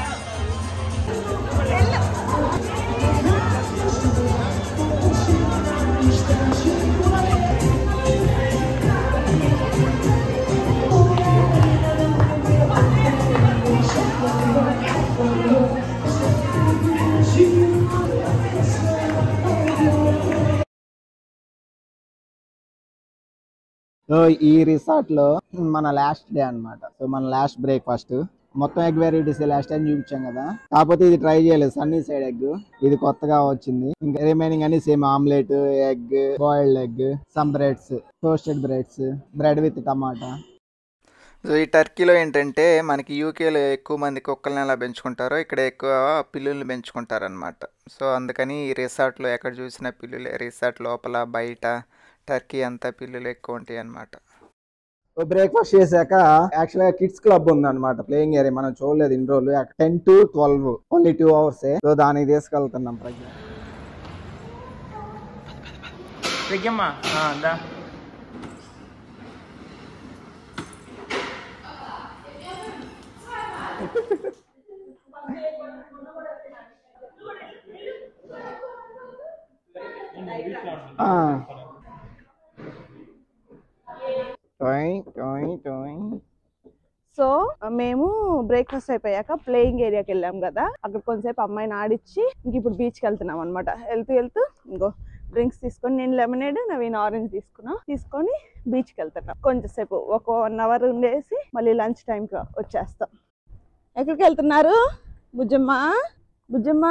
సో ఈ రిసార్ట్ లో మన లాస్ట్ డే అన్నమాట సో మన లాస్ట్ బ్రేక్ఫాస్ట్ మొత్తం ఎగ్ వెరైటీస్ లాస్ట్ టైం చూపించాం కదా కాకపోతే ఇది ట్రై చేయలేదు సన్నీ సైడ్ ఎగ్ ఇది కొత్తగా వచ్చింది ఇంకా రిమైనింగ్ అన్ని same omelette egg boiled egg some breads toasted breads bread with tomato so ఈ టర్కీలో ఏంటంటే మనకి యూకేలో ఎక్కువ మంది కుక్కల్ని ఎలా పెంచుకుంటారో ఇక్కడ ఎక్కువ పిల్లుల్ని పెంచుకుంటారు అనమాట సో అందుకని ఈ రిసార్ట్లో ఎక్కడ చూసినా పిల్లులే రిసార్ట్ లోపల బయట టర్కీ అంతా పిల్లులు ఎక్కువ ఉంటాయి అన్నమాట బ్రేక్ఫాస్ట్ చేశాక యాక్చువల్ గా కిడ్స్ క్లబ్ ఉంది అనమాట ప్లేయింగ్ ఏరియా మనం చూడలేదు ఇన్ని రోజులు ten to twelve only two hours so దానికి తీసుకెళ్తున్నాం ప్రజ్ఞ ప్రజ్ఞమ్మా దా ఆ. టోయ్ టోయ్ టోయ్ సో మేము బ్రేక్ఫాస్ట్ అయిపోయాక ప్లేయింగ్ ఏరియాకి వెళ్ళాం కదా అక్కడ కొంతసేపు అమ్మాయిని ఆడిచ్చి ఇంక ఇప్పుడు బీచ్కి వెళ్తున్నాం అనమాట వెళ్తూ వెళ్తూ ఇంకో డ్రింక్స్ తీసుకొని నేను లెమనేడ్ నవీన్ ఆరెంజ్ తీసుకున్నా తీసుకొని బీచ్కి వెళ్తున్నాం కొంచెంసేపు ఒక వన్ అవర్ ఉండేసి మళ్ళీ లంచ్ టైంకి వచ్చేస్తాం ఎక్కడికి వెళ్తున్నారు బుజ్జమ్మ బుజ్జమ్మ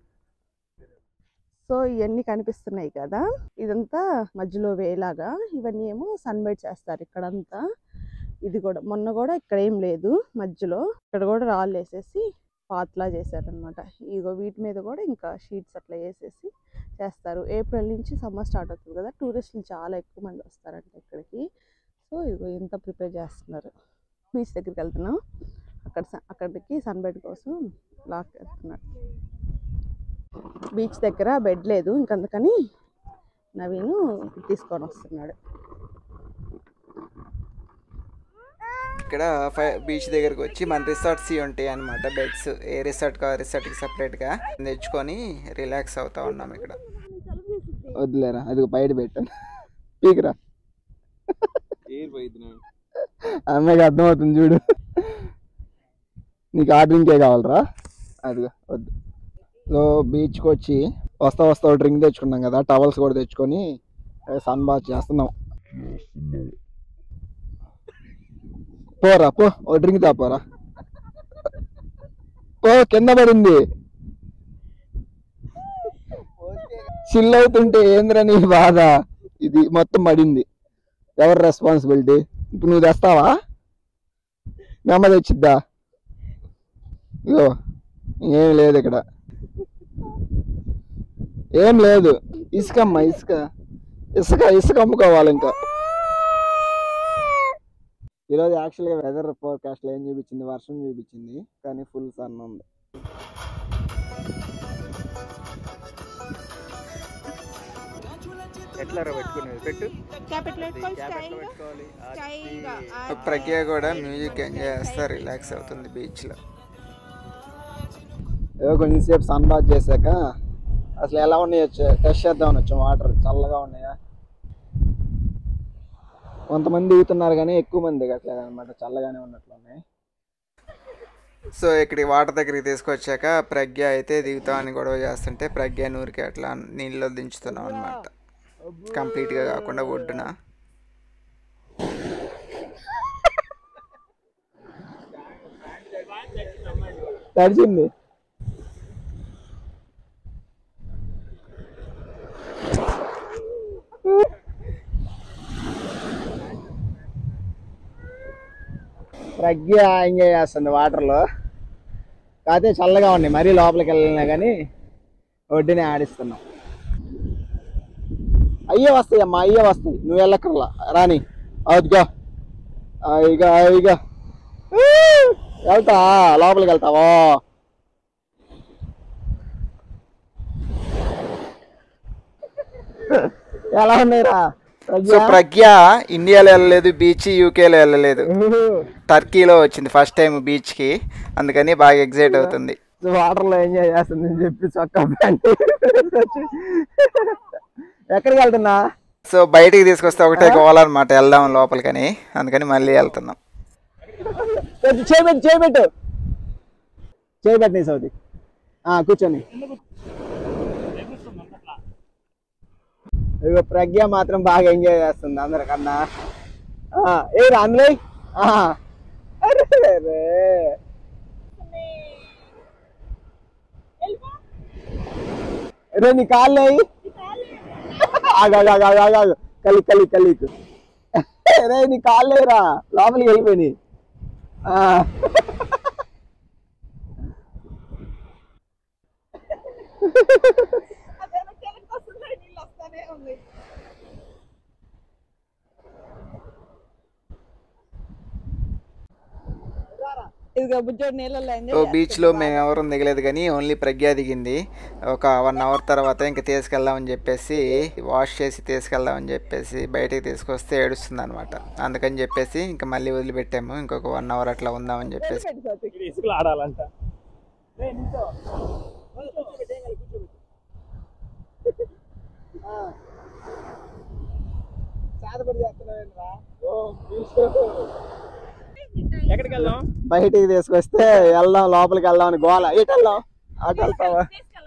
సో ఇవన్నీ కనిపిస్తున్నాయి కదా ఇదంతా మధ్యలో వేలాగా ఇవన్నీ ఏమో సన్బైట్ చేస్తారు ఇక్కడంతా ఇది కూడా మొన్న కూడా ఇక్కడ ఏం లేదు మధ్యలో ఇక్కడ కూడా రాళ్ళు వేసేసి పాత్లా చేశారనమాట ఇగో వీటి మీద కూడా ఇంకా షీట్స్ అట్లా వేసేసి చేస్తారు ఏప్రిల్ నుంచి సమ్మర్ స్టార్ట్ అవుతుంది కదా టూరిస్టులు చాలా ఎక్కువ మంది వస్తారంట ఇక్కడికి సో ఇగో ఇంత ప్రిపేర్ చేస్తున్నారు బీచ్ దగ్గరికి వెళ్తున్నాం అక్కడ స- అక్కడికి సన్బెడ్ కోసం లాక్ వెళ్తున్నాడు బీచ్ దగ్గర బెడ్ లేదు ఇంకందుకని నవీను తీసుకొని వస్తున్నాడు ఇక్కడ ఫై బీచ్ దగ్గరకు వచ్చి మన రిసార్ట్స్ ఉంటాయి అనమాట బెడ్స్ ఏ రిసార్ట్ కా రిసార్ట్కి సపరేట్గా తెచ్చుకొని రిలాక్స్ అవుతా ఉన్నాం ఇక్కడ వద్దులేరా అది బయట పెట్టాను పీకురా అమ్మాయికి అర్థమవుతుంది చూడు నీకు ఆ డ్రింకే కావాలరా అదిగో వద్దు సో బీచ్కి వచ్చి వస్తా వస్తా డ్రింక్ తెచ్చుకున్నాం కదా టవల్స్ కూడా తెచ్చుకొని సన్ బాత్ చేస్తున్నాం పోరా పో ఓ డ్రింక్ తాపోరా పో కింద పడింది చిల్ అవుతుంటే ఏంద్రా నీ బాధ ఇది మొత్తం పడింది ఎవరు రెస్పాన్సిబిలిటీ ఇప్పుడు నువ్వు తెస్తావా మీ అమ్మ తెచ్చిద్దా ఇగో ఏం లేదు ఇక్కడ ఏం లేదు ఇసుక అమ్మ ఇసుక ఇసుక ఇసుక అమ్ముకోవాలి ఇంకా ఈరోజు యాక్చువల్గా వెదర్ ఫోర్కాస్ట్ లో ఏం చూపించింది వర్షం చూపించింది కానీ ఫుల్ సన్ ఉంది ఎట్లా పెట్టుకునేది పెట్టు పెట్టుకోవాలి ప్రజ్ఞ కూడా మ్యూజిక్ ఎంజాయ్ చేస్తా రిలాక్స్ అవుతుంది బీచ్లో ఏదో కొంచెంసేపు సన్ బాత్ చేశాక అసలు ఎలా ఉన్నాయో టెస్ట్ చేద్దామని వచ్చాం వాటర్ చల్లగా ఉన్నాయా కొంతమంది దిగుతున్నారు కానీ ఎక్కువ మంది దిగట్లేదు అనమాట చల్లగానే ఉన్నట్లు ఉన్నాయి సో ఇక్కడికి వాటర్ దగ్గరికి తీసుకొచ్చాక ప్రజ్ఞ అయితే దిగుతామని గొడవ చేస్తుంటే ప్రజ్ఞ నూరికి అట్లా నీళ్ళలో దించుతున్నాం అనమాట కంప్లీట్గా కాకుండా ఒడ్డున తడిచింది ప్రజ్ఞ ఎంజాయ్ చేస్తుంది వాటర్లో కాకపోతే చల్లగా ఉన్నాయి మరీ లోపలికి వెళ్ళినా కానీ ఒడ్డునే ఆడిస్తున్నాం అయ్యే వస్తాయి అమ్మా అయ్యే వస్తాయి నువ్వు వెళ్ళక్కర్లా రాని అవుతుగా ఇక ఇక వెళ్తా లోపలికి వెళ్తావా ఎలా ఉన్నాయిరా సో ప్రజ్ఞ ఇండియాలో వెళ్ళలేదు బీచ్ యూకేలో వెళ్ళలేదు టర్కీలో వచ్చింది ఫస్ట్ టైం బీచ్కి అందుకని బాగా ఎగ్జైట్ అవుతుంది వాటర్ లో ఎంజాయ్ చేస్తుంది అని చెప్పి చొక్కా ప్యాంట్ ఎక్కడికి వెళ్తున్నా సో బయటికి తీసుకొస్తే ఒకటే కావాలన్నమాట వెళ్దాం లోపలికని అందుకని మళ్ళీ వెళ్తున్నాం కొంచెం చేయబెట్టు చేయబెట్టు చేయబెట్టు నీ సౌతి ఆ, కూర్చొని ఇగో ప్రజ్ఞ మాత్రం బాగా ఎంజాయ్ చేస్తుంది అందరికన్నా ఆ, ఏ అందులో అరే రే. రే నీ కాళ్ళు అయ్యి ఆగు ఆగు ఆగు ఆగు ఆగు ఆగు కలి కలి కలికు రే నీ కాళ్ళు రా లోపలికి వెళ్ళిపోయినాయి ఆ. ఇదిగో బుజ్జోడు నీళ్ళలో సో బీచ్లో మేము ఎవరు దిగలేదు కానీ ఓన్లీ ప్రజ్ఞ దిగింది ఒక వన్ అవర్ తర్వాత ఇంకా తీసుకెళ్దామని చెప్పేసి వాష్ చేసి తీసుకెళ్దామని చెప్పేసి బయటికి తీసుకొస్తే ఏడుస్తుంది అనమాట అందుకని చెప్పేసి ఇంకా మళ్ళీ వదిలిపెట్టాము ఇంకొక వన్ అవర్ అట్లా ఉందామని చెప్పేసి ఇసుకలు ఆడాలంట ఎక్కడికి వెళ్దాం బయటికి తీసుకొస్తే వెళ్దాం లోపలికి వెళ్దాం అని గోల ఎటు వెళ్దాం అటు వెళ్తావా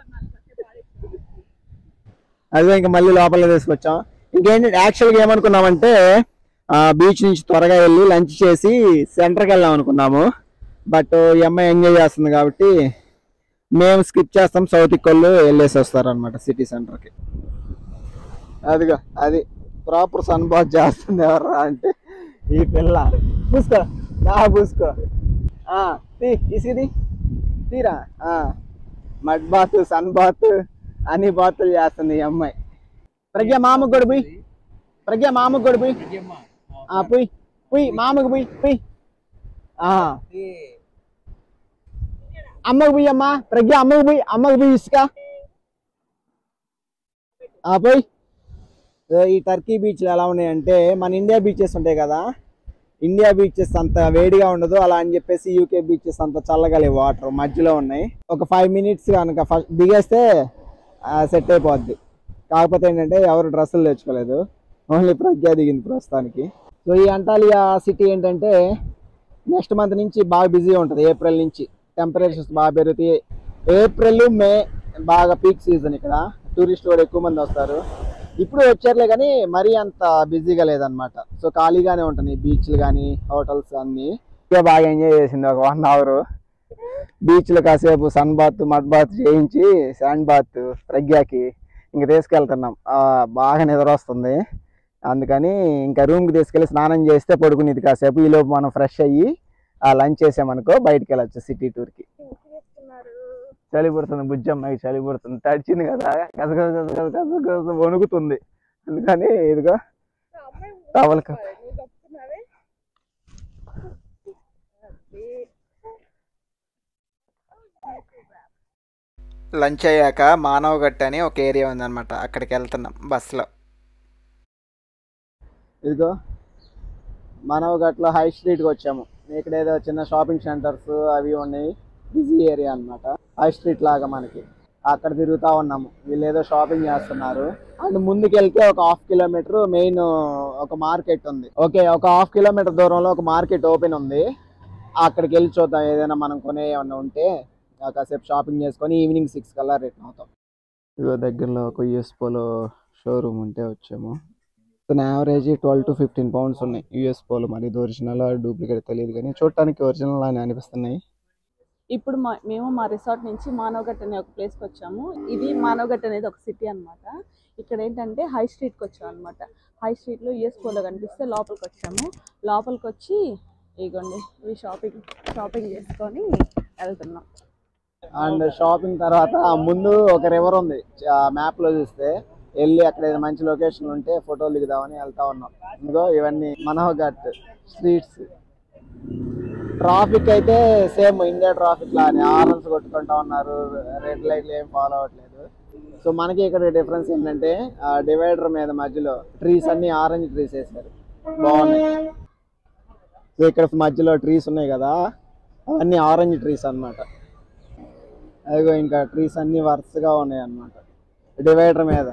అదే ఇంకా మళ్ళీ లోపలికి తీసుకొచ్చాం ఇంకేంటి యాక్చువల్గా ఏమనుకున్నామంటే బీచ్ నుంచి త్వరగా వెళ్ళి లంచ్ చేసి సెంటర్కి వెళ్దాం అనుకున్నాము బట్ ఈ అమ్మాయి ఎంజాయ్ చేస్తుంది కాబట్టి మేము స్కిప్ చేస్తాం సౌత్ వాళ్ళు వెళ్ళేసి వస్తారు అనమాట సిటీ సెంటర్కి అదిగో అది ప్రాపర్ సన్ బాత్ చేస్తుంది ఎవరా అంటే ఈ పిల్ల పూసుకో నా పూసుకో ఆ, తీ ఇసిది తీరా ఆ, మడ్ బాత్ సన్ బాత్ అన్ని బాతులు చేస్తుంది ఈ అమ్మాయి ప్రజ్ఞ మామకు కూడా పోయి ప్రజ్ఞ మామకు కూడా పోయి ఆ, పోయి పోయి మామకు పోయి పోయి ఆ. అమ్మకు పోయి అమ్మా ప్రజ్ఞ అమ్మకు పోయి అమ్మకు పోయి ఇసుక ఆ పోయి సో ఈ టర్కీ బీచ్లు ఎలా ఉన్నాయంటే మన ఇండియా బీచెస్ ఉంటాయి కదా ఇండియా బీచెస్ అంత వేడిగా ఉండదు అలా అని చెప్పేసి యూకే బీచెస్ అంత చల్లగా లేవు వాటర్ మధ్యలో ఉన్నాయి ఒక ఫైవ్ మినిట్స్ కనుక ఫస్ట్ దిగేస్తే సెట్ అయిపోద్ది కాకపోతే ఏంటంటే ఎవరు డ్రెస్సులు తెచ్చుకోలేదు ఓన్లీ ప్రజ్ఞ దిగింది ప్రస్తుతానికి సో ఈ అంటాలియా సిటీ ఏంటంటే నెక్స్ట్ మంత్ నుంచి బాగా బిజీ ఉంటుంది ఏప్రిల్ నుంచి టెంపరేచర్స్ బాగా పెరుగుతాయి ఏప్రిల్ మే బాగా పీక్ సీజన్ ఇక్కడ టూరిస్ట్ కూడా ఎక్కువ మంది వస్తారు ఇప్పుడు వచ్చారులే కానీ మరీ అంత బిజీగా లేదనమాట సో ఖాళీగానే ఉంటుంది బీచ్లు కానీ హోటల్స్ అన్నీ ఇంకా బాగా ఎంజాయ్ చేసింది ఒక వన్ అవర్ బీచ్లో కాసేపు సన్ బాత్ మడ్ బాత్ చేయించి శాండ్ బాత్ ప్రజ్ఞకి ఇంక తీసుకెళ్తున్నాం ఆ, బాగా నిద్ర వస్తుంది అందుకని ఇంకా రూమ్కి తీసుకెళ్ళి స్నానం చేస్తే పడుకునేది కాసేపు ఈలోపు మనం ఫ్రెష్ అయ్యి ఆ లంచ్ చేసామనుకో బయటికి వెళ్ళొచ్చు సిటీ టూర్కి చలి పుడుతుంది బుజ్జమ్మాయికి చలి పుడుతుంది తడిచింది కదా గజ గజ గజ గజ గజ గజ వణుకుతుంది అందుకని ఇదిగో టవల్ కప్ లంచ్ అయ్యాక మానవగట్ట అని ఒక ఏరియా ఉందన్నమాట అక్కడికి వెళ్తున్నాం బస్సులో ఇదిగో మనవగట్లో హై స్ట్రీట్కి వచ్చాము ఇక్కడ ఏదో చిన్న షాపింగ్ సెంటర్స్ అవి ఉన్నాయి బిజీ ఏరియా అన్నమాట హై స్ట్రీట్ లాగా మనకి అక్కడ తిరుగుతా ఉన్నాము వీళ్ళు ఏదో షాపింగ్ చేస్తున్నారు అండ్ ముందుకు వెళ్తే ఒక హాఫ్ కిలోమీటర్ మెయిన్ ఒక మార్కెట్ ఉంది ఓకే ఒక హాఫ్ కిలోమీటర్ దూరంలో ఒక మార్కెట్ ఓపెన్ ఉంది అక్కడికి వెళ్ళి చూద్దాం ఏదైనా మనం కొనే ఏమన్నా ఉంటే ఆ కాసేపు షాపింగ్ చేసుకొని ఈవినింగ్ సిక్స్ కల్లా రిటర్న్ అవుతాం ఇదిగో దగ్గరలో ఒక యుఎస్ పోలో షోరూమ్ ఉంటే వచ్చాము నా average twelve to fifteen pounds ఉన్నాయి యూఎస్ పోలో మరి ఇది ఒరిజినల్ డూప్లికేట్ తెలియదు కానీ చూడటానికి ఒరిజినల్ అని అనిపిస్తున్నాయి ఇప్పుడు మా మేము మా రిసార్ట్ నుంచి మానవగట్ అనే ఒక ప్లేస్కి వచ్చాము ఇది మానవగట్ అనేది ఒక సిటీ అన్నమాట ఇక్కడ ఏంటంటే హై స్ట్రీట్కి వచ్చాము అనమాట హై స్ట్రీట్లో యూఎస్ పోలో కనిపిస్తే లోపలికి వచ్చాము లోపలికి వచ్చి ఇగోండి ఈ షాపింగ్ షాపింగ్ చేసుకొని వెళ్తున్నాం అండ్ షాపింగ్ తర్వాత ముందు ఒక రివర్ ఉంది మ్యాప్ లో చూస్తే వెళ్ళి అక్కడ ఏదైనా మంచి లొకేషన్ ఉంటే ఫోటోలు దిగుదామని వెళ్తా ఉన్నాం ఇదిగో ఇవన్నీ మనోఘట్ స్ట్రీట్స్ ట్రాఫిక్ అయితే సేమ్ ఇండియా ట్రాఫిక్ లానే హార్న్స్ కొట్టుకుంటా ఉన్నారు రెడ్ లైట్లు ఏం ఫాలో అవ్వట్లేదు సో మనకి ఇక్కడ డిఫరెన్స్ ఏంటంటే డివైడర్ మీద మధ్యలో ట్రీస్ అన్ని ఆరెంజ్ ట్రీస్ వేసారు బాగున్నాయి సో ఇక్కడ మధ్యలో ట్రీస్ ఉన్నాయి కదా అవన్నీ ఆరెంజ్ ట్రీస్ అన్నమాట అదిగో ఇంకా ట్రీస్ అన్ని వరుసగా ఉన్నాయి అన్నమాట డివైడర్ మీద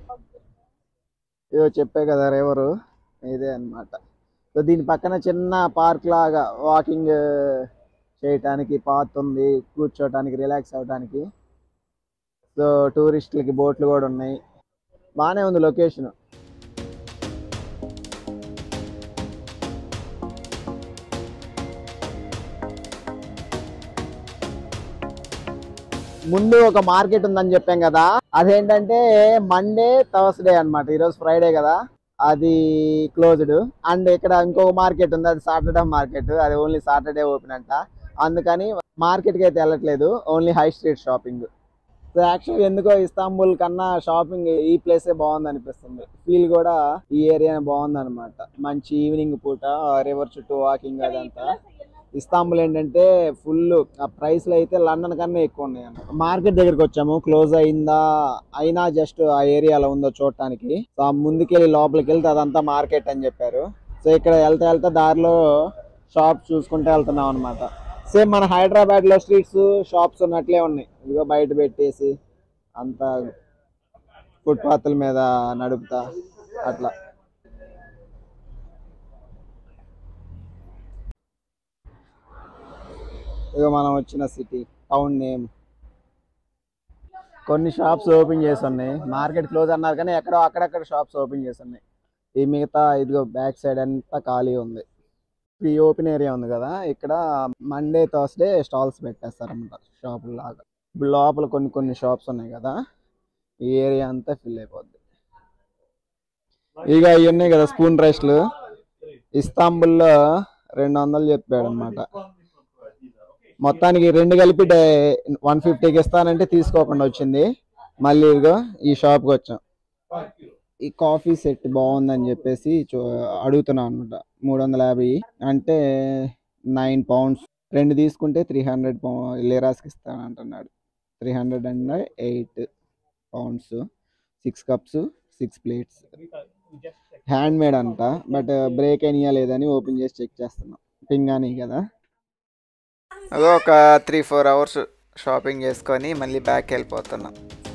ఇదో చెప్పే కదా రివరు ఇదే అన్నమాట సో దీని పక్కన చిన్న పార్క్ లాగా వాకింగ్ చేయటానికి పాత్ ఉంది కూర్చోటానికి రిలాక్స్ అవడానికి సో టూరిస్టులకి బోట్లు కూడా ఉన్నాయి బాగానే ఉంది లొకేషన్ ముందు ఒక మార్కెట్ ఉందని చెప్పాం కదా అదేంటంటే మండే థర్స్డే అన్నమాట ఈరోజు ఫ్రైడే కదా అది క్లోజ్డ్ అండ్ ఇక్కడ ఇంకొక మార్కెట్ ఉంది అది సాటర్డే మార్కెట్ అది ఓన్లీ సాటర్డే ఓపెన్ అంట అందుకని మార్కెట్కి అయితే వెళ్ళట్లేదు only high street shopping so యాక్చువల్గా ఎందుకో ఇస్తాంబుల్ కన్నా షాపింగ్ ఈ ప్లేసే బాగుంది అనిపిస్తుంది ఫీల్ కూడా ఈ ఏరియా బాగుంది అనమాట మంచి ఈవినింగ్ పూట రివర్ చుట్టూ వాకింగ్ అదంతా ఇస్తాంబుల్ ఏంటంటే ఫుల్ ఆ ప్రైస్లు అయితే లండన్ కన్నా ఎక్కువ ఉన్నాయి అన్నమాట మార్కెట్ దగ్గరికి వచ్చాము క్లోజ్ అయిందా అయినా జస్ట్ ఆ ఏరియాలో ఉందో చూడటానికి సో ఆ ముందుకెళ్ళి లోపలికి వెళ్తే అదంతా మార్కెట్ అని చెప్పారు సో ఇక్కడ వెళ్తా వెళ్తా దారిలో షాప్ చూసుకుంటూ వెళ్తున్నాం అనమాట సేమ్ మన హైదరాబాద్ లో స్ట్రీట్స్ షాప్స్ ఉన్నట్లే ఉన్నాయి ఇదిగో బయట పెట్టేసి అంతా ఫుట్పాత్ల మీద నడుపుతా అట్లా ఇక మనం వచ్చిన సిటీ టౌన్ నేమ్ కొన్ని షాప్స్ ఓపెన్ చేసి ఉన్నాయి మార్కెట్ క్లోజ్ అన్నారు కానీ ఎక్కడో అక్కడక్కడ షాప్స్ ఓపెన్ చేసి ఉన్నాయి ఈ మిగతా ఇదిగో బ్యాక్ సైడ్ అంతా ఖాళీ ఉంది ఈ ఓపెన్ ఏరియా ఉంది కదా ఇక్కడ మండే థర్స్డే స్టాల్స్ పెట్టేస్తారన్నమాట షాపుల లాగా ఇప్పుడు లోపల కొన్ని కొన్ని షాప్స్ ఉన్నాయి కదా ఈ ఏరియా అంతా ఫిల్ అయిపోద్ది ఇక ఇవి ఉన్నాయి కదా స్పూన్ రైస్లు ఇస్తాంబుల్లో రెండు వందలు చెప్పాడు అనమాట మొత్తానికి రెండు కలిపి వన్ ఫిఫ్టీకి ఇస్తానంటే తీసుకోకుండా వచ్చింది మళ్ళీ ఇదిగో ఈ షాప్కి వచ్చాం ఈ కాఫీ సెట్ బాగుందని చెప్పేసి చూ- అడుగుతున్నాం అనమాట మూడు వందల యాభై అంటే నైన్ పౌండ్స్ రెండు తీసుకుంటే త్రీ హండ్రెడ్ లిరాస్కి ఇస్తాను అంటున్నాడు three hundred and eight pounds six cups six plates handmade అంట బట్ బ్రేక్ అయినా లేదని ఓపెన్ చేసి చెక్ చేస్తున్నాం పింగానీ కదా అదో ఒక త్రీ ఫోర్ అవర్స్ షాపింగ్ చేసుకొని మళ్ళీ బ్యాక్ వెళ్ళిపోతున్నాం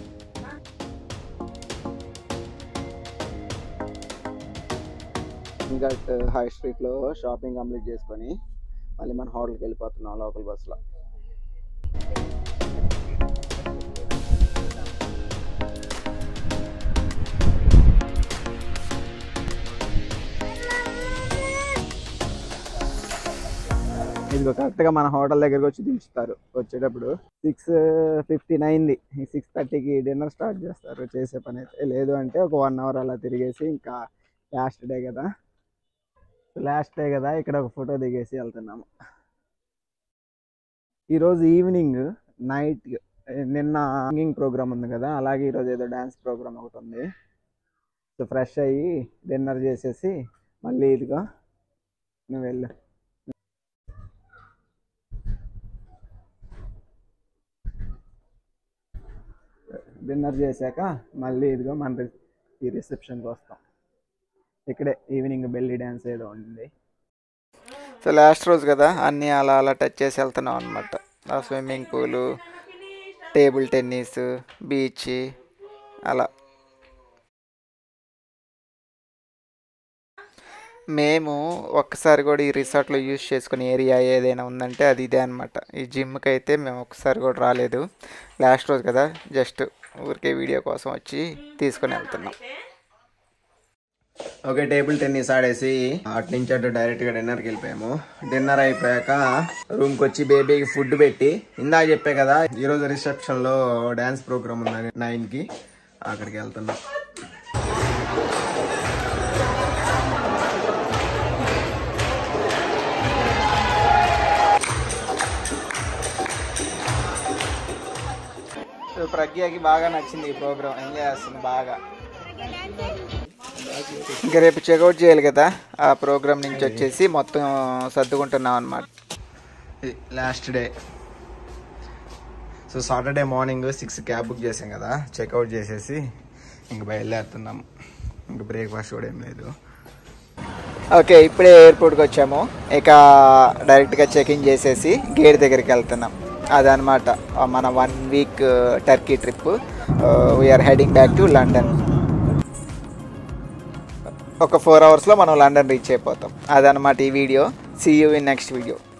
ఇంకా హై స్ట్రీట్లో షాపింగ్ కంప్లీట్ చేసుకొని మళ్ళీ మన హోటల్కి వెళ్ళిపోతున్నాం లోకల్ బస్సులో ఇదిగో కరెక్ట్గా మన హోటల్ దగ్గరికి వచ్చి దించుతారు వచ్చేటప్పుడు సిక్స్ ఫిఫ్టీ నైన్ది సిక్స్ థర్టీకి డిన్నర్ స్టార్ట్ చేస్తారు చేసే పని అయితే లేదు అంటే ఒక వన్ అవర్ అలా తిరిగేసి ఇంకా లాస్ట్ డే కదా లాస్ట్ డే కదా ఇక్కడ ఒక ఫోటో దిగేసి వెళ్తున్నాము ఈరోజు ఈవినింగ్ నైట్ నిన్న సింగింగ్ ప్రోగ్రామ్ ఉంది కదా అలాగే ఈరోజు ఏదో డ్యాన్స్ ప్రోగ్రామ్ ఒకటి ఉంది సో ఫ్రెష్ అయ్యి డిన్నర్ చేసేసి మళ్ళీ ఇదిగో నువ్వు వెళ్ళు డిన్నర్ చేశాక మళ్ళీ ఇదిగో మన రి- ఈ రిసెప్షన్కి వస్తాం ఇక్కడే ఈవినింగ్ బెల్లి డ్యాన్స్ ఏదో ఉంది సో లాస్ట్ రోజు కదా అన్నీ అలా అలా టచ్ చేసి వెళ్తున్నాం అనమాట ఆ swimming pool table tennis beach అలా మేము ఒక్కసారి కూడా ఈ రిసార్ట్లో యూజ్ చేసుకునే ఏరియా ఏదైనా ఉందంటే అది ఇదే అనమాట ఈ జిమ్కి అయితే మేము ఒక్కసారి కూడా రాలేదు లాస్ట్ రోజు కదా జస్ట్ ఊరికే వీడియో కోసం వచ్చి తీసుకొని వెళ్తున్నాం ఓకే టేబుల్ టెన్నిస్ ఆడేసి అటు నుంచి అటు డైరెక్ట్ గా డిన్నర్ కి వెళ్ళిపోయాము డిన్నర్ అయిపోయాక రూమ్ కి వచ్చి బేబీకి ఫుడ్ పెట్టి ఇందాక చెప్పే కదా ఈ రోజు రిసెప్షన్ లో డాన్స్ ప్రోగ్రామ్ ఉందని నైన్ కి అక్కడికి వెళ్తున్నాం సో ప్రజ్ఞకి బాగా నచ్చింది ఈ ప్రోగ్రామ్ ఎంజాయ్ చేస్తుంది బాగా ఇంకా రేపు చెక్అవుట్ చేయాలి కదా ఆ ప్రోగ్రామ్ నుంచి వచ్చేసి మొత్తం సర్దుకుంటున్నాం అనమాట last day so Saturday morning six cab book చేసాం కదా చెక్అవుట్ చేసేసి ఇంక బయలుదేరుతున్నాం ఇంక బ్రేక్ఫాస్ట్ కూడా ఏం లేదు ఓకే ఇప్పుడే ఎయిర్పోర్ట్కి వచ్చాము ఇక డైరెక్ట్గా చెకింగ్ చేసేసి గేట్ దగ్గరికి వెళ్తున్నాం అదనమాట మన one week Turkey trip we're heading back to London ఒక ఫోర్ అవర్స్లో మనం లండన్ రీచ్ అయిపోతాం అదనమాట ఈ video see you in next video